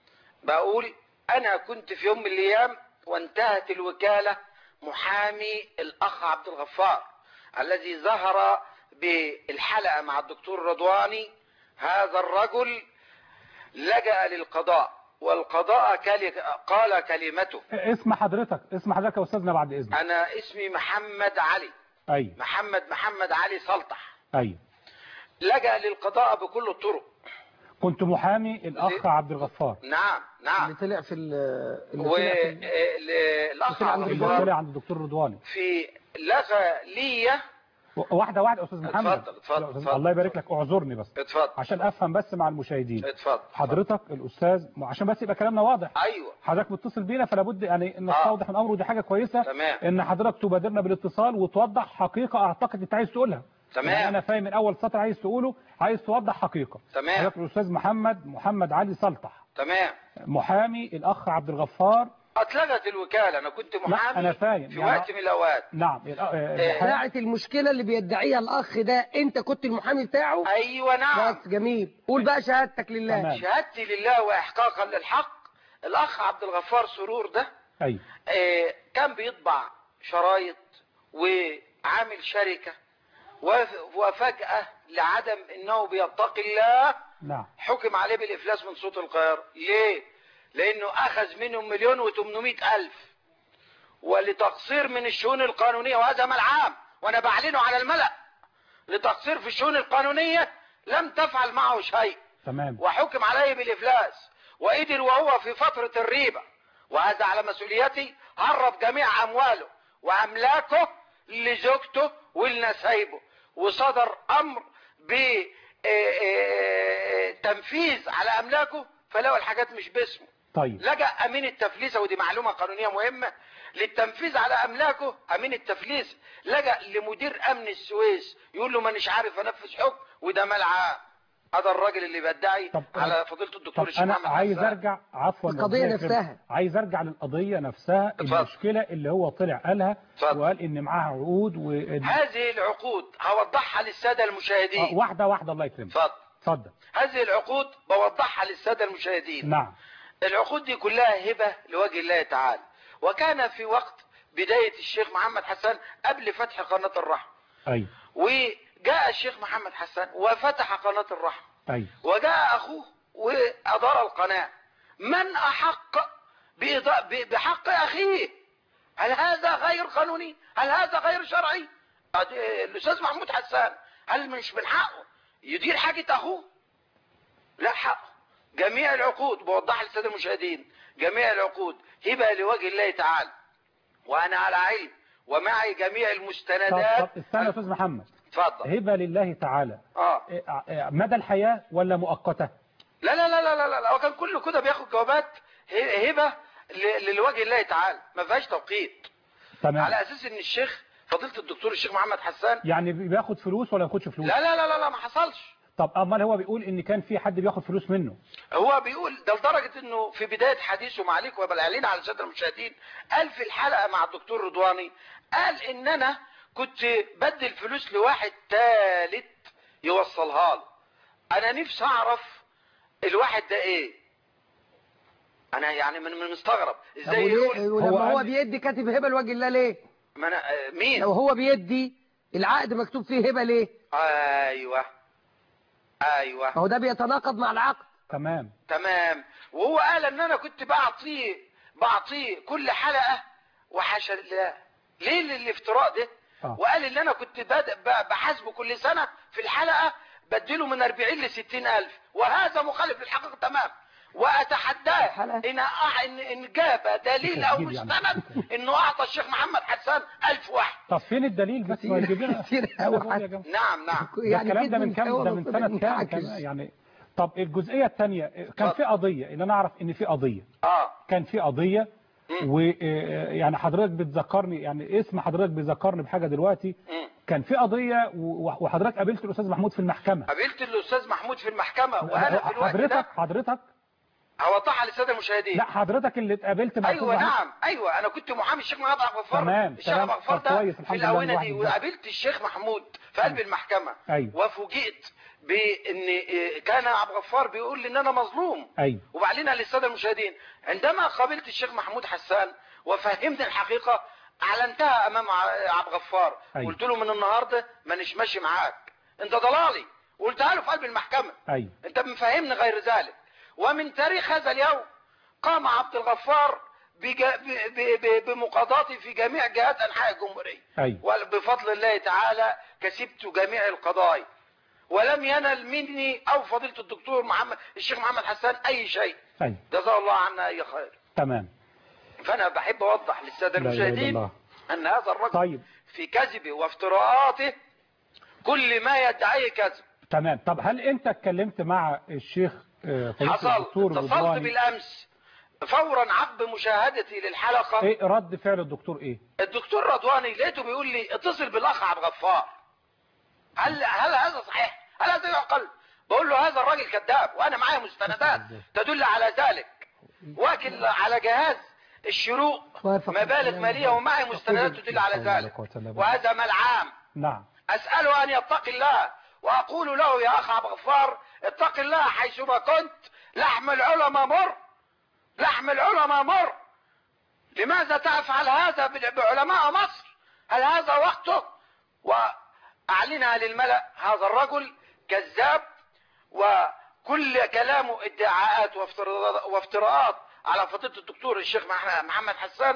بقول انا كنت في يوم من الايام وانتهت الوكالة محامي الاخ عبد الغفار الذي ظهر بالحلقة مع الدكتور رضواني هذا الرجل لجأ للقضاء والقضاء كال- قال كلمته اسم حضرتك اسم حضرتك يا استاذنا بعد اذنك انا اسمي محمد علي ايوه محمد محمد علي سلطح ايوه لجأ للقضاء بكل الطرق كنت محامي الاخ عبد الغفار نعم نعم اللي طلع في ال- اللي طلع في والاخ طلع عند عبد اللي الغفار طلع عند الدكتور رضواني في لغى لي و- واحده واحده يا استاذ محمد اتفضل، اتفضل، لا، أستاذ- اتفضل. الله يبارك لك اعذرني بس اتفضل عشان افهم بس مع المشاهدين اتفضل حضرتك الاستاذ عشان بس يبقى كلامنا واضح ايوه حضرتك متصل بينا فلا بد يعني ان نستوضح الامر ودي حاجه كويسه تمام. ان حضرتك تبادرنا بالاتصال وتوضح حقيقه اعتقد انت عايز تقولها تمام. يعني انا فاهم من اول سطر عايز تقوله عايز توضح حقيقه تمام. حضرتك الاستاذ محمد محمد علي سلطح تمام محامي الاخ عبد الغفار اتلغت الوكالة انا كنت محامي أنا فاهم. في يعني- وقت من الاوقات نعم الأ- آه، محامي- ساعة المشكلة اللي بيدعيها الأخ ده أنت كنت المحامي بتاعه ايوه نعم بس جميل قول بقى شهادتك لله تمام. شهادتي لله واحقاقا للحق الاخ عبد الغفار سرور ده ايوه آه، كان بيطبع شرايط وعامل شركة وف- وفجأة لعدم انه بيتقي الله نعم حكم عليه بالافلاس من صوت القاهرة ليه لانه اخذ منهم مليون وتمنمائة الف ولتقصير من الشؤون القانونية وهذا ملعام وانا بعلنه على الملأ لتقصير في الشؤون القانونية لم تفعل معه شيء تمام وحكم عليه بالإفلاس وقدر وهو في فترة الريبة وهذا على مسؤوليتي هرب جميع أمواله وأملاكه لزوجته ولنسايبه وصدر أمر بتنفيذ على أملاكه فلقوا الحاجات مش باسمه طيب لجأ أمين التفليس ودي معلومة قانونية مهمة للتنفيذ على أملاكه أمين التفليس لجأ لمدير أمن السويس يقول له مانيش عارف أنفذ حكم وده ملعب هذا الراجل اللي بيدعي طب على فضيلة طب الدكتور الشيخ انا محمد عايز حسان. ارجع عفوا القضية ربنا يكرمك. نفسها. عايز ارجع للقضيه نفسها اتفضل. المشكله اللي هو طلع قالها اتفضل. وقال ان معاها عقود و... هذه العقود هوضحها للسادة آه، المشاهدين واحده واحده الله يكرمك اتفضل اتفضل هذه العقود بوضحها للسادة المشاهدين نعم العقود دي كلها هبة لوجه الله تعالى وكان في وقت بداية الشيخ محمد حسان قبل فتح قناة الرحمة ايوه وجاء الشيخ محمد حسان وفتح قناة الرحمة ايوه وجاء أخوه وأدار القناة من أحق بإضاء- ب- بحق أخيه هل هذا غير قانوني هل هذا غير شرعي أد- الأستاذ محمود حسان هل مش من حقه يدير حاجة أخوه لا حقه جميع العقود بوضحها للسادة المشاهدين جميع العقود هبة لوجه الله تعالى وأنا على علم ومعي جميع طب, المستندات طب استنى يا استاذ محمد اتفضل هبه لله تعالى اه إيه، آه، مدى الحياه ولا مؤقته لا لا لا لا لا لا, لا. هو كان كله كده بياخد جوابات ه- هبة ل- لوجه الله تعالى ما فيهاش توقيت تمام على اساس ان الشيخ فضيلة الدكتور الشيخ محمد حسان يعني بياخد فلوس ولا ما بياخدش فلوس لا لا لا لا, لا ما حصلش طب امال هو بيقول ان كان في حد بياخد فلوس منه هو بيقول ده لدرجة انه في بداية حديثه مع عليك وبالعلين على السادة المشاهدين قال في الحلقة مع الدكتور رضواني قال ان انا كنت بدي الفلوس لواحد ثالث يوصلها له انا نفسي اعرف الواحد ده ايه انا يعني من من مستغرب طب ازاي وليه يقول ولما هو قال- بيدي كاتب هبة لوجه الله ليه ما أنا آه، مين لو هو بيدي العقد مكتوب فيه هبة ليه ايوه ايوه ما هو ده بيتناقض مع العقد تمام تمام وهو قال ان انا كنت بعطيه بعطيه كل حلقة وحاشا لله ليه الافتراء ده آه. وقال ان انا كنت بادئ ب- بحاسبه كل سنة في الحلقة بديله من 40 ل 60 الف وهذا مخالف للحقيقة تمام واتحداه الحلقة؟ ان أع- ان ان جاب دليل او تسجيل يعني. مستند انه اعطى الشيخ محمد حسان 1000 واحد طب فين الدليل بس ما يجيب لنا كتير أنا قوي بقول يا جماعة. نعم نعم ده الكلام ده كده من كام ده من مستوى سنة مستوى كام منعكس. كان يعني طب الجزئية الثانية كان اتفضل. في قضية اللي انا اعرف ان في قضية اه كان في قضية مم. ويعني حضرتك بتذكرني يعني اسم حضرتك بيذكرني بحاجة دلوقتي مم. كان في قضية و- وحضرتك قابلت الأستاذ محمود في المحكمة قابلت الاستاذ محمود في المحكمة وانا في الوقت حضرتك ده حضرتك هوضحها للساده المشاهدين لا حضرتك اللي اتقابلت مع ايوه الأستاذ محمود. نعم ايوه انا كنت محامي الشيخ محمد عبد الغفار تمام، الشيخ تمام. عبد الغفار طب ده كويس، في الحمد لله الاونه الواحد دي ده. وقابلت الشيخ محمود في قلب المحكمه أيوة. وفوجئت بان آه، كان عبد الغفار بيقول لي ان انا مظلوم أيوة وبعلنها للساده المشاهدين عندما قابلت الشيخ محمود حسان وفهمني الحقيقه اعلنتها امام ع- عبد الغفار أيوة. قلت له من النهارده مانيش ماشي معاك انت ضلالي وقلتها له في قلب المحكمه أيوة انت مفهمني غير ذلك ومن تاريخ هذا اليوم قام عبد الغفار بجا- ب- ب- ب- بمقاضاتي في جميع جهات انحاء الجمهوريه أيوة وبفضل الله تعالى كسبت جميع القضايا ولم ينل مني او فضيله الدكتور محمد الشيخ محمد حسان اي شيء أيوة جزاه الله عنا اي خير تمام فانا بحب اوضح للساده لا إله إلا المشاهدين الله ان هذا الرجل طيب في كذبه وافتراءاته كل ما يدعيه كذب تمام طب هل أنت اتكلمت مع الشيخ آه، فضيلة حصل الدكتور اتصلت رضواني بالامس فورا عقب مشاهدتي للحلقه إيه رد فعل الدكتور إيه الدكتور رضواني لقيته بيقول لي اتصل بالاخ عبد الغفار هل هل هذا صحيح؟ هل هذا يعقل؟ بقول له هذا الراجل كذاب وانا معايا مستندات تدل على ذلك واكل على جهاز الشروق مبالغ ماليه ومعي مستندات تدل على ذلك وهذا مال عام نعم اساله ان يتقي الله واقول له يا اخ عبد الغفار اتق الله حيثما كنت لحم العلماء مر لحم العلماء مر لماذا تفعل هذا بعلماء مصر هل هذا وقته واعلنها للملأ هذا الرجل كذاب وكل كلامه ادعاءات وافتراضات- وافتراءات على فضيله الدكتور الشيخ مح- محمد حسان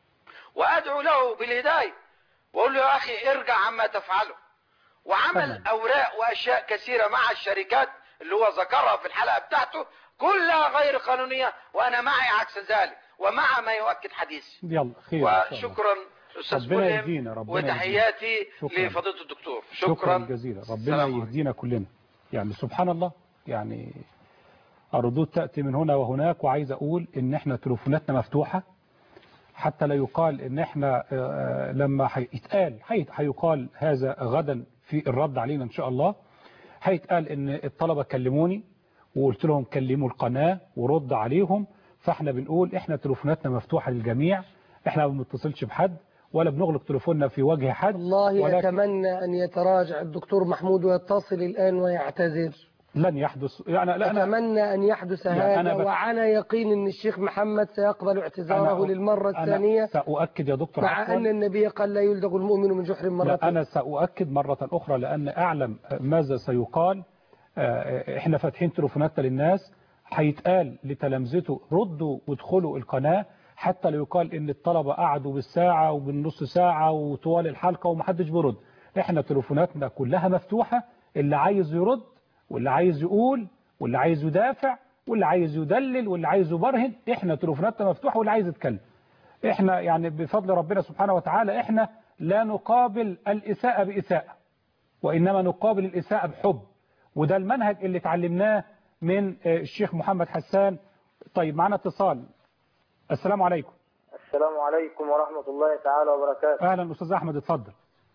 وادعو له بالهدايه واقول له يا اخي ارجع عما تفعله وعمل اوراق واشياء كثيره مع الشركات اللي هو ذكرها في الحلقه بتاعته كلها غير قانونيه وانا معي عكس ذلك ومع ما يؤكد حديثي يلا خير إن شاء الله. وشكرا استاذ ربنا ملهم يهدينا ربنا وتحياتي شكراً. لفضيله الدكتور شكرا شكرا جزيلا ربنا السلام يهدينا كلنا يعني سبحان الله يعني الردود تأتي من هنا وهناك وعايز أقول إن إحنا تليفوناتنا مفتوحة حتى لا يقال إن إحنا آه، لما هيتقال هي- هيقال هذا غدا في الرد علينا إن شاء الله هيتقال إن الطلبة كلموني وقلت لهم كلموا القناة ورد عليهم فإحنا بنقول إحنا تليفوناتنا مفتوحة للجميع إحنا ما بنتصلش بحد ولا بنغلق تليفوننا في وجه حد والله ولكن- أتمنى أن يتراجع الدكتور محمود ويتصل الآن ويعتذر لن يحدث يعني لا أنا أتمنى أن يحدث يعني هذا أنا بت- وعلى يقين أن الشيخ محمد سيقبل اعتذاره أنا- للمرة أنا الثانية سأؤكد يا دكتور مع عفواً. أن النبي قال لا يلدغ المؤمن من جحر لا مرتين أنا سأؤكد مرة أخرى لأن أعلم ماذا سيقال آه، إحنا فاتحين تليفوناتنا للناس هيتقال لتلامذته ردوا وادخلوا القناة حتى لا يقال إن الطلبة قعدوا بالساعة وبالنص ساعة وطوال الحلقة ومحدش بيرد إحنا تليفوناتنا كلها مفتوحة اللي عايز يرد واللي عايز يقول واللي عايز يدافع واللي عايز يدلل واللي عايز يبرهن إحنا تليفوناتنا مفتوحة واللي عايز يتكلم احنا يعني بفضل ربنا سبحانه وتعالى احنا لا نقابل الإساءة بإساءة وإنما نقابل الإساءة بحب وده المنهج اللي اتعلمناه من آه، الشيخ محمد حسان طيب معنا اتصال السلام عليكم السلام عليكم ورحمة الله تعالى وبركاته أهلا أستاذ أحمد اتفضل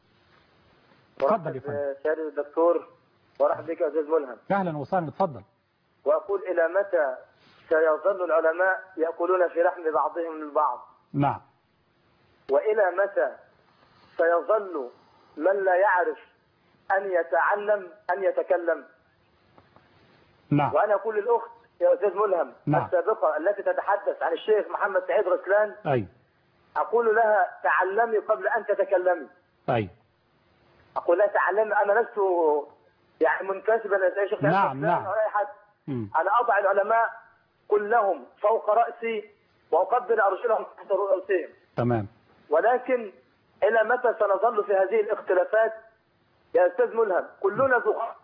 اتفضل يا فندم آه، سيادة الدكتور ورحب بك يا أستاذ ملهم أهلا وسهلا اتفضل وأقول إلى متى سيظل العلماء يأكلون في لحم بعضهم البعض نعم وإلى متى سيظل من لا يعرف أن يتعلم أن يتكلم نعم وأنا أقول للأخت يا أستاذ ملهم نعم. السابقة التي تتحدث عن الشيخ محمد سعيد رسلان أي أقول لها تعلمي قبل أن تتكلمي أي أقول لها تعلمي أنا لست يعني منتسبا يا شيخ نعم، سعيد نعم. رسلان ولا أي حد مم. أنا أضع العلماء كلهم فوق رأسي وأقبل أرجلهم تحت رؤوسهم تمام ولكن إلى متى سنظل في هذه الاختلافات يا أستاذ ملهم كلنا ذو خطأ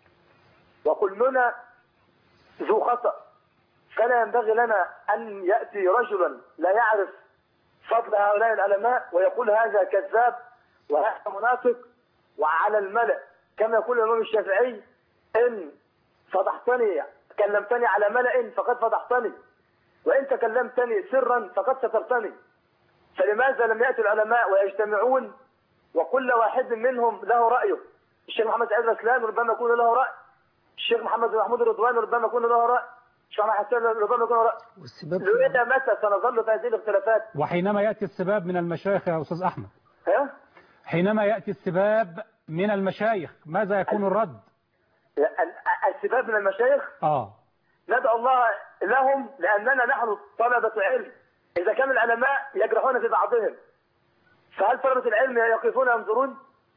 وكلنا ذو خطأ فلا ينبغي لنا أن يأتي رجلا لا يعرف فضل هؤلاء العلماء ويقول هذا كذاب وهذا منافق وعلى الملأ كما يقول الإمام الشافعي إن فضحتني كلمتني على ملأ فقد فضحتني وإن تكلمتني سرا فقد سترتني فلماذا لم يأتي العلماء ويجتمعون وكل واحد منهم له رأيه الشيخ محمد سعيد رسلان ربما يكون له رأي الشيخ محمد بن محمود الرضوان ربما يكون له رأي الشيخ محمد حسين ربما يكون له رأي والسباب إلى متى سنظل في هذه الاختلافات وحينما يأتي السباب من المشايخ يا أستاذ أحمد ها؟ حينما يأتي السباب من المشايخ ماذا يكون الرد الشباب من المشايخ اه ندعو الله لهم لأننا نحن طلبة علم إذا كان العلماء يجرحون في بعضهم فهل طلبة العلم يقفون ينظرون؟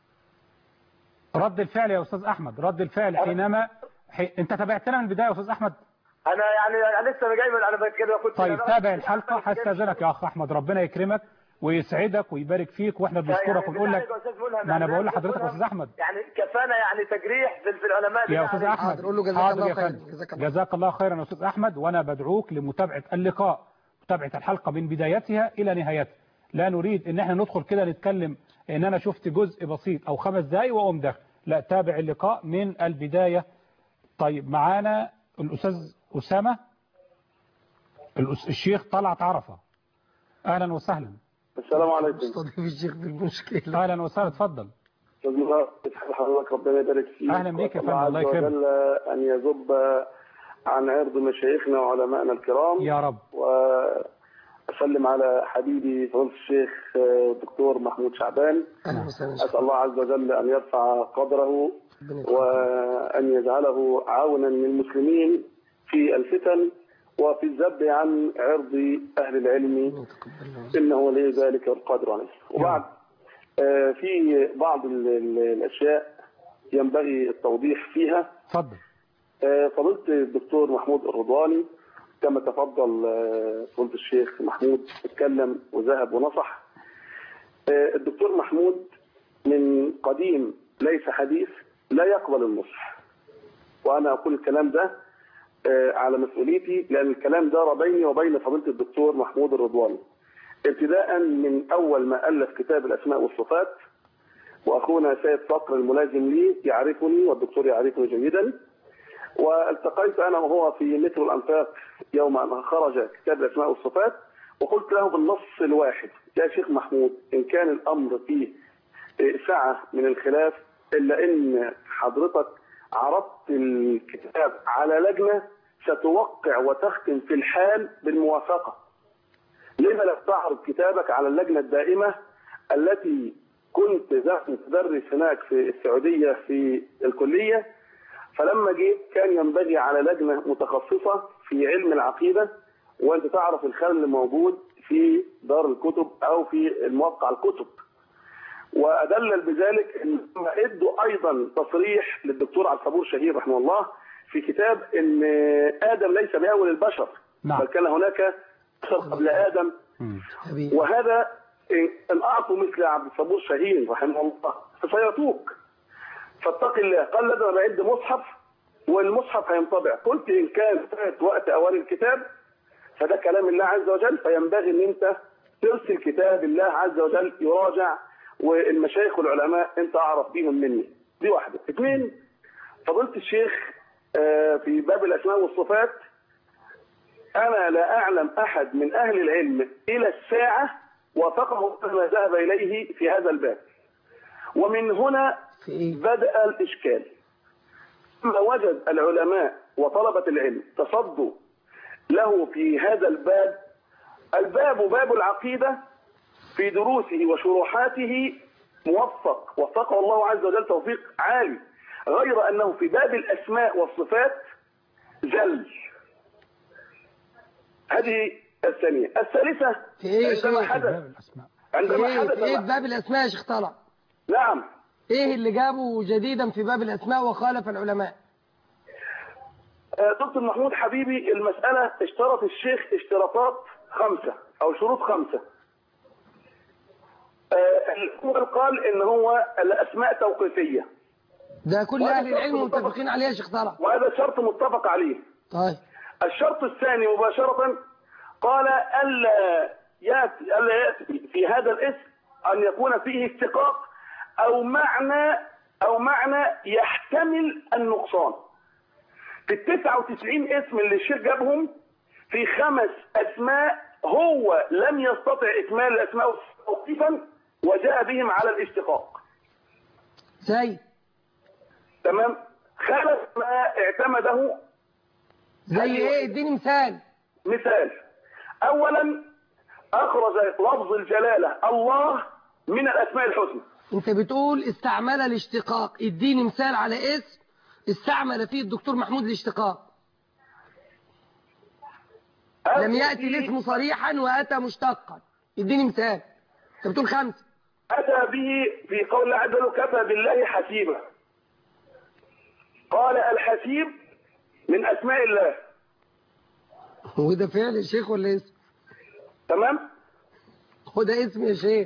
رد الفعل يا استاذ احمد رد الفعل حينما حي... انت تابعتنا من البدايه يا استاذ احمد أنا يعني أنا لسه جاي من أنا كده كنت طيب تابع الحلقه هستاذنك يا اخ احمد ربنا يكرمك ويسعدك ويبارك فيك واحنا بنشكرك ونقول لك ما انا بقول لحضرتك يا استاذ احمد يعني كفانا يعني تجريح في في العلماء يا استاذ احمد حاضر، قول له جزاك حاضر الله يا خيرا، فندم. جزاك الله. جزاك الله خيرا يا استاذ احمد وانا بدعوك لمتابعه اللقاء متابعه الحلقه من بدايتها الى نهايتها لا نريد ان احنا ندخل كده نتكلم ان انا شفت جزء بسيط او خمس دقايق واقوم داخل لا تابع اللقاء من البدايه طيب معانا الاستاذ اسامه الأس- الشيخ طلعت عرفه اهلا وسهلا السلام عليكم مستضيف الشيخ بالمشكلة اهلا وسهلا اتفضل استاذ مبارك يسعد حضرتك ربنا يبارك فيك أهلا بيك يا وأسأل فندم، الله عز يكرمك. وجل ان يذب عن عرض مشايخنا وعلمائنا الكرام يا رب واسلم على حبيبي فضيله الشيخ الدكتور محمود شعبان أهلا وسهلا اسال الله عز وجل ان يرفع قدره وان يجعله عونا للمسلمين في الفتن وفي الذب عن عرض اهل العلم انه ولي ذلك والقادر عليه وبعد آه، في بعض ال- ال- الاشياء ينبغي التوضيح فيها اتفضل آه، فضيله الدكتور محمود الرضواني كما تفضل آه، فضيله الشيخ محمود اتكلم وذهب ونصح آه، الدكتور محمود من قديم ليس حديث لا يقبل النصح وانا اقول الكلام ده آه، على مسؤوليتي لان الكلام دار بيني وبين فضيله الدكتور محمود الرضواني ابتداء من اول ما الف كتاب الاسماء والصفات واخونا سيد صقر الملازم لي يعرفني والدكتور يعرفني جيدا والتقيت انا وهو في مترو الانفاق يوم ان خرج كتاب الاسماء والصفات وقلت له بالنص الواحد يا شيخ محمود ان كان الامر فيه سعه من الخلاف الا ان حضرتك عرضت الكتاب على لجنه ستوقع وتختم في الحال بالموافقه لما لا تعرض كتابك على اللجنه الدائمه التي كنت ذات متدرس هناك في السعوديه في الكليه فلما جيت كان ينبغي على لجنه متخصصه في علم العقيده وانت تعرف الخلل اللي موجود في دار الكتب او في الموقع الكتب وادلل بذلك ان هم ادوا ايضا تصريح للدكتور عبد الصبور شهير رحمه الله في كتاب ان ادم ليس باول البشر نعم. بل كان هناك بشر قبل ادم وهذا إن- ان اعطوا مثل عبد الصبور شاهين رحمه الله فسيطوق فاتق الله قال لازم انا بعد مصحف والمصحف هينطبع قلت ان كان فات وقت اوان الكتاب فده كلام الله عز وجل فينبغي ان انت ترسل كتاب الله عز وجل يراجع والمشايخ والعلماء انت اعرف بيهم مني دي واحده اثنين فضيله الشيخ آه، في باب الاسماء والصفات انا لا اعلم احد من اهل العلم الى الساعه وافقه ما ذهب اليه في هذا الباب ومن هنا بدأ الإشكال لما وجد العلماء وطلبة العلم تصدوا له في هذا الباب الباب باب العقيدة في دروسه وشروحاته موفق وفقه الله عز وجل توفيق عالي غير أنه في باب الأسماء والصفات زل هذه الثانية الثالثة في ايه يا عندما شيخ؟ حدث عندما ايه حدث في ايه في باب الاسماء يا شيخ طلع نعم ايه اللي جابه جديدا في باب الاسماء وخالف العلماء آه، دكتور محمود حبيبي المسألة اشترط الشيخ اشتراطات خمسة أو شروط خمسة آه، الأول قال إن هو الأسماء توقيفية ده كل وهذا اهل العلم شرط متفق- متفقين عليه يا شيخ طلع وهذا شرط متفق عليه طيب الشرط الثاني مباشرة قال ألا يأتي ألا يأتي في هذا الاسم أن يكون فيه استقاق أو معنى أو معنى يحتمل النقصان في ال 99 اسم اللي الشيخ جابهم في خمس أسماء هو لم يستطع إكمال الأسماء توقيفا وجاء بهم على الاشتقاق زي تمام خمس ما اعتمده زي ايه اديني مثال مثال اولا اخرج لفظ الجلاله الله من الاسماء الحسنى انت بتقول استعمل الاشتقاق اديني مثال على اسم استعمل فيه الدكتور محمود الاشتقاق لم يأتي الاسم صريحا وأتى مشتقا اديني مثال انت بتقول خمسة أتى به في قول الله عز وجل كفى بالله حسيبا قال الحسيب من أسماء الله وده فعل يا شيخ ولا اسم تمام هو ده اسم يا شيخ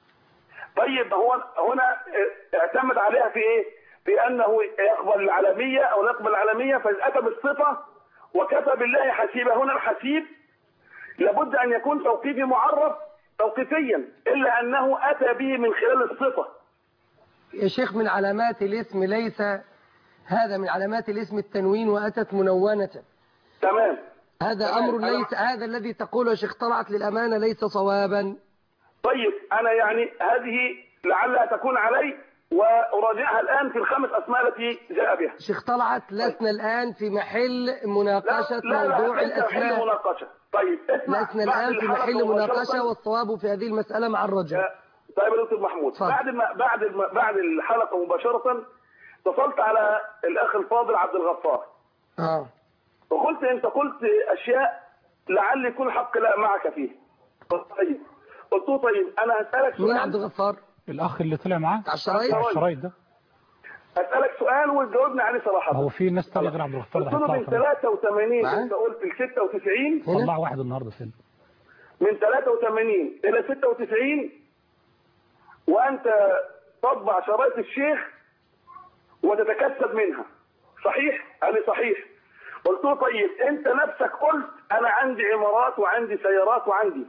طيب هو هنا اعتمد عليها في ايه في انه يقبل العالمية او لا يقبل العالمية فاتى بالصفة وكفى بالله حسيبا هنا الحسيب لابد ان يكون توقيفي معرف توقيفيا الا انه اتى به من خلال الصفة يا شيخ من علامات الاسم ليس هذا من علامات الاسم التنوين وأتت منونة تمام هذا تمام. أمر أنا- ليس هذا الذي تقوله يا شيخ طلعت للأمانة ليس صوابا طيب انا يعني هذه لعلها تكون علي واراجعها الان في الخمس اسماء التي جاء بها شيخ طلعت لسنا الآن في محل مناقشة لا لا موضوع ليس محل الأسماء مناقشة طيب اسمع لسنا بعد الآن في الحلقة محل مناقشة مباشرة- والصواب في هذه المسألة مع الرجل طيب يا دكتور محمود اتفضل. بعد ما بعد ما بعد الحلقه مباشره اتصلت على الاخ الفاضل عبد الغفار اه وقلت انت قلت اشياء لعل يكون حق لا معك فيه طيب قلت له طيب انا هسالك مين سؤال عبد الغفار الأخ اللي طلع معاه بتاع الشرايط بتاع الشرايط ده هسالك سؤال وتجاوبني عليه صراحه هو في ناس تانية غير عبد الغفار ده قلت له هيطلعوا من كمان 83 معاه؟ انت قلت ل 96 طلع واحد النهارده فين من 83 الى 96 وانت تطبع شرايط الشيخ وتتكسب منها صحيح قال لي صحيح قلت له طيب انت نفسك قلت انا عندي عمارات وعندي سيارات وعندي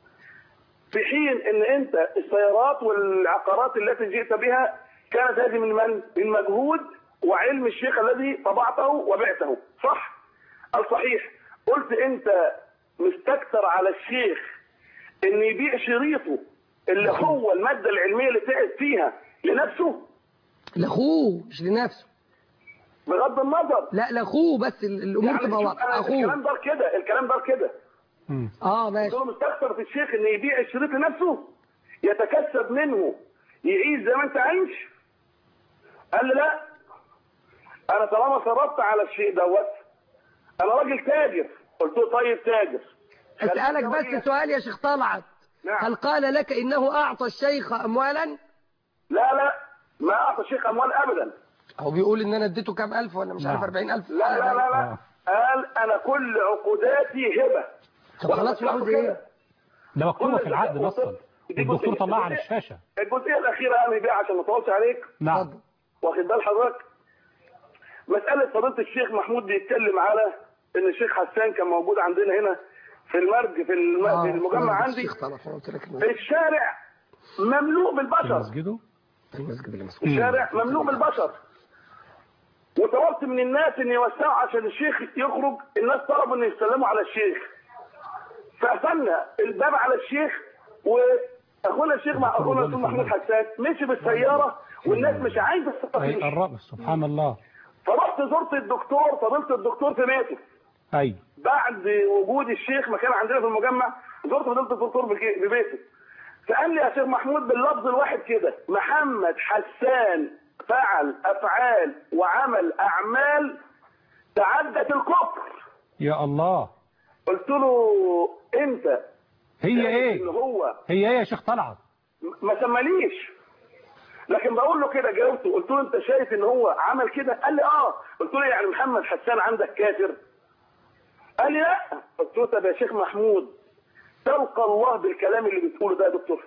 في حين ان انت السيارات والعقارات التي جئت بها كانت هذه من من من مجهود وعلم الشيخ الذي طبعته وبعته صح قال صحيح قلت انت مستكتر على الشيخ ان يبيع شريطه اللي هو المادة العلمية اللي تعب فيها لنفسه لاخوه مش لنفسه بغض النظر لا لاخوه بس ال- الامور يعني تبقى شوف واضحه أنا اخوه الكلام ده كده الكلام ده كده اه ماشي هو مستكتر في الشيخ ان يبيع الشريط لنفسه يتكسب منه يعيش زي ما انت عايش قال لي لا انا طالما صرفت على الشيء دوت انا راجل تاجر قلت له طيب تاجر اسالك بس سؤال يا شيخ طلعت نعم. هل قال لك انه اعطى الشيخ اموالا لا لا ما اعطى الشيخ اموال ابدا هو بيقول ان انا اديته كام الف ولا مش عارف نعم. 40000 لا لا لا لا قال انا كل عقوداتي هبه طب خلاص وأنا عاوز كده. ايه ده مكتوبة كل في العقد الزكاة نصا دي الدكتور جزئية. طلعها على الشاشة الجزئيه الاخيره قال بيها عشان ما اطولش عليك نعم واخد بال حضرتك مساله فضيله الشيخ محمود بيتكلم على ان الشيخ حسان كان موجود عندنا هنا في المرج في, الم... آه، في المجمع مسجد عندي الشيخ طلعت انا قلت لك إنه- في الشارع مملوء بالبشر مسجده المسجد اللي مسؤول الشارع مملوء بالبشر وطلبت من الناس ان يوسعوا عشان الشيخ يخرج الناس طلبوا ان يسلموا على الشيخ فقفلنا الباب على الشيخ واخونا الشيخ مع اخونا الاستاذ محمود حسان مشي بالسياره والناس مش عايزه أي تستقيم الرب سبحان الله فرحت زرت الدكتور فضلت الدكتور في بيته أي بعد وجود الشيخ مكان عندنا في المجمع زرت فضلت الدكتور بك- ببيته فقال لي يا شيخ محمود باللفظ الواحد كده محمد حسان فعل افعال وعمل اعمال تعدت الكفر يا الله قلت له انت هي شايف ايه ان هو هي ايه يا شيخ طلعت ما سماليش لكن بقول له كده جاوبته قلت له انت شايف ان هو عمل كده قال لي اه قلت له يعني محمد حسان عندك كافر قال لي لا قلت له طب يا شيخ محمود تلقى الله بالكلام اللي بتقوله ده يا دكتور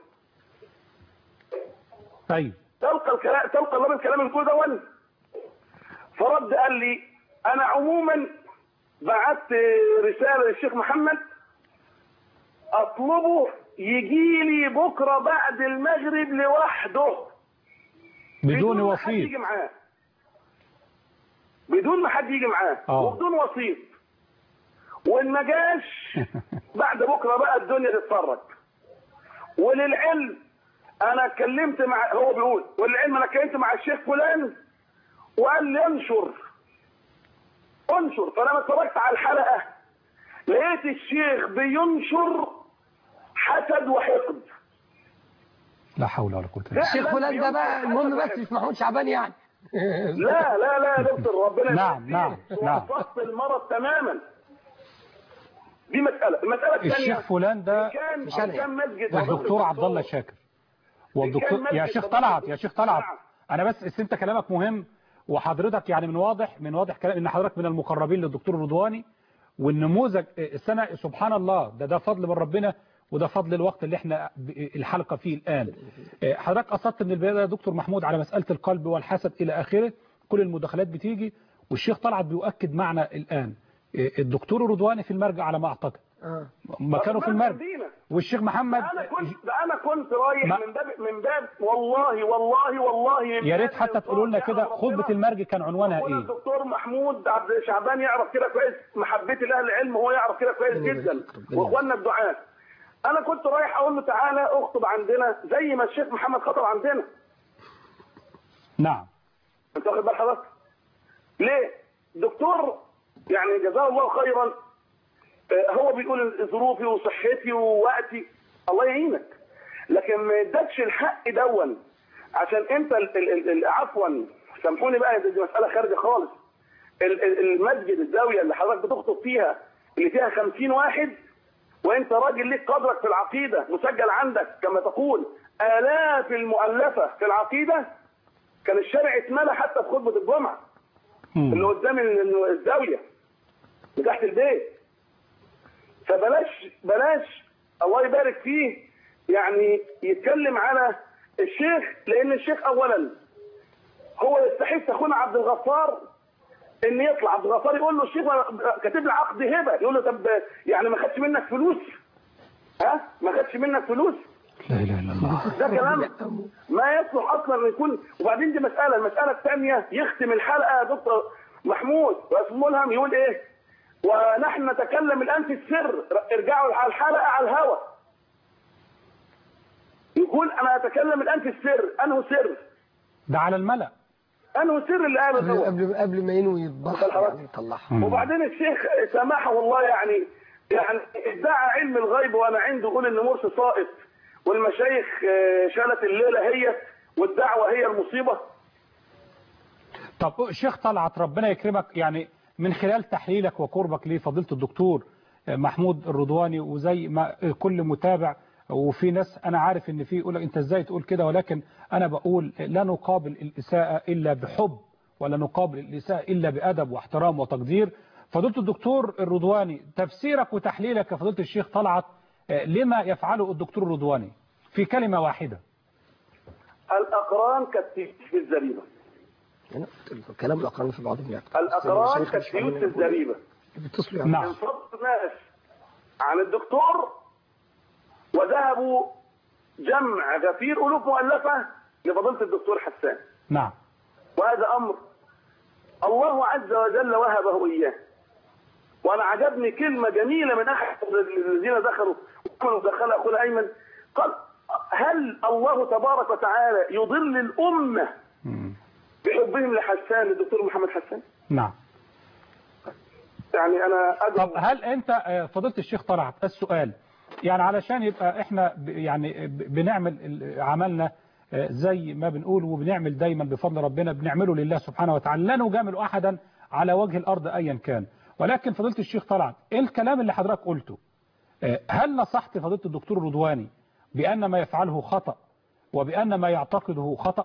طيب تلقى الكلام تلقى الله بالكلام اللي بتقوله ده ولا فرد قال لي انا عموما بعت رساله للشيخ محمد اطلبه يجي لي بكره بعد المغرب لوحده بدون ما حد وسيط يجي معاه بدون ما حد يجي معاه آه. وبدون وسيط وان ما جاش بعد بكره بقى الدنيا تتفرج وللعلم انا اتكلمت مع هو بيقول وللعلم انا اتكلمت مع الشيخ فلان وقال لي انشر انشر فلما اتفرجت على الحلقه لقيت الشيخ بينشر حسد وحقد لا حول ولا قوة إلا بالله الشيخ فلان ده بقى المهم بس مش محمود شعبان يعني لا لا لا يا دكتور ربنا نعم، يبارك نعم، فيك. نعم. وصفت المرض تماما دي مسألة المسألة الثانية الشيخ فلان ده كان مش أنا. كان مسجد والدكتور عبد الله شاكر والدكتور يا شيخ طلعت يا شيخ طلعت انا بس بس انت كلامك مهم وحضرتك يعني من واضح من واضح كلام ان حضرتك من المقربين للدكتور الرضواني والنموذج السنه سبحان الله ده ده فضل من ربنا وده فضل الوقت اللي احنا ب- الحلقه فيه الان حضرتك قصدت من البدايه يا دكتور محمود على مساله القلب والحسد الى اخره كل المداخلات بتيجي والشيخ طلعت بيؤكد معنا الان الدكتور الرضواني في المرجع على ما اعتقد مكانه في المرجع والشيخ محمد انا كنت ده انا كنت رايح ما- من باب من باب والله والله والله من يا ريت باب حتى تقولوا لنا كده خطبه المرج كان عنوانها أخونا ايه الدكتور محمود عبد شعبان يعرف كده كويس محبتي لاهل العلم هو يعرف كده كويس جدا واخواننا الدعاة انا كنت رايح اقول له تعالى اخطب عندنا زي ما الشيخ محمد خطب عندنا نعم انت واخد بال حضرتك ليه دكتور يعني جزاه الله خيرا آه، هو بيقول ظروفي وصحتي ووقتي الله يعينك لكن ما يدكش الحق دون عشان انت ال- ال- ال- ال- عفوا سامحوني بقى دي دي مساله خارجه خالص ال- ال- المسجد الزاويه اللي حضرتك بتخطب فيها اللي فيها 50 واحد وانت راجل ليك قدرك في العقيده مسجل عندك كما تقول الاف المؤلفه في العقيده كان الشارع اتملى حتى في خطبه الجمعه اللي قدام ال- الزاويه اللي تحت البيت فبلاش بلاش الله يبارك فيه يعني يتكلم على الشيخ لان الشيخ اولا هو يستحق اخونا عبد الغفار ان يطلع عبد الغفار يقول له الشيخ أنا كاتب لي عقد هبه يقول له طب يعني ما خدش منك فلوس ها ما خدش منك فلوس لا اله الا الله ده كلام ما يصلح اصلا ان يكون وبعدين دي مساله المساله الثانيه يختم الحلقه يا دكتور محمود واسم ملهم يقول ايه ونحن نتكلم الان في السر ارجعوا على الحلقه على الهوى يقول انا اتكلم الان في السر انه سر ده على الملأ انه سر اللي قاله قبل هو قبل قبل ما ينوي يطبخ يعني يطلعها وبعدين الشيخ سامحه والله يعني يعني ادعى علم الغيب وانا عنده يقول ان مرسي ساقط والمشايخ آه، شالت الليله هي والدعوه هي المصيبه طب شيخ طلعت ربنا يكرمك يعني من خلال تحليلك وقربك لفضيلة الدكتور محمود الرضواني وزي ما كل متابع وفي ناس انا عارف ان في يقول لك انت ازاي تقول كده ولكن انا بقول لا نقابل الاساءة الا بحب ولا نقابل الاساءة الا بادب واحترام وتقدير فضيلة الدكتور الرضواني تفسيرك وتحليلك يا فضيلة الشيخ طلعت لما يفعله الدكتور الرضواني في كلمة واحدة الاقران كالتيوت في الزريبه كلام الاقران في بعضهم يعني الاقران كالتيوت في الزريبه بيتصلوا يعني نعم انفض ناس عن الدكتور وذهبوا جمع غفير ألوف مؤلفة لفضيلة الدكتور حسان نعم وهذا أمر الله عز وجل وهبه إياه وأنا عجبني كلمة جميلة من أحد الذين دخلوا وكانوا دخل أخونا أيمن قال هل الله تبارك وتعالى يضل الأمة بحبهم لحسان الدكتور محمد حسان نعم يعني أنا أدعو طب هل انت آه، فضيله الشيخ طلعت السؤال يعني علشان يبقى احنا ب- يعني ب- بنعمل ال- عملنا آه، زي ما بنقول وبنعمل دايما بفضل ربنا بنعمله لله سبحانه وتعالى لا نجامل احدا على وجه الارض ايا كان ولكن فضيله الشيخ طلعت ايه الكلام اللي حضرتك قلته آه، هل نصحت فضيله الدكتور رضواني بان ما يفعله خطأ وبان ما يعتقده خطأ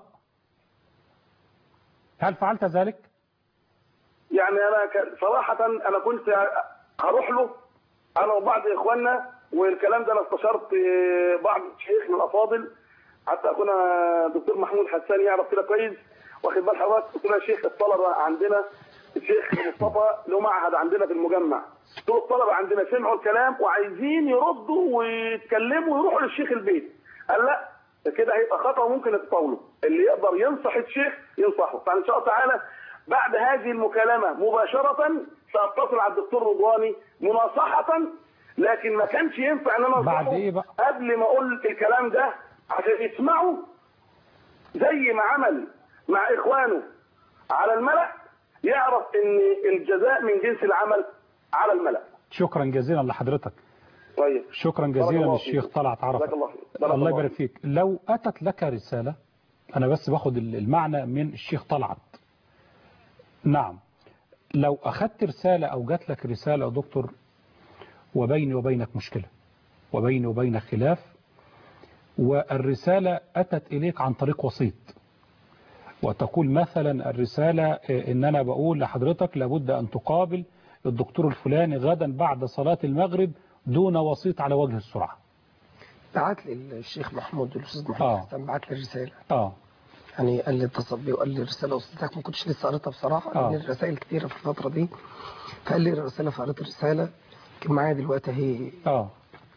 هل فعلت ذلك يعني انا ك- صراحه انا كنت هروح له انا وبعض اخواننا والكلام ده انا استشرت آه، بعض الشيخ من الافاضل حتى اخونا دكتور محمود حسان يعرف كده كويس واخد بال حضرتك قلت له يا شيخ الطلبه عندنا الشيخ مصطفى له معهد عندنا في المجمع دول الطلبه عندنا سمعوا الكلام وعايزين يردوا ويتكلموا ويروحوا للشيخ البيت قال لا ده كده هيبقى خطا وممكن يتطاولوا اللي يقدر ينصح الشيخ ينصحه فان شاء الله تعالى بعد هذه المكالمه مباشره ساتصل على الدكتور رضواني مناصحه لكن ما كانش ينفع ان انا بعد أنصحه ايه بقى قبل ما اقول الكلام ده عشان يسمعوا زي ما عمل مع اخوانه على الملأ يعرف ان الجزاء من جنس العمل على الملأ شكرا جزيلا لحضرتك طيب شكرا بارك جزيلا الله للشيخ فيك. طلعت عرفة جزاك الله خير. بارك الله الله يبارك فيك لو أتت لك رسالة أنا بس باخد المعنى من الشيخ طلعت نعم لو أخذت رسالة أو جات لك رسالة يا دكتور وبيني وبينك مشكلة وبيني وبينك خلاف والرسالة أتت إليك عن طريق وسيط وتقول مثلا الرسالة إن أنا بقول لحضرتك لابد أن تقابل الدكتور الفلاني غدا بعد صلاة المغرب دون وسيط على وجه السرعة بعت لي الشيخ محمود الأستاذ محمود آه. حسن بعت لي رسالة آه يعني قال لي اتصل بي وقال لي الرسالة وصلتك ما كنتش لسه قريتها بصراحة آه. لأن الرسائل كتيرة في الفترة دي فقال لي الرسالة فقريت الرسالة كان معايا دلوقتي اهي آه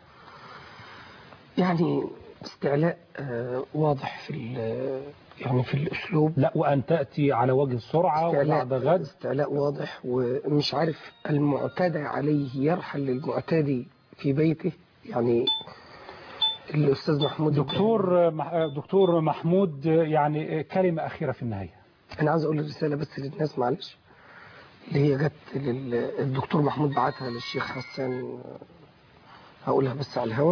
يعني استعلاء آه، واضح في ال- يعني في الأسلوب لا وأن تأتي على وجه السرعة وبعد غد استعلاء, استعلاء واضح ومش عارف المعتدى عليه يرحل للمعتدي في بيته يعني الأستاذ محمود دكتور مح- دكتور محمود يعني كلمة أخيرة في النهاية أنا عاوز أقول الرسالة بس للناس معلش اللي هي جت للدكتور محمود بعتها للشيخ حسان هقولها بس على الهوا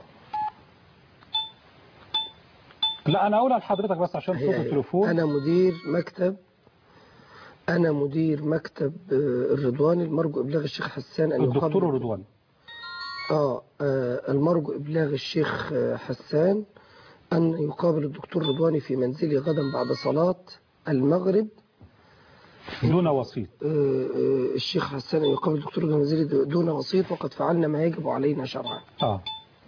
لا أنا أقولها لحضرتك بس عشان صوت هي- هي. التليفون أنا مدير مكتب أنا مدير مكتب آه، الرضواني المرجو إبلاغ الشيخ حسان أن الدكتور يقابل رضوان آه آه، المرجو إبلاغ الشيخ آه، حسان أن يقابل الدكتور رضواني في منزلي غدا بعد صلاة المغرب دون وسيط آه، آه، الشيخ حسان أن يقابل الدكتور رضواني في منزلي دون وسيط وقد فعلنا ما يجب علينا شرعا آه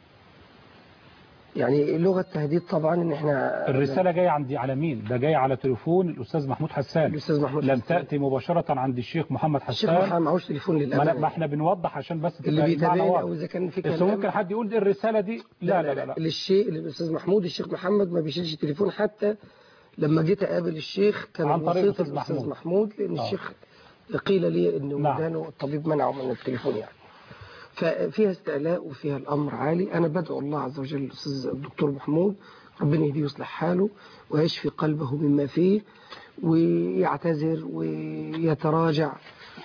يعني لغة تهديد طبعا إن إحنا الرسالة جاية عندي على مين ده جاي على تليفون الأستاذ محمود حسان الأستاذ محمود لم حسان. تأتي مباشرة عند الشيخ محمد الشيخ حسان محمد معهوش تليفون ما, للأمانة لا- ما احنا بنوضح عشان بس اللي تبقى المعنى بيتابعني واضح. أو إذا كان في بس كلام ممكن حد يقول دي الرسالة دي لا لا لا, لا. للشيء للاستاذ محمود الشيخ محمد ما بيشيلش تليفون حتى لما جيت اقابل الشيخ كان عن طريق وسيط الأستاذ الاستاذ محمود. محمود لان آه. الشيخ قيل لي ان نعم. ودانه الطبيب منعه من التليفون يعني ففيها استعلاء وفيها الامر عالي انا بدعو الله عز وجل الاستاذ الدكتور محمود ربنا يهديه ويصلح حاله ويشفي قلبه مما فيه ويعتذر ويتراجع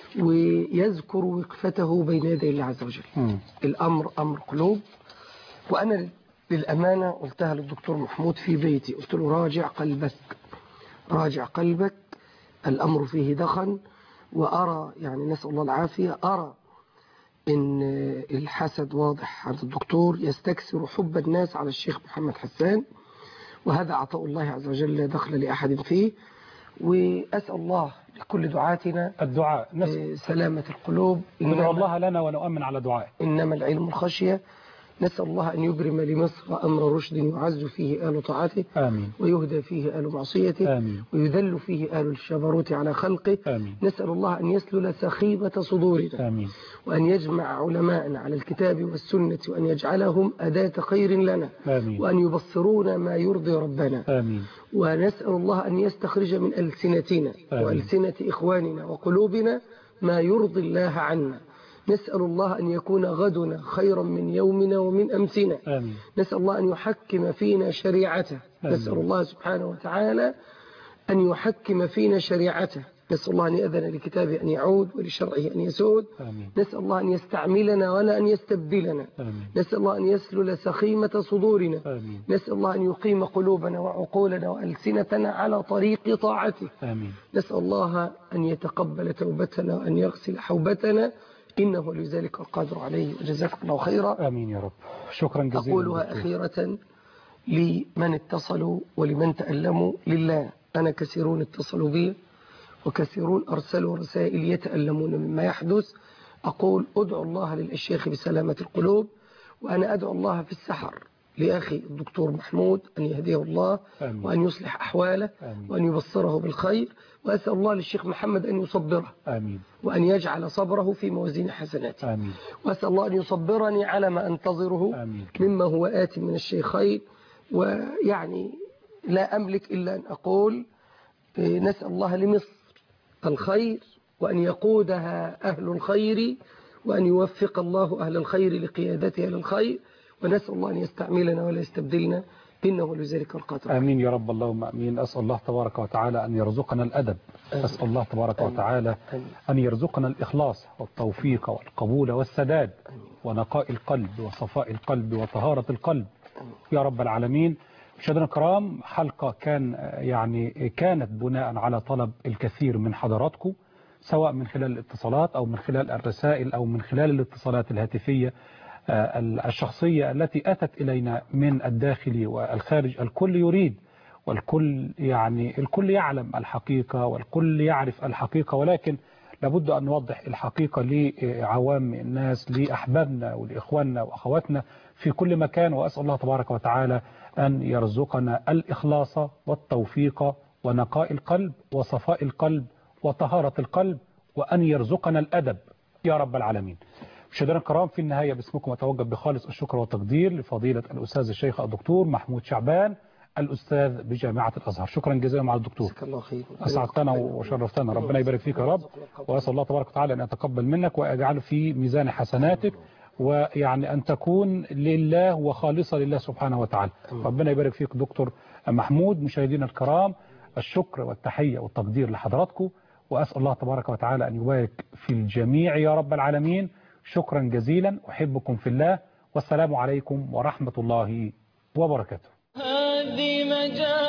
ويذكر وقفته بين يدي الله عز وجل مم. الأمر أمر قلوب وأنا للأمانة قلتها للدكتور محمود في بيتي قلت له راجع قلبك راجع قلبك الأمر فيه دخن وأرى يعني نسأل الله العافية أرى إن الحسد واضح عند الدكتور يستكثر حب الناس على الشيخ محمد حسان وهذا عطاء الله عز وجل لا دخل لأحد فيه وأسأل الله لكل دعاتنا الدعاء نسأل سلامة القلوب ندعو الله لنا ونؤمن على دعائه إنما العلم الخشية نسأل الله أن يبرم لمصر أمر رشد يعز فيه آل طاعته آمين ويهدى فيه آل معصيته آمين ويذل فيه آل الشبروت على خلقه آمين نسأل الله أن يسلل سخيبة صدورنا آمين وأن يجمع علماءنا على الكتاب والسنة وأن يجعلهم أداة خير لنا آمين وأن يبصرونا ما يرضي ربنا آمين ونسأل الله أن يستخرج من ألسنتنا آمين. وألسنة إخواننا وقلوبنا ما يرضي الله عنا نسأل الله أن يكون غدنا خيرا من يومنا ومن أمسنا آمين نسأل الله أن يحكم فينا شريعته آمين. نسأل الله سبحانه وتعالى أن يحكم فينا شريعته نسأل الله أن يأذن لكتابه أن يعود ولشرعه أن يسود آمين نسأل الله أن يستعملنا ولا أن يستبدلنا آمين نسأل الله أن يسلل سخيمة صدورنا آمين نسأل الله أن يقيم قلوبنا وعقولنا وألسنتنا على طريق طاعته آمين نسأل الله أن يتقبل توبتنا وأن يغسل حوبتنا إنه ولي ذلك القادر عليه وجزاكم الله خيرا آمين يا رب شكرا جزيلا أقولها دكتور. أخيرة لمن اتصلوا ولمن تألموا لله أنا كثيرون اتصلوا بي وكثيرون أرسلوا رسائل يتألمون مما يحدث أقول أدعو الله للأشياخ بسلامة القلوب وأنا أدعو الله في السحر لأخي الدكتور محمود أن يهديه الله آمين. وأن يصلح أحواله آمين. وأن يبصره بالخير وأسأل الله للشيخ محمد أن يصبره آمين وأن يجعل صبره في موازين حسناته آمين وأسأل الله أن يصبرني على ما أنتظره آمين مما هو آت من الشيخين ويعني لا أملك إلا أن أقول إيه، نسأل الله لمصر الخير وأن يقودها أهل الخير وأن يوفق الله أهل الخير لقيادتها للخير ونسأل الله أن يستعملنا ولا يستبدلنا إنه لذلك القادر آمين يا رب اللهم آمين أسأل الله تبارك وتعالى أن يرزقنا الأدب أسأل الله تبارك وتعالى أن يرزقنا الإخلاص والتوفيق والقبول والسداد ونقاء القلب وصفاء القلب وطهارة القلب يا رب العالمين مشاهدينا الكرام حلقة كان يعني كانت بناء على طلب الكثير من حضراتكم سواء من خلال الاتصالات أو من خلال الرسائل أو من خلال الاتصالات الهاتفية آه، الشخصية التي أتت إلينا من الداخل والخارج الكل يريد والكل يعني الكل يعلم الحقيقة والكل يعرف الحقيقة ولكن لابد أن نوضح الحقيقة لعوام الناس لأحبابنا ولإخواننا وأخواتنا في كل مكان وأسأل الله تبارك وتعالى أن يرزقنا الإخلاص والتوفيق ونقاء القلب وصفاء القلب وطهارة القلب وأن يرزقنا الأدب يا رب العالمين مشاهدينا الكرام في النهاية باسمكم أتوجه بخالص الشكر والتقدير لفضيلة الأستاذ الشيخ الدكتور محمود شعبان الأستاذ بجامعة الأزهر شكرا جزيلا مع الدكتور جزاك الله خير أسعدتنا وشرفتنا ربنا يبارك فيك يا رب وأسأل الله تبارك وتعالى أن يتقبل منك ويجعله في ميزان حسناتك ويعني أن تكون لله وخالصة لله سبحانه وتعالى ربنا يبارك فيك دكتور محمود مشاهدينا الكرام الشكر والتحية والتقدير لحضراتكم وأسأل الله تبارك وتعالى أن يبارك في الجميع يا رب العالمين شكرا جزيلا أحبكم في الله والسلام عليكم ورحمة الله وبركاته هذه مجال